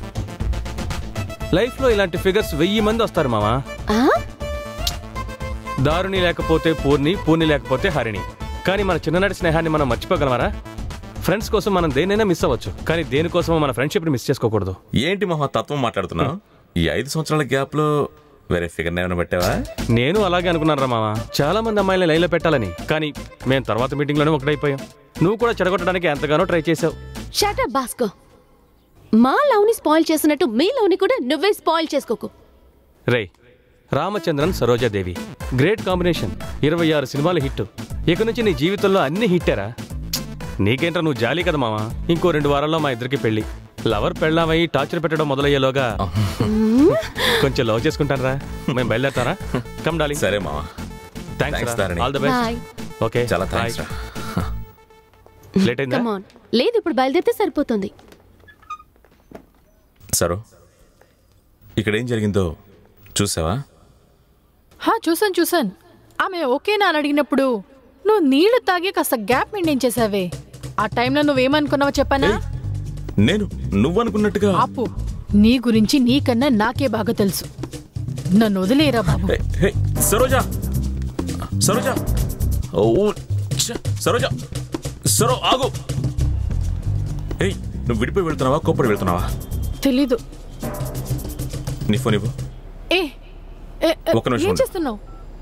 Speaker 7: లైఫ్లో ఇలాంటి ఫిగర్స్ వెయ్యి మంది వస్తారు మావా
Speaker 17: ఆ?
Speaker 7: దారుని లేకపోతే పూర్ణి పూర్ణి లేకపోతే హరిణి కానీ మన చిన్ననాటి స్నేహాన్ని మనం మర్చిపోగలమరా ఫ్రెండ్స్ కోసం మనం దేనైనా మిస్ అవ్వచ్చు కానీ దేనికోసం మన ఫ్రెండ్షిప్ని మిస్ చేసుకోకూడదు
Speaker 1: ఏంటి మహా తత్వం మాట్లాడుతున్నావు ఈ ఐదు సంవత్సరాల గ్యాప్ లో వేరే ఫిగర్ ఏమైనా పెట్టావా
Speaker 7: నేను అలాగే అనుకున్నాను రా మామ చాలా మంది అమ్మాయిలు లైన్లో పెట్టాలని కానీ మేము తర్వాత మీటింగ్లోనే ఒకటైపోయాం నువ్వు కూడా చెడగొట్టడానికి ఎంతగానో ట్రై చేసావు
Speaker 17: షాటప్ బాస్కో మా లవ్ని స్పాయిల్ చేసినట్టు మీ లవ్ని కూడా నువ్వే స్పాయిల్ చేసుకోకు
Speaker 7: రే రామచంద్రన్ సరోజాదేవి గ్రేట్ కాంబినేషన్ ఇరవై ఆరు సినిమాలు హిట్ ఇక నుంచి నీ జీవితంలో అన్ని హిట్టేరా నీకేంట్రా నువ్వు జాలీ కదా మామ ఇంకో రెండు వారాల్లో మా ఇద్దరికి పెళ్లి లవర్ పెళ్ళామై టార్చర్ పెట్టడం మొదలయ్యేలోగా కొంచెం లవ్ చేసుకుంటాను రా మేము బయలుదేరతారా కమ్ డాలి
Speaker 1: సరే మామ
Speaker 7: thanks
Speaker 1: Thanks, Dharani.
Speaker 7: All the best
Speaker 17: Bye.
Speaker 7: Okay
Speaker 1: చాలా థ్యాంక్స్ రా
Speaker 7: లేట్ అయిందా
Speaker 17: కమాన్ లేదు ఇప్పుడు బయలుదేరితే సరిపోతుంది
Speaker 1: సరో ఇక్కడ ఏం జరిగిందో చూసావా
Speaker 16: హా చూసాను చూసాను ఆమె ఓకేనా అని అడిగినప్పుడు నువ్వు నీళ్లు తాగి కాస్త గ్యాప్ మెయింటైన్ చేసావే ఆ టైంలో నువ్వేమనుకున్నావో చెప్పానా
Speaker 1: నేను నువ్వనుకున్నట్టుగా
Speaker 16: ఆపు నీ గురించి నీకన్నా నాకే బాగా తెలుసు నన్ను వదిలేరా బాబు
Speaker 1: హే, హే, సరోజా సరోజా ఓ ఛ, సరోజా సరో ఆగు ఏయ్ నువ్వు విడిపోయి వెళ్తున్నావా కోప్పడి వెళ్తున్నావా
Speaker 16: తెలీదు
Speaker 1: నీ ఫోన్ ఇవ్వు
Speaker 16: ఏ ఏ, ఏ,
Speaker 1: ఒక్క నిమిషం
Speaker 16: ఏం
Speaker 1: ఉండు.
Speaker 16: చేస్తున్నావు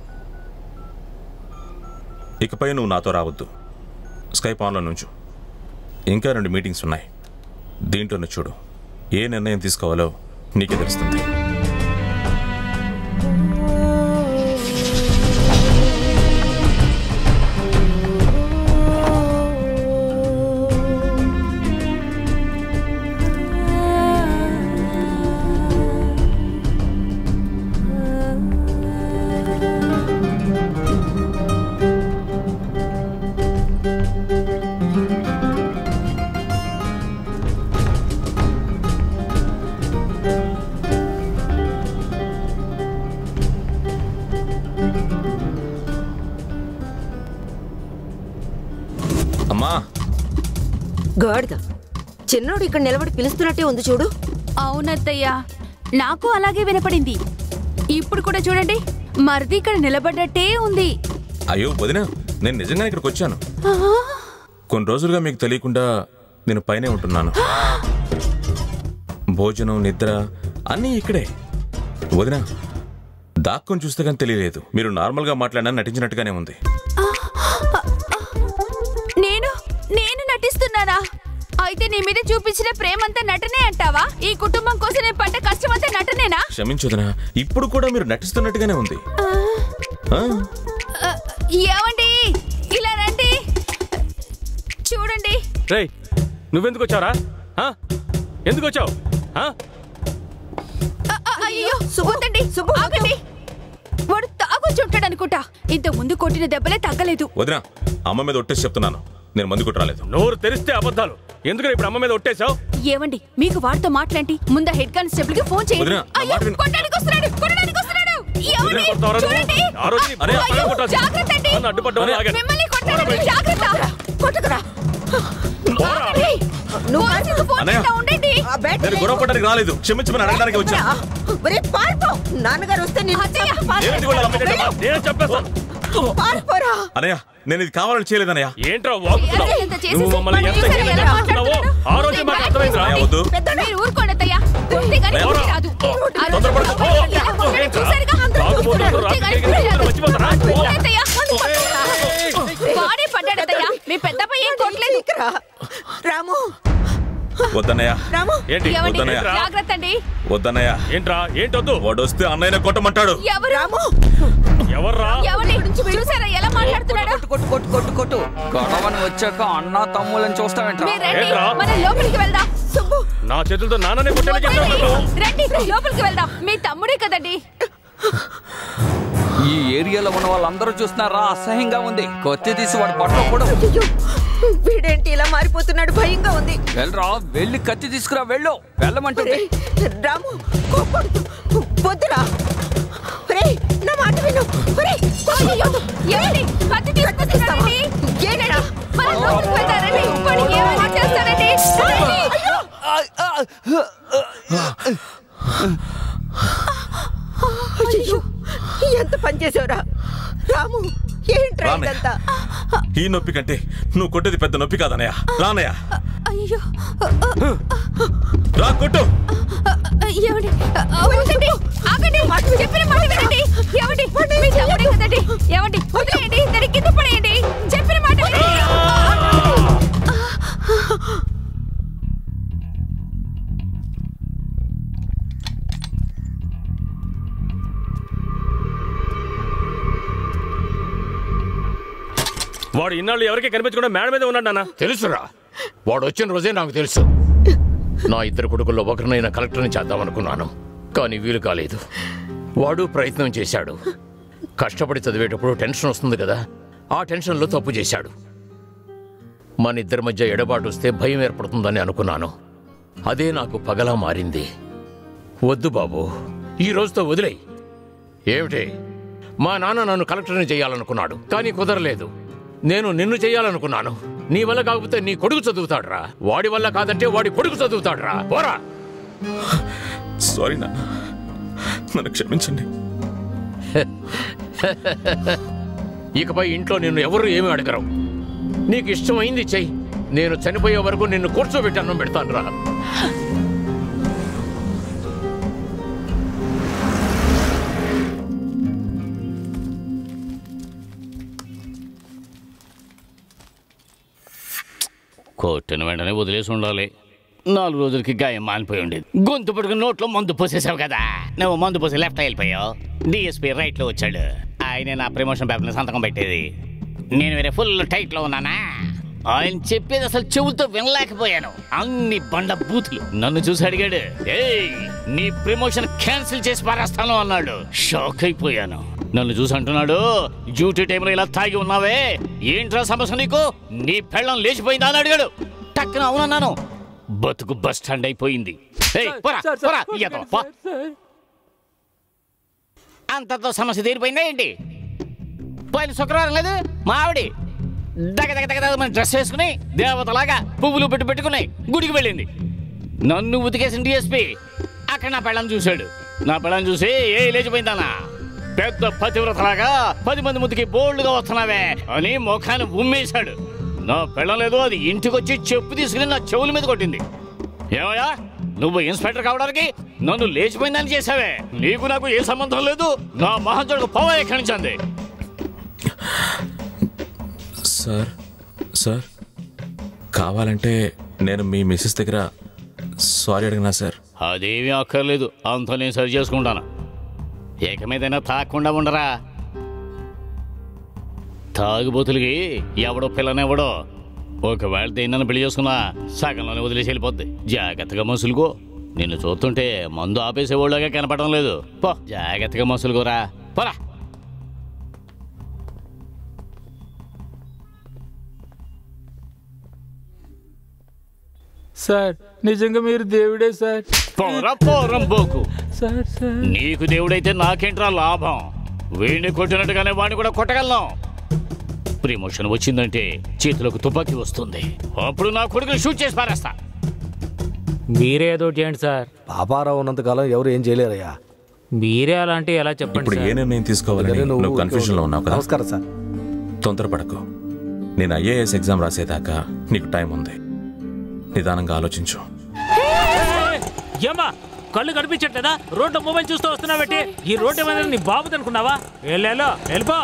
Speaker 1: ఇకపై నువ్వు నాతో రావద్దు స్కైప్ ఆన్లో నుంచు ఇంకా రెండు మీటింగ్స్ ఉన్నాయి దీంట్లోనే చూడు ఏ నిర్ణయం తీసుకోవాలో నీకే తెలుస్తుంది అమ్మా
Speaker 6: గాడిద చిన్నోడు ఇక్కడ నిలబడి పిలుస్తున్నట్టే ఉంది చూడు
Speaker 17: అవునత్తయ్యా నాకు అలాగే వినపడింది ఇప్పుడు కూడా చూడండి మరిది ఇక్కడ నిలబడ్డట్టే ఉంది
Speaker 1: అయ్యో వదినా నేను నిజంగా ఇక్కడికి వచ్చాను కొన్ని రోజులుగా మీకు తెలియకుండా నేను పైనే ఉంటున్నాను భోజనం నిద్ర అన్నీ ఇక్కడే వదినా దాక్కుని చూస్తే కానీ తెలియలేదు మీరు నార్మల్గా మాట్లాడినా నటించినట్టుగానే ఉంది
Speaker 17: నేను నేను నటిస్తున్నానా అయితే నీ మీద చూపించిన ప్రేమంతా నటనే అంటావా ఈ కుటుంబం కోసం నేను పడ్డ కష్టమంతా నటనేనా
Speaker 1: క్షమించు వదినా ఇప్పుడు కూడా మీరు నటిస్తున్నట్టుగానే ఉంది ఆ,
Speaker 17: ఆ, ఏమండి ఇలా రండి చూడండి
Speaker 7: రేయ్ నువ్వెందుకు వచ్చావురా ఆ? ఎందుకు వచ్చావు ఆ?
Speaker 17: ఆ, ఆ, అయ్యో వద్దండి ఆగండి వాడు తాగొచ్చి ఉంటాడు అనుకుంటా ఇంత ముందు కొట్టిన దెబ్బలే తగ్గలేదు
Speaker 1: వదినా అమ్మ మీద ఒట్టేసి చెప్తున్నాను నేను మందు కొట్టరాలేదు
Speaker 7: నోరు తెరిస్తే అబద్ధాలు ఎందుకని ఇప్పుడు అమ్మ మీద ఒట్టేశావు
Speaker 17: ఏమండి మీకు వాడితో మాట్లాడి ముందు హెడ్ కానిస్టేబుల్ కి ఫోన్ చేయండి
Speaker 1: వదినా, నా
Speaker 17: అయ్యో
Speaker 1: మాట విను.
Speaker 17: కొట్టడానికి వస్తున్నాడు కొట్టడానికి వస్తున్నాడు ఏమండి?
Speaker 7: వదినా కొడతావరా నువ్వు?
Speaker 17: చూడండి
Speaker 7: ఆ రోజు నీ
Speaker 1: అరే,
Speaker 7: పక్కన కొట్టాల్సింది.
Speaker 17: జాగ్రత్త అండి.
Speaker 7: నన్ను అడ్డుపడ్డావు ఆగాను.
Speaker 17: మిమ్మల్ని కొట్టాడండి జాగ్రత్త కొట్టకురా ఆగండి. పోలీసులకు ఫోన్
Speaker 1: అన్నయ్య.
Speaker 17: చేస్తా ఉండండి
Speaker 1: నేను గొడవ పడడానికి రాలేదు క్షమించమని అడగడానికి వచ్చాను
Speaker 6: ఒరే పారిపో నాన్నగారు వస్తే నేను
Speaker 1: ఏమిటి వాళ్ళ అమ్మ గడ్డమా?
Speaker 7: నేను చెప్పేస్తాను
Speaker 6: పారిపోరా
Speaker 1: అనయ్య నేను ఇది కావాలని చేయలేదన్నయ్య
Speaker 7: ఏంట్రా వాగుతున్నావు
Speaker 17: అసలు ఇంత చేసేసి
Speaker 7: నువ్వు మమ్మల్ని ఎంత
Speaker 17: మనం
Speaker 7: హీనంగా
Speaker 17: ఎలా
Speaker 7: చూస్తున్నావో ఆ రోజు మాకు అర్థమైందిరా
Speaker 1: అన్నయ్య, వద్దు
Speaker 17: మీరు ఊరుకోండి అత్తయ్య కొడితే గానీ
Speaker 7: ఎవరు?
Speaker 17: బుద్ధి రాదు ఆ రోజు
Speaker 7: తొందరపడకు.
Speaker 17: ఎలా కొట్టాడో చూశారుగా?
Speaker 7: తాగుబోతులు రాత్రి
Speaker 17: కొడితే గానీ
Speaker 7: జరిగిన
Speaker 17: బుద్ధి రాదు.
Speaker 7: మర్చిపోతారా?
Speaker 17: వద్దు అత్తయ్య. వాడే పడ్డాడు అత్తయ్య మీ పెద్దపై ఏం కొట్టలేదు
Speaker 6: రాము
Speaker 1: వద్దన్నయ్య
Speaker 6: రాము
Speaker 7: ఏంటి
Speaker 17: ఏమండి
Speaker 1: వద్దన్నయ్య
Speaker 17: జాగ్రత్త అండి
Speaker 1: వద్దన్నయ్య
Speaker 7: ఏంట్రా ఏంటొద్దు
Speaker 1: వాడు వస్తే అన్నయ్యనే కొట్టమంటాడు
Speaker 17: ఎవరు
Speaker 6: రాము
Speaker 7: ఎవర్రా
Speaker 17: ఎవరి చూసారా ఎలా మాట్లాడుతున్నాడు
Speaker 3: కొట్టు కొట్టు కొట్టు కొట్టు గొడవని వచ్చాక అన్న తమ్ముళ్ళని చూస్తావేంట్రా
Speaker 17: మీరు రండి
Speaker 7: ఏంట్రా?
Speaker 17: మనం లోపలికి వెళ్దాం సుబ్బు
Speaker 7: నా చేతులతో నాన్ననే కొట్టేలా చేస్తావు
Speaker 17: రండి లోపలికి వెళ్దాం మీ తమ్ముడే కదండి
Speaker 3: ఈ ఏరియాలో ఉన్న వాళ్ళందరూ చూస్తున్నారా అసహ్యంగా ఉంది కొత్త తీసి వాడి పట్ల కూడా
Speaker 6: అయ్యో వీడేంటి ఇలా మారిపోతున్నాడు భయంగా ఉంది
Speaker 3: వెళ్ళరా వెళ్ళి కత్తి తీసుకురా వెళ్ళు వెళ్ళమంటుంది
Speaker 6: ఒరేయ్, రాము కోపడుతు వద్దురా ఒరేయ్, నా మాట విను ఒరేయ్,
Speaker 17: అయ్యో, ఏమండి? కత్తి తీసుకొస్తున్నారండి.
Speaker 6: ఏంటా
Speaker 17: మనం లోపలికి వెళ్తారండి వాడు ఏమైనా చేస్తారండి రండి.
Speaker 6: అయ్యో ఎంత పని చేసావురా రాము ఏంట్రా
Speaker 1: రామయ్య.
Speaker 6: ఇదంతా
Speaker 1: ఈ నొప్పి కంటే నువ్వు కొట్టేది పెద్ద నొప్పి కాదనయ్య రానయ్య
Speaker 17: అయ్యో
Speaker 1: రా కొట్టు
Speaker 17: ఏమండి వదలండి ఆగండి చెప్పిన మాట వినండి ఏమండి మీ తమ్ముడే కదండి ఏమండి వదిలేయండి దాని కింద పడేయండి చెప్పిన మాట వినండి
Speaker 7: వాడు ఇన్నాళ్ళు ఎవరికి కనిపించకుండా మేడ మీద ఉన్నాడు నాన్న
Speaker 14: తెలుసురా వాడు వచ్చిన రోజే నాకు తెలుసు నా ఇద్దరు కొడుకుల్లో ఒకరినైనా కలెక్టర్ని చేద్దామనుకున్నాను కానీ వీలు కాలేదు వాడు ప్రయత్నం చేశాడు కష్టపడి చదివేటప్పుడు టెన్షన్ వస్తుంది కదా ఆ టెన్షన్లో తప్పు చేశాడు మన ఇద్దరి మధ్య ఎడబాటు వస్తే భయం ఏర్పడుతుందని అనుకున్నాను అదే నాకు పగలా మారింది వద్దు బాబు ఈ రోజుతో వదిలేయి ఏమిటి మా నాన్న నన్ను కలెక్టర్ని చేయాలనుకున్నాడు కానీ కుదరలేదు నేను నిన్ను చేయాలనుకున్నాను నీ వల్ల కాకపోతే నీ కొడుకు చదువుతాడురా వాడి వల్ల కాదంటే వాడి కొడుకు చదువుతాడురా పోరా
Speaker 1: సారీ నాన్న నన్ను క్షమించండి
Speaker 14: ఇకపై ఇంట్లో నిన్ను ఎవరు ఏమీ అడగరు నీకు ఇష్టమైంది చెయ్యి నేను చనిపోయే వరకు నిన్ను కూర్చోబెట్టి అన్నం పెడతాను రా
Speaker 5: కొట్టిన వెంటనే వదిలేసి ఉండాలి నాలుగు రోజులకి గాయం మానిపోయి ఉండేది గొంతు పట్టుకుని నోట్లో మందు పోసేసావు కదా నువ్వు మందు పోసి లెఫ్ట్ వెళ్ళిపోయావు డిఎస్పీ రైట్ లో వచ్చాడు ఆయన నా ప్రమోషన్ పేపర్ సంతకం పెట్టేది నేను వేరే ఫుల్ టైట్ లో ఉన్నానా ఆయన చెప్పేది అసలు చెవులతో వినలేకపోయాను అన్ని బండ బూతులు నన్ను చూసి అడిగాడు ఏయ్ నీ ప్రమోషన్ క్యాన్సిల్ చేసి పారేస్తాను అన్నాడు షాక్ అయిపోయాను నన్ను చూసి అంటున్నాడు డ్యూటీ టైంలో ఇలా తాగి ఉన్నావే ఏంట్రా సమస్య నీకు నీ పెళ్ళం లేచిపోయిందా అని అడిగాడు టక్కున అవునన్నాను బతుకు బస్ స్టాండ్ అయిపోయింది ఏయ్, పోరా, పోరా, ఇయ్యతో, పో. అంతతో సమస్య తీరిపోయిందా ఏంటి పోయిన శుక్రవారం లేదు మా ఆవిడి దగ దగ దగ దగ మన డ్రెస్ వేసుకుని దేవతలాగా పువ్వులు పెట్టి పెట్టుకుని గుడికి వెళ్ళింది నన్ను ఉతికేసిన డిఎస్పి అక్కడ నా పెళ్ళం చూశాడు నా పెళ్ళం చూసి ఏ లేచిపోయిందానా పెద్ద పతివ్రతలాగా పది మంది ముందుకి బోల్డ్గా వస్తున్నావే అని ముఖాన్ని ఉమ్మేశాడు నా పెళ్ళం లేదు అది ఇంటికి వచ్చి చెప్పు తీసుకుని నా చెవుల మీద కొట్టింది ఏమయ్యా నువ్వు ఇన్స్పెక్టర్ కావడానికి నన్ను లేచిపోయిందని చేసావే నీకు నాకు ఏ సంబంధం లేదు నా మహంతుడికి పోవా ఎక్కడి నుంచి అంది
Speaker 1: సార్ సార్ కావాలంటే నేను మీ మిస్సెస్ దగ్గర సారీ అడిగినా సార్
Speaker 5: అదేమీ అక్కర్లేదు అంత నేను సరి చేసుకుంటాను ఏక మీదైనా తాకుండా ఉండరా తాగుబోతులకి ఎవడో పిల్లనెవడో ఒకవేళ దేన్నను పెళ్లి చేసుకున్నా సగంలోనే వదిలేసి వెళ్ళిపోద్ది జాగ్రత్తగా మసులుకో నిన్ను చూస్తుంటే మందు ఆపేసేవాళ్ళగా కనపడడం లేదు పో జాగ్రత్తగా మసులుకోరా పోరా
Speaker 10: సార్ నిజంగా మీరు దేవుడే సార్
Speaker 5: పోరా పోరం బోకు
Speaker 10: సార్ సార్
Speaker 5: నీకు దేవుడైతే నాకేంట్రా లాభం వీడిని కొట్టినట్టుగానే వాడిని కూడా కొట్టగలను ప్రమోషన్ వచ్చిందంటే చేతిలోకి తుపాకీ వస్తుంది అప్పుడు నా కొడుకుని షూట్ చేసి పారేస్తా
Speaker 9: మీరే ఏదో ఒకటి చేయండి సార్
Speaker 13: పాపారావు ఉన్నంతకాలం ఎవరు ఏం చేయలేరయ్యా
Speaker 9: మీరే అలా అంటే ఎలా చెప్పండి
Speaker 1: ఇప్పుడు ఏ
Speaker 9: సార్
Speaker 1: నిర్ణయం తీసుకోవాలని
Speaker 13: అందుకని నువ్వు
Speaker 1: నువ్వు కన్ఫ్యూజన్ లో ఉన్నావు కదా
Speaker 13: నమస్కారం సార్
Speaker 1: తొందరపడకు నేను ఐఏఎస్ ఎగ్జామ్ రాసేదాకా నీకు టైం ఉంది నిదానంగా ఆలోచించు
Speaker 9: ఏమా కళ్ళు కనిపించట్లేదా రోడ్డు మొబైల్ చూస్తూ వస్తున్నావు ఈ రోడ్డు ఏమైనా నీ బాబుది అనుకున్నావా వెళ్ళేలో వెళ్ళిపో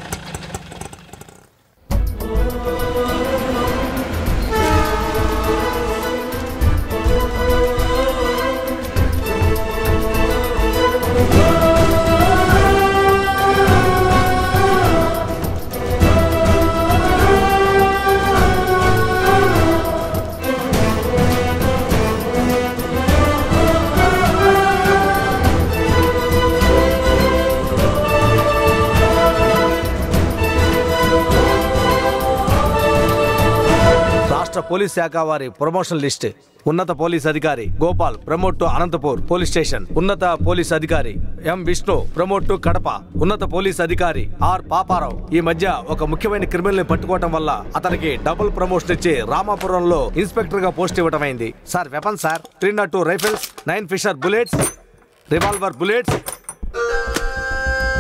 Speaker 13: రాష్ట్ర పోలీస్ శాఖ వారి ప్రమోషన్ లిస్ట్ ఉన్నత పోలీస్ అధికారి Gopal promote to Anantapur police station ఉన్నత పోలీస్ అధికారి M Vishnu promote to Kadapa ఉన్నత పోలీస్ అధికారి ఆర్ పాపారావు ఈ మధ్య ఒక ముఖ్యమైన క్రిమినల్ ని పట్టుకోవటం వల్ల అతనికి డబుల్ ప్రమోషన్ ఇచ్చి రామాపురంలో ఇన్స్పెక్టర్ గా పోస్ట్ ఇవ్వటం అయింది sir weapon sir three nought two rifles nine fisher bullets revolver bullets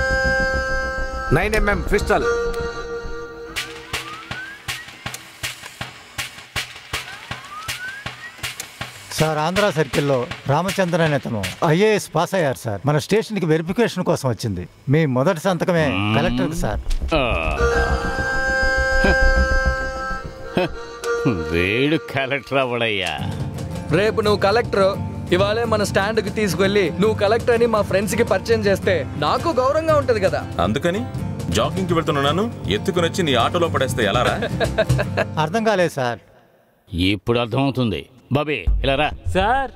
Speaker 13: nine MM pistol
Speaker 15: sir Andhra సర్కిల్లో రామచంద్ర అనే అతను ఐఏఎస్ పాస్ అయ్యారు సార్ మన స్టేషన్కి వెరిఫికేషన్ కోసం వచ్చింది మీ మొదటి సంతకమే కలెక్టర్కి సార్
Speaker 5: వేడు కలెక్టర్ అవడయ్యా
Speaker 2: రేపు నువ్వు కలెక్టర్ ఇవాళే మన స్టాండ్కి తీసుకెళ్ళి నువ్వు కలెక్టర్ అని మా ఫ్రెండ్స్కి పరిచయం చేస్తే నాకు గౌరవంగా ఉంటది కదా
Speaker 1: అందుకని జాగింగ్కి వెళ్తున్నాను ఎత్తుకుని వచ్చి నీ ఆటోలో పడేస్తే ఎలా రా
Speaker 15: అర్థం కాలేదు సార్
Speaker 5: ఇప్పుడు అర్థమవుతుంది బాబీ ఇలా రా
Speaker 9: సార్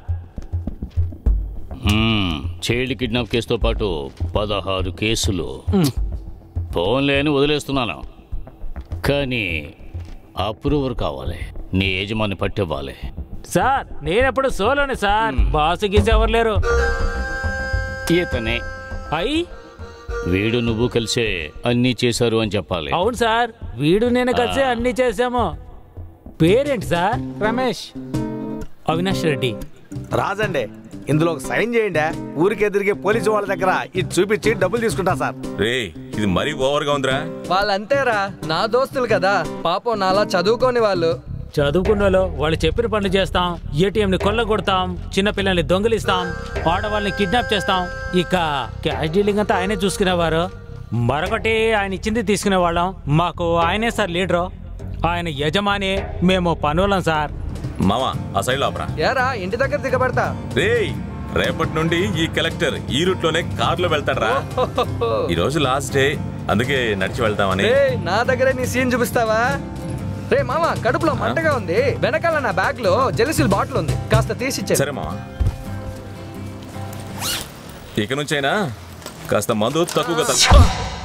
Speaker 5: మ్మ్, చైల్డ్ కిడ్నాప్ కేసుతో పాటు పదహారు కేసులు ఫోన్లే అని వదిలేస్తున్నాను కానీ అప్రూవర్ కావాలి నీ యజమాని పట్టివ్వాలి
Speaker 9: సార్ నేనెప్పుడు సోలోనే సార్ బాసు గీసి ఎవరు లేరు
Speaker 5: ఇతనే
Speaker 9: అయ్యి
Speaker 5: వీడు నువ్వు కలిసే అన్నీ చేశారు అని చెప్పాలి
Speaker 9: అవును సార్ వీడు నేను కలిసి
Speaker 5: ఆ.
Speaker 9: అన్ని చేసాము పేరేంటి సార్ రమేష్ అవినాష్ రెడ్డి
Speaker 13: రాజండి ఇందులో ఒక సైన్ చేయండి ఊరికి ఎదిరిగే పోలీసు వాళ్ళ దగ్గర ఇది చూపించి డబ్బులు తీసుకుంటా సార్
Speaker 1: రే ఇది మరీ ఓవర్గా ఉందిరా
Speaker 2: వాళ్ళంతేరా నా దోస్తులు కదా పాపం నాలా చదువుకోని వాళ్ళు
Speaker 9: చదువుకున్న వాళ్ళు వాళ్ళు చెప్పిన పనులు చేస్తాం ఏటీఎంని కొల్లగొడతాం చిన్నపిల్లల్ని దొంగిలిస్తాం ఆడవాళ్ళని కిడ్నాప్ చేస్తాం ఇక క్యాష్ డీలింగ్ అంతా ఆయనే చూసుకునేవారు మరొకటి ఆయన ఇచ్చింది తీసుకునేవాళ్ళం మాకు ఆయనే సార్ లీడరు ఆయన యజమాని మేము పనులం సార్
Speaker 1: మామా ఆ సైడ్ లోపరా
Speaker 2: ఏరా ఇంటి దగ్గర దిగబడతా
Speaker 1: రేయ్ రేపటి నుండి ఈ కలెక్టర్ ఈ రూట్ లోనే కార్లో వెళ్తాడ్రా ఈ రోజు లాస్ట్ డే అందుకే నడిచి వెళ్తామని
Speaker 2: రే నా దగ్గరే నీ సీన్ చూపిస్తావా రే మామ కడుపులో మంటగా ఉంది వెనకాల నా బ్యాగ్ లో జెలిసిల్ బాటిల్ ఉంది కాస్త తీసిచ్చే
Speaker 1: సరే మామా ఇక నుంచైనా కాస్త మందు తక్కువగా తగ్గు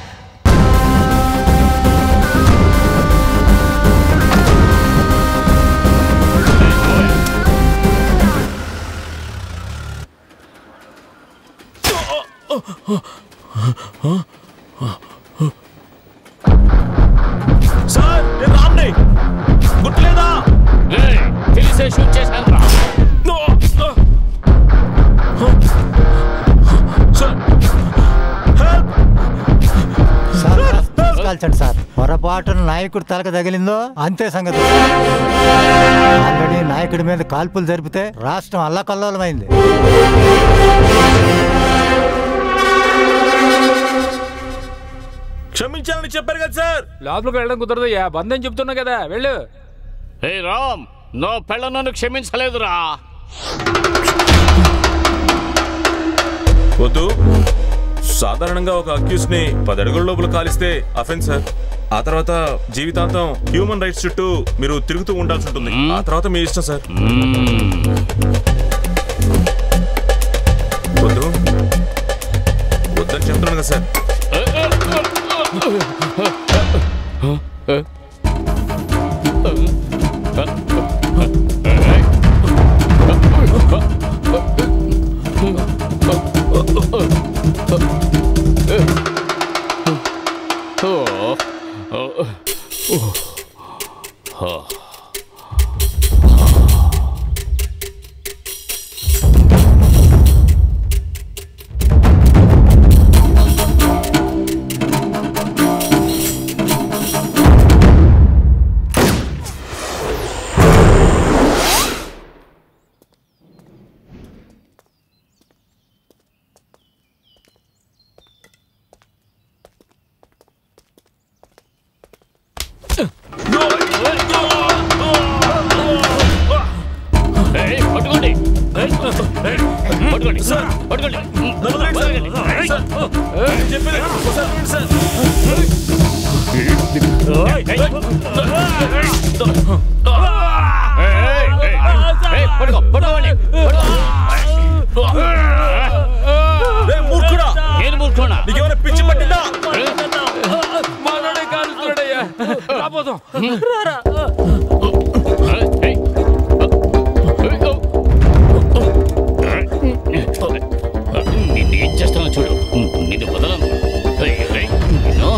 Speaker 1: సార్ నేను రామ్ని గుర్తులేదా
Speaker 5: తెలిసే షూట్ చేశాను రా
Speaker 15: సార్ కాల్చండి సార్ పొరపాటున నాయకుడు తలకు తగిలిందో అంతే సంగతి ఆల్రెడీ నాయకుడి మీద కాల్పులు జరిపితే రాష్ట్రం అల్లకల్లోలమైంది
Speaker 1: క్షమించాలని చెప్పారు కదా సార్
Speaker 10: లోపలికి వెళ్ళడం కుదరదయ్యా బంధం చెప్తున్నా కదా వెళ్ళు
Speaker 5: హే రామ్ నో పెళ్ళ నన్ను క్షమించలేదురా
Speaker 1: వద్దు సాధారణంగా ఒక అక్యూస్ ని పది అడుగుల లోపల కాలిస్తే అఫెన్స్ సార్ ఆ తర్వాత జీవితాంతం హ్యూమన్ రైట్స్ చుట్టూ మీరు తిరుగుతూ ఉండాల్సి ఉంటుంది ఆ తర్వాత మీ ఇష్టం సార్ వద్దు వద్దని చెప్తున్నాను కదా సార్
Speaker 5: ఏయ్, పట్టుకోండి ఏయ్, ఏయ్, పట్టుకోండి పట్టుకోండి పట్టుకోండి. ఏయ్, ఏయ్, ఏయ్, పట్టుకో పట్టుకోండి
Speaker 1: మూర్ఖుడా
Speaker 5: నేను మూర్ఖుడా
Speaker 1: నీకేమైనా పిచ్చి పట్టిందా
Speaker 10: మనోడే కాలుస్తున్నాడయ్యా రాబోదాం
Speaker 5: నిన్ను ఏం చేస్తానో చూడు నిన్ను వదలను ఏయ్, ఏయ్, నిన్ను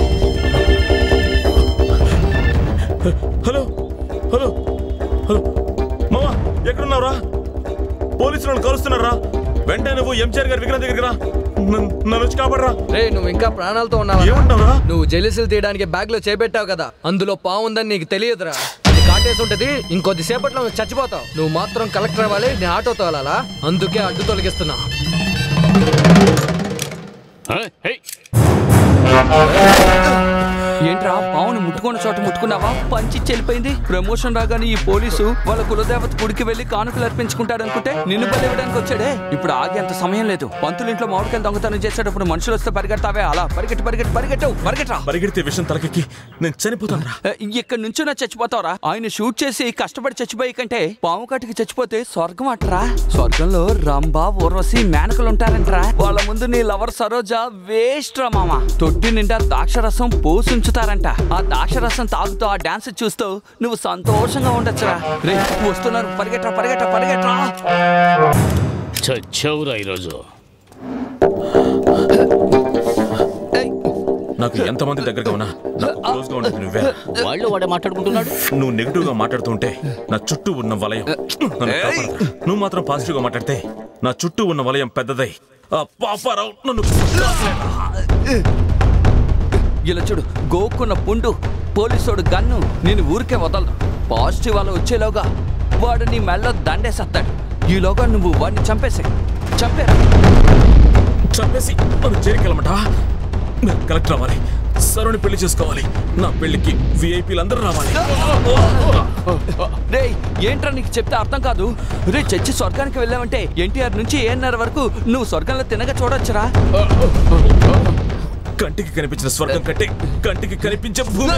Speaker 1: హలో హలో హలో మామా ఎక్కడున్నావురా పోలీసులు నన్ను కలుస్తున్నారా వెంటనే నువ్వు ఎంజిఆర్ గారి విగ్రహం దగ్గరికి రా నన్ను వచ్చి కాపాడరా
Speaker 4: రే నువ్వు ఇంకా ప్రాణాలతో ఉన్నావా
Speaker 1: ఏమంటావురా?
Speaker 4: నువ్వు జెలిసిల్ తీయడానికి బ్యాగ్ లో చేపెట్టావు కదా అందులో పావు ఉందని నీకు తెలియదురా అది కాటేసి ఉంటది ఇంకొద్ది సేపట్లో నువ్వు చచ్చిపోతావు నువ్వు మాత్రం కలెక్టర్ అవ్వాలి నేను ఆటోతో వెళ్ళాలా అందుకే అడ్డు తొలగిస్తున్నా
Speaker 3: ఏంట్రా పావును ముట్టుకున్న చోట ముట్టుకున్నావా పంచి చెల్లిపోయింది ప్రమోషన్ రాగానే ఈ పోలీసు వాళ్ళ కులదేవత గుడికి వెళ్లి కానుకలు అర్పించుకుంటాడు అనుకుంటే నిన్ను బలివ్వడానికి వచ్చాడే ఇప్పుడు ఆగి అంత సమయం లేదు పంతులు ఇంట్లో మామిడికాయలు దొంగతనం చేసేటప్పుడు మనుషులు వస్తే పరిగెడతావే అలా పరిగెట్టి పరిగెట్టి పరిగెట్టు పరిగెట్టరా
Speaker 1: పరిగెడితే విషయం తలకెక్కి నేను చనిపోతాను రా
Speaker 3: ఇక్కడ నుంచి నా చచ్చిపోతావరా ఆయన షూట్ చేసి కష్టపడి చచ్చిపోయే కంటే పాము కట్టుకి చచ్చిపోతే స్వర్గం అంటరా స్వర్గంలో రంభ ఊర్వశి మేనకలు ఉంటారంటరా వాళ్ళ ముందు నీ లవర్ సరోజ వేస్ట్ రా మామ తొట్టి నిండా ద్రాక్షరసం పోసి ఉంచుతారంట ఆ ద్రాక్షరసం తాగుతూ ఆ డాన్స్ చూస్తూ నువ్వు సంతోషంగా ఉండొచ్చురా రే వస్తున్నారు పరిగెట్రా పరిగెట్రా పరిగెట్రా
Speaker 5: చచ్చావురా ఈరోజు
Speaker 1: నాకు ఎంతమంది దగ్గరగా ఉన్నా నాకు క్లోజ్ గా ఉండేది నువ్వే
Speaker 5: వాళ్ళు వాడే మాట్లాడుకుంటున్నాడు
Speaker 1: నువ్వు నెగిటివ్ గా మాట్లాడుతుంటే నా చుట్టూ ఉన్న వలయం నన్ను కాపాడదు. నువ్వు మాత్రం పాజిటివ్ గా మాట్లాడితే నా చుట్టూ ఉన్న వలయం పెద్దదై ఆ పాపారావు నన్ను
Speaker 3: ఇలా చూడు గోక్కున్న పుండు పోలీసోడు గన్ను నేను ఊరికే వదలను పాజిటివ్ అలా వచ్చేలోగా వాడు నీ మెళ్ళో దండేసేస్తాడు ఈలోగా నువ్వు వాడిని చంపేసే చంపేరా
Speaker 1: చంపేసి నన్ను చేరికెళ్ళమంటావా నేను కలెక్టర్ అవ్వాలి సరుని పెళ్లి చేసుకోవాలి నా పెళ్లికి విఐపీలు అందరూ రావాలి
Speaker 3: రే ఏంట్రా నీకు చెప్తే అర్థం కాదు రే చచ్చి స్వర్గానికి వెళ్ళావంటే ఎన్టీఆర్ నుంచి ఏఎన్ఆర్ వరకు నువ్వు స్వర్గంలో తినగా చూడొచ్చురా
Speaker 1: కంటికి కనిపించిన స్వర్గం కంటే కంటికి కనిపించే భూమి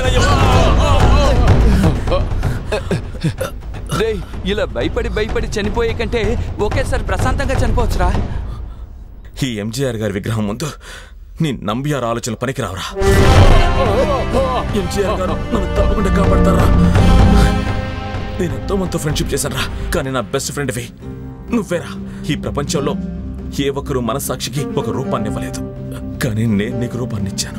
Speaker 3: రే ఇలా భయపడి భయపడి చనిపోయే కంటే ఒకేసారి ప్రశాంతంగా చనిపోవచ్చురా
Speaker 1: ఈ ఎంజీఆర్ గారి విగ్రహం ముందు నీ నంబియార్ ఆలోచనలు పనికి రావరా ఎంజీఆర్ గారు నన్ను తప్పకుండా కాపాడతారా నేను ఎంతో మందితో ఫ్రెండ్షిప్ చేశాను కానీ నా బెస్ట్ ఫ్రెండ్వి నువ్వేరా ఈ ప్రపంచంలో ఏ ఒక్కరూ మనసాక్షికి ఒక రూపాన్ని ఇవ్వలేదు కానీ నేను నీకు రూపాన్ని ఇచ్చాను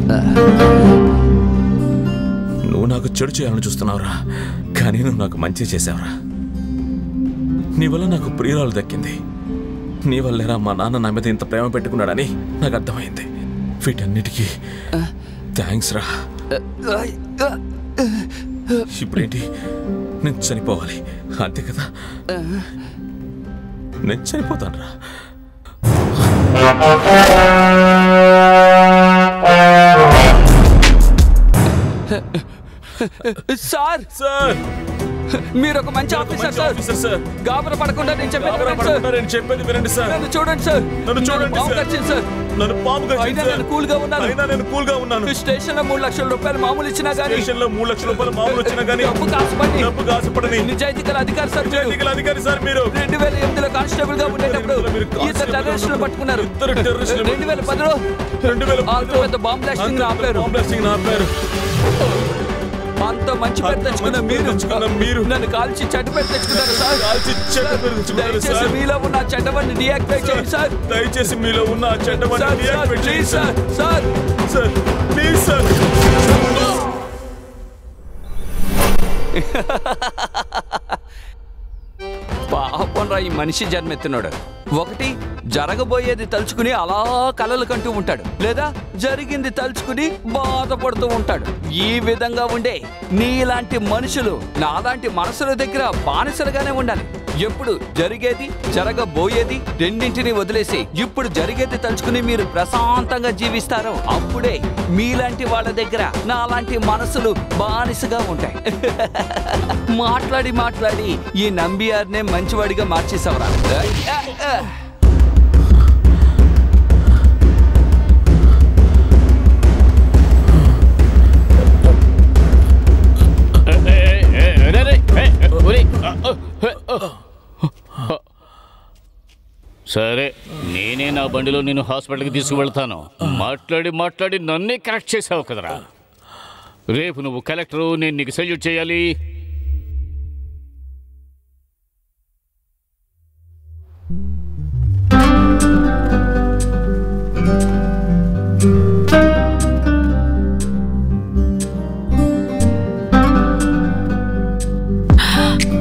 Speaker 1: నువ్వు నాకు చెడు చేయాలని చూస్తున్నావురా కానీ నువ్వు నాకు మంచి చేసావురా నీ వల్ల నాకు ప్రియురాలు దక్కింది నీ వల్లేరా మా నాన్న నా మీద ఇంత ప్రేమ పెట్టుకున్నాడని నాకు అర్థమైంది వీటన్నిటికీ థ్యాంక్స్ రా ఇప్పుడేంటి నేను చనిపోవాలి అంతే కదా నేను చనిపోతాను రా
Speaker 3: సార్
Speaker 1: సార్
Speaker 3: మీరు ఒక మంచి ఆఫీసర్ సార్
Speaker 1: సార్
Speaker 3: గాబర పడకుండా నేను చెప్పేది
Speaker 1: గాబరా
Speaker 3: వినండి సార్.
Speaker 1: పడకుండా నేను చెప్పేది వినండి సార్.
Speaker 3: నన్ను చూడండి సార్
Speaker 1: నన్ను చూడండి
Speaker 3: పాము
Speaker 1: సార్.
Speaker 3: కరిచింది సార్
Speaker 1: నన్ను పాము కరిచింది
Speaker 3: అయినా
Speaker 1: సార్.
Speaker 3: నేను కూల్ గా ఉన్నాను
Speaker 1: అయినా నేను కూల్ గా ఉన్నాను
Speaker 3: స్టేషన్ లో మూడు లక్షల రూపాయలు మామూలు ఇచ్చినా గానీ
Speaker 1: స్టేషన్ లో మూడు లక్షల రూపాయలు మామూలు వచ్చినా కానీ
Speaker 3: డబ్బు కాసుపడి
Speaker 1: డబ్బు కాసుపడని
Speaker 3: నిజాయితీ గల అధికారి సార్ మీరు.
Speaker 1: నిజాయితీ గల అధికారి సార్ మీరు
Speaker 3: రెండు వేల ఎనిమిదిలో కానిస్టేబుల్ గా ఉండేటప్పుడు ఇద్దరు టెర్రరిస్టులు పట్టుకున్నారు రెండు వేల పదిలో
Speaker 1: రెండు వేల
Speaker 3: అంత పెద్ద బాంబ్ బ్లాస్టింగ్ ఆపారు
Speaker 1: బాంబ్ బ్లాస్టింగ్ ఆపారు
Speaker 3: అంత మంచి పేరు తెచ్చుకున్న మీరు
Speaker 1: మీరు
Speaker 3: నన్ను కాల్చి చెడ్డ పేరు తెచ్చుకున్నారు సార్
Speaker 1: కాల్చి చెడ్డ పేరు తెచ్చుకున్నారు
Speaker 3: దయచేసి
Speaker 1: సార్.
Speaker 3: మీలో ఉన్న చెడ్డవన్నీ డియాక్టివేట్ చేయండి సార్
Speaker 1: దయచేసి మీలో ఉన్న ఆ చెడ్డవన్నీ
Speaker 3: సార్, సార్,
Speaker 1: deactivate చేయండి
Speaker 3: please sir sir
Speaker 1: sir please sir
Speaker 3: పాపం రా ఈ మనిషి జన్మెత్తినాడు ఒకటి జరగబోయేది తలుచుకుని అలా కలలు కంటూ ఉంటాడు లేదా జరిగింది తలుచుకుని బాధపడుతూ ఉంటాడు ఈ విధంగా ఉండే నీలాంటి మనుషులు నాలాంటి మనసుల దగ్గర బానిసలుగానే ఉండాలి ఎప్పుడు జరిగేది జరగబోయేది రెండింటిని వదిలేసి ఇప్పుడు జరిగేది తలుచుకుని మీరు ప్రశాంతంగా జీవిస్తారో అప్పుడే మీలాంటి వాళ్ళ దగ్గర నాలాంటి మనసులు బానిసగా ఉంటాయి మాట్లాడి మాట్లాడి ఈ నంబియార్నే మంచివాడిగా మార్చేసావరా
Speaker 5: సరే నేనే నా బండిలో నేను హాస్పిటల్కి తీసుకువెళ్తాను మాట్లాడి మాట్లాడి నన్నే కరెక్ట్ చేసావు కదరా రేపు నువ్వు కలెక్టరు నేను నీకు సెల్యూట్ చేయాలి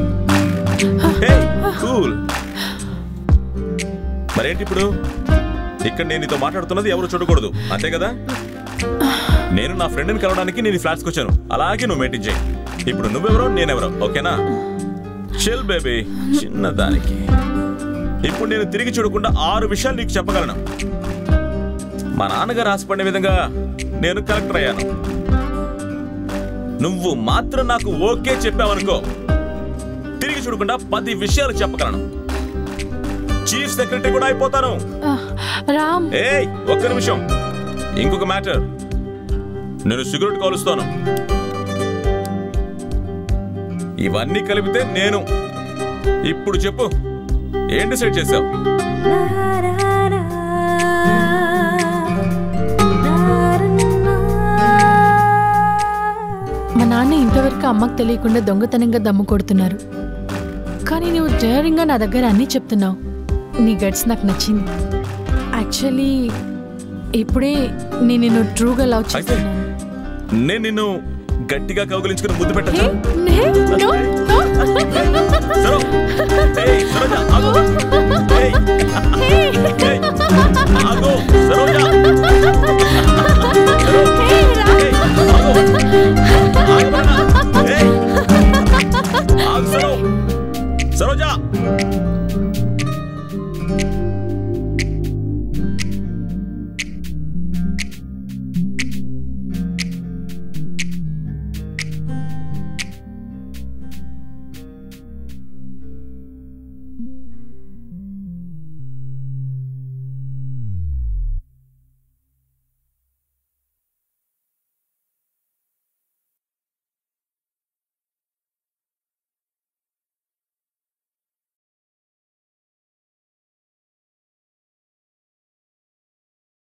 Speaker 1: కూల్ మరేంటి ఇప్పుడు ఇక్కడ నేను నీతో మాట్లాడుతున్నది ఎవరు చూడకూడదు అంతే కదా నేను నా ఫ్రెండ్ని కలవడానికి నేను ఫ్లాట్స్కి వచ్చాను అలాగే నువ్వు మెయింటైన్ చేయి ఇప్పుడు నువ్వెవరో నేనెవరో ఓకేనా చిల్ బేబీ చిన్నదానికి ఇప్పుడు నేను తిరిగి చూడకుండా ఆరు విషయాలు నీకు చెప్పగలను మా నాన్నగారు ఆశపడిన విధంగా నేను కలెక్టర్ అయ్యాను నువ్వు మాత్రం నాకు ఓకే చెప్పావనుకో తిరిగి చూడకుండా పది విషయాలు చెప్పగలను చీఫ్ సెక్రటరీ కూడా అయిపోతాను
Speaker 16: ఆ, రామ్
Speaker 1: ఏయ్ ఒక్క నిమిషం ఇంకొక మ్యాటర్ నేను సిగరెట్ కాలుస్తాను ఇవన్నీ కలిపితే నేను ఇప్పుడు చెప్పు ఏం డిసైడ్ చేసావు
Speaker 16: మా నాన్న ఇంతవరకు అమ్మకు తెలియకుండా దొంగతనంగా దమ్ము కొడుతున్నారు కానీ నువ్వు డేరింగ్గా నా దగ్గర అన్నీ చెప్తున్నావు నీ గట్స్ నాకు నచ్చింది యాక్చువల్లీ ఇప్పుడే నేను నిన్ను ట్రూగా లవ్ చేస్తున్నాను
Speaker 1: నేను నిన్ను గట్టిగా కౌగిలించుకుని ముద్దు పెట్టచ్చా
Speaker 16: నే- no, no.
Speaker 1: సరో ఏయ్, సరోజ, ఆగు. ఏయ్,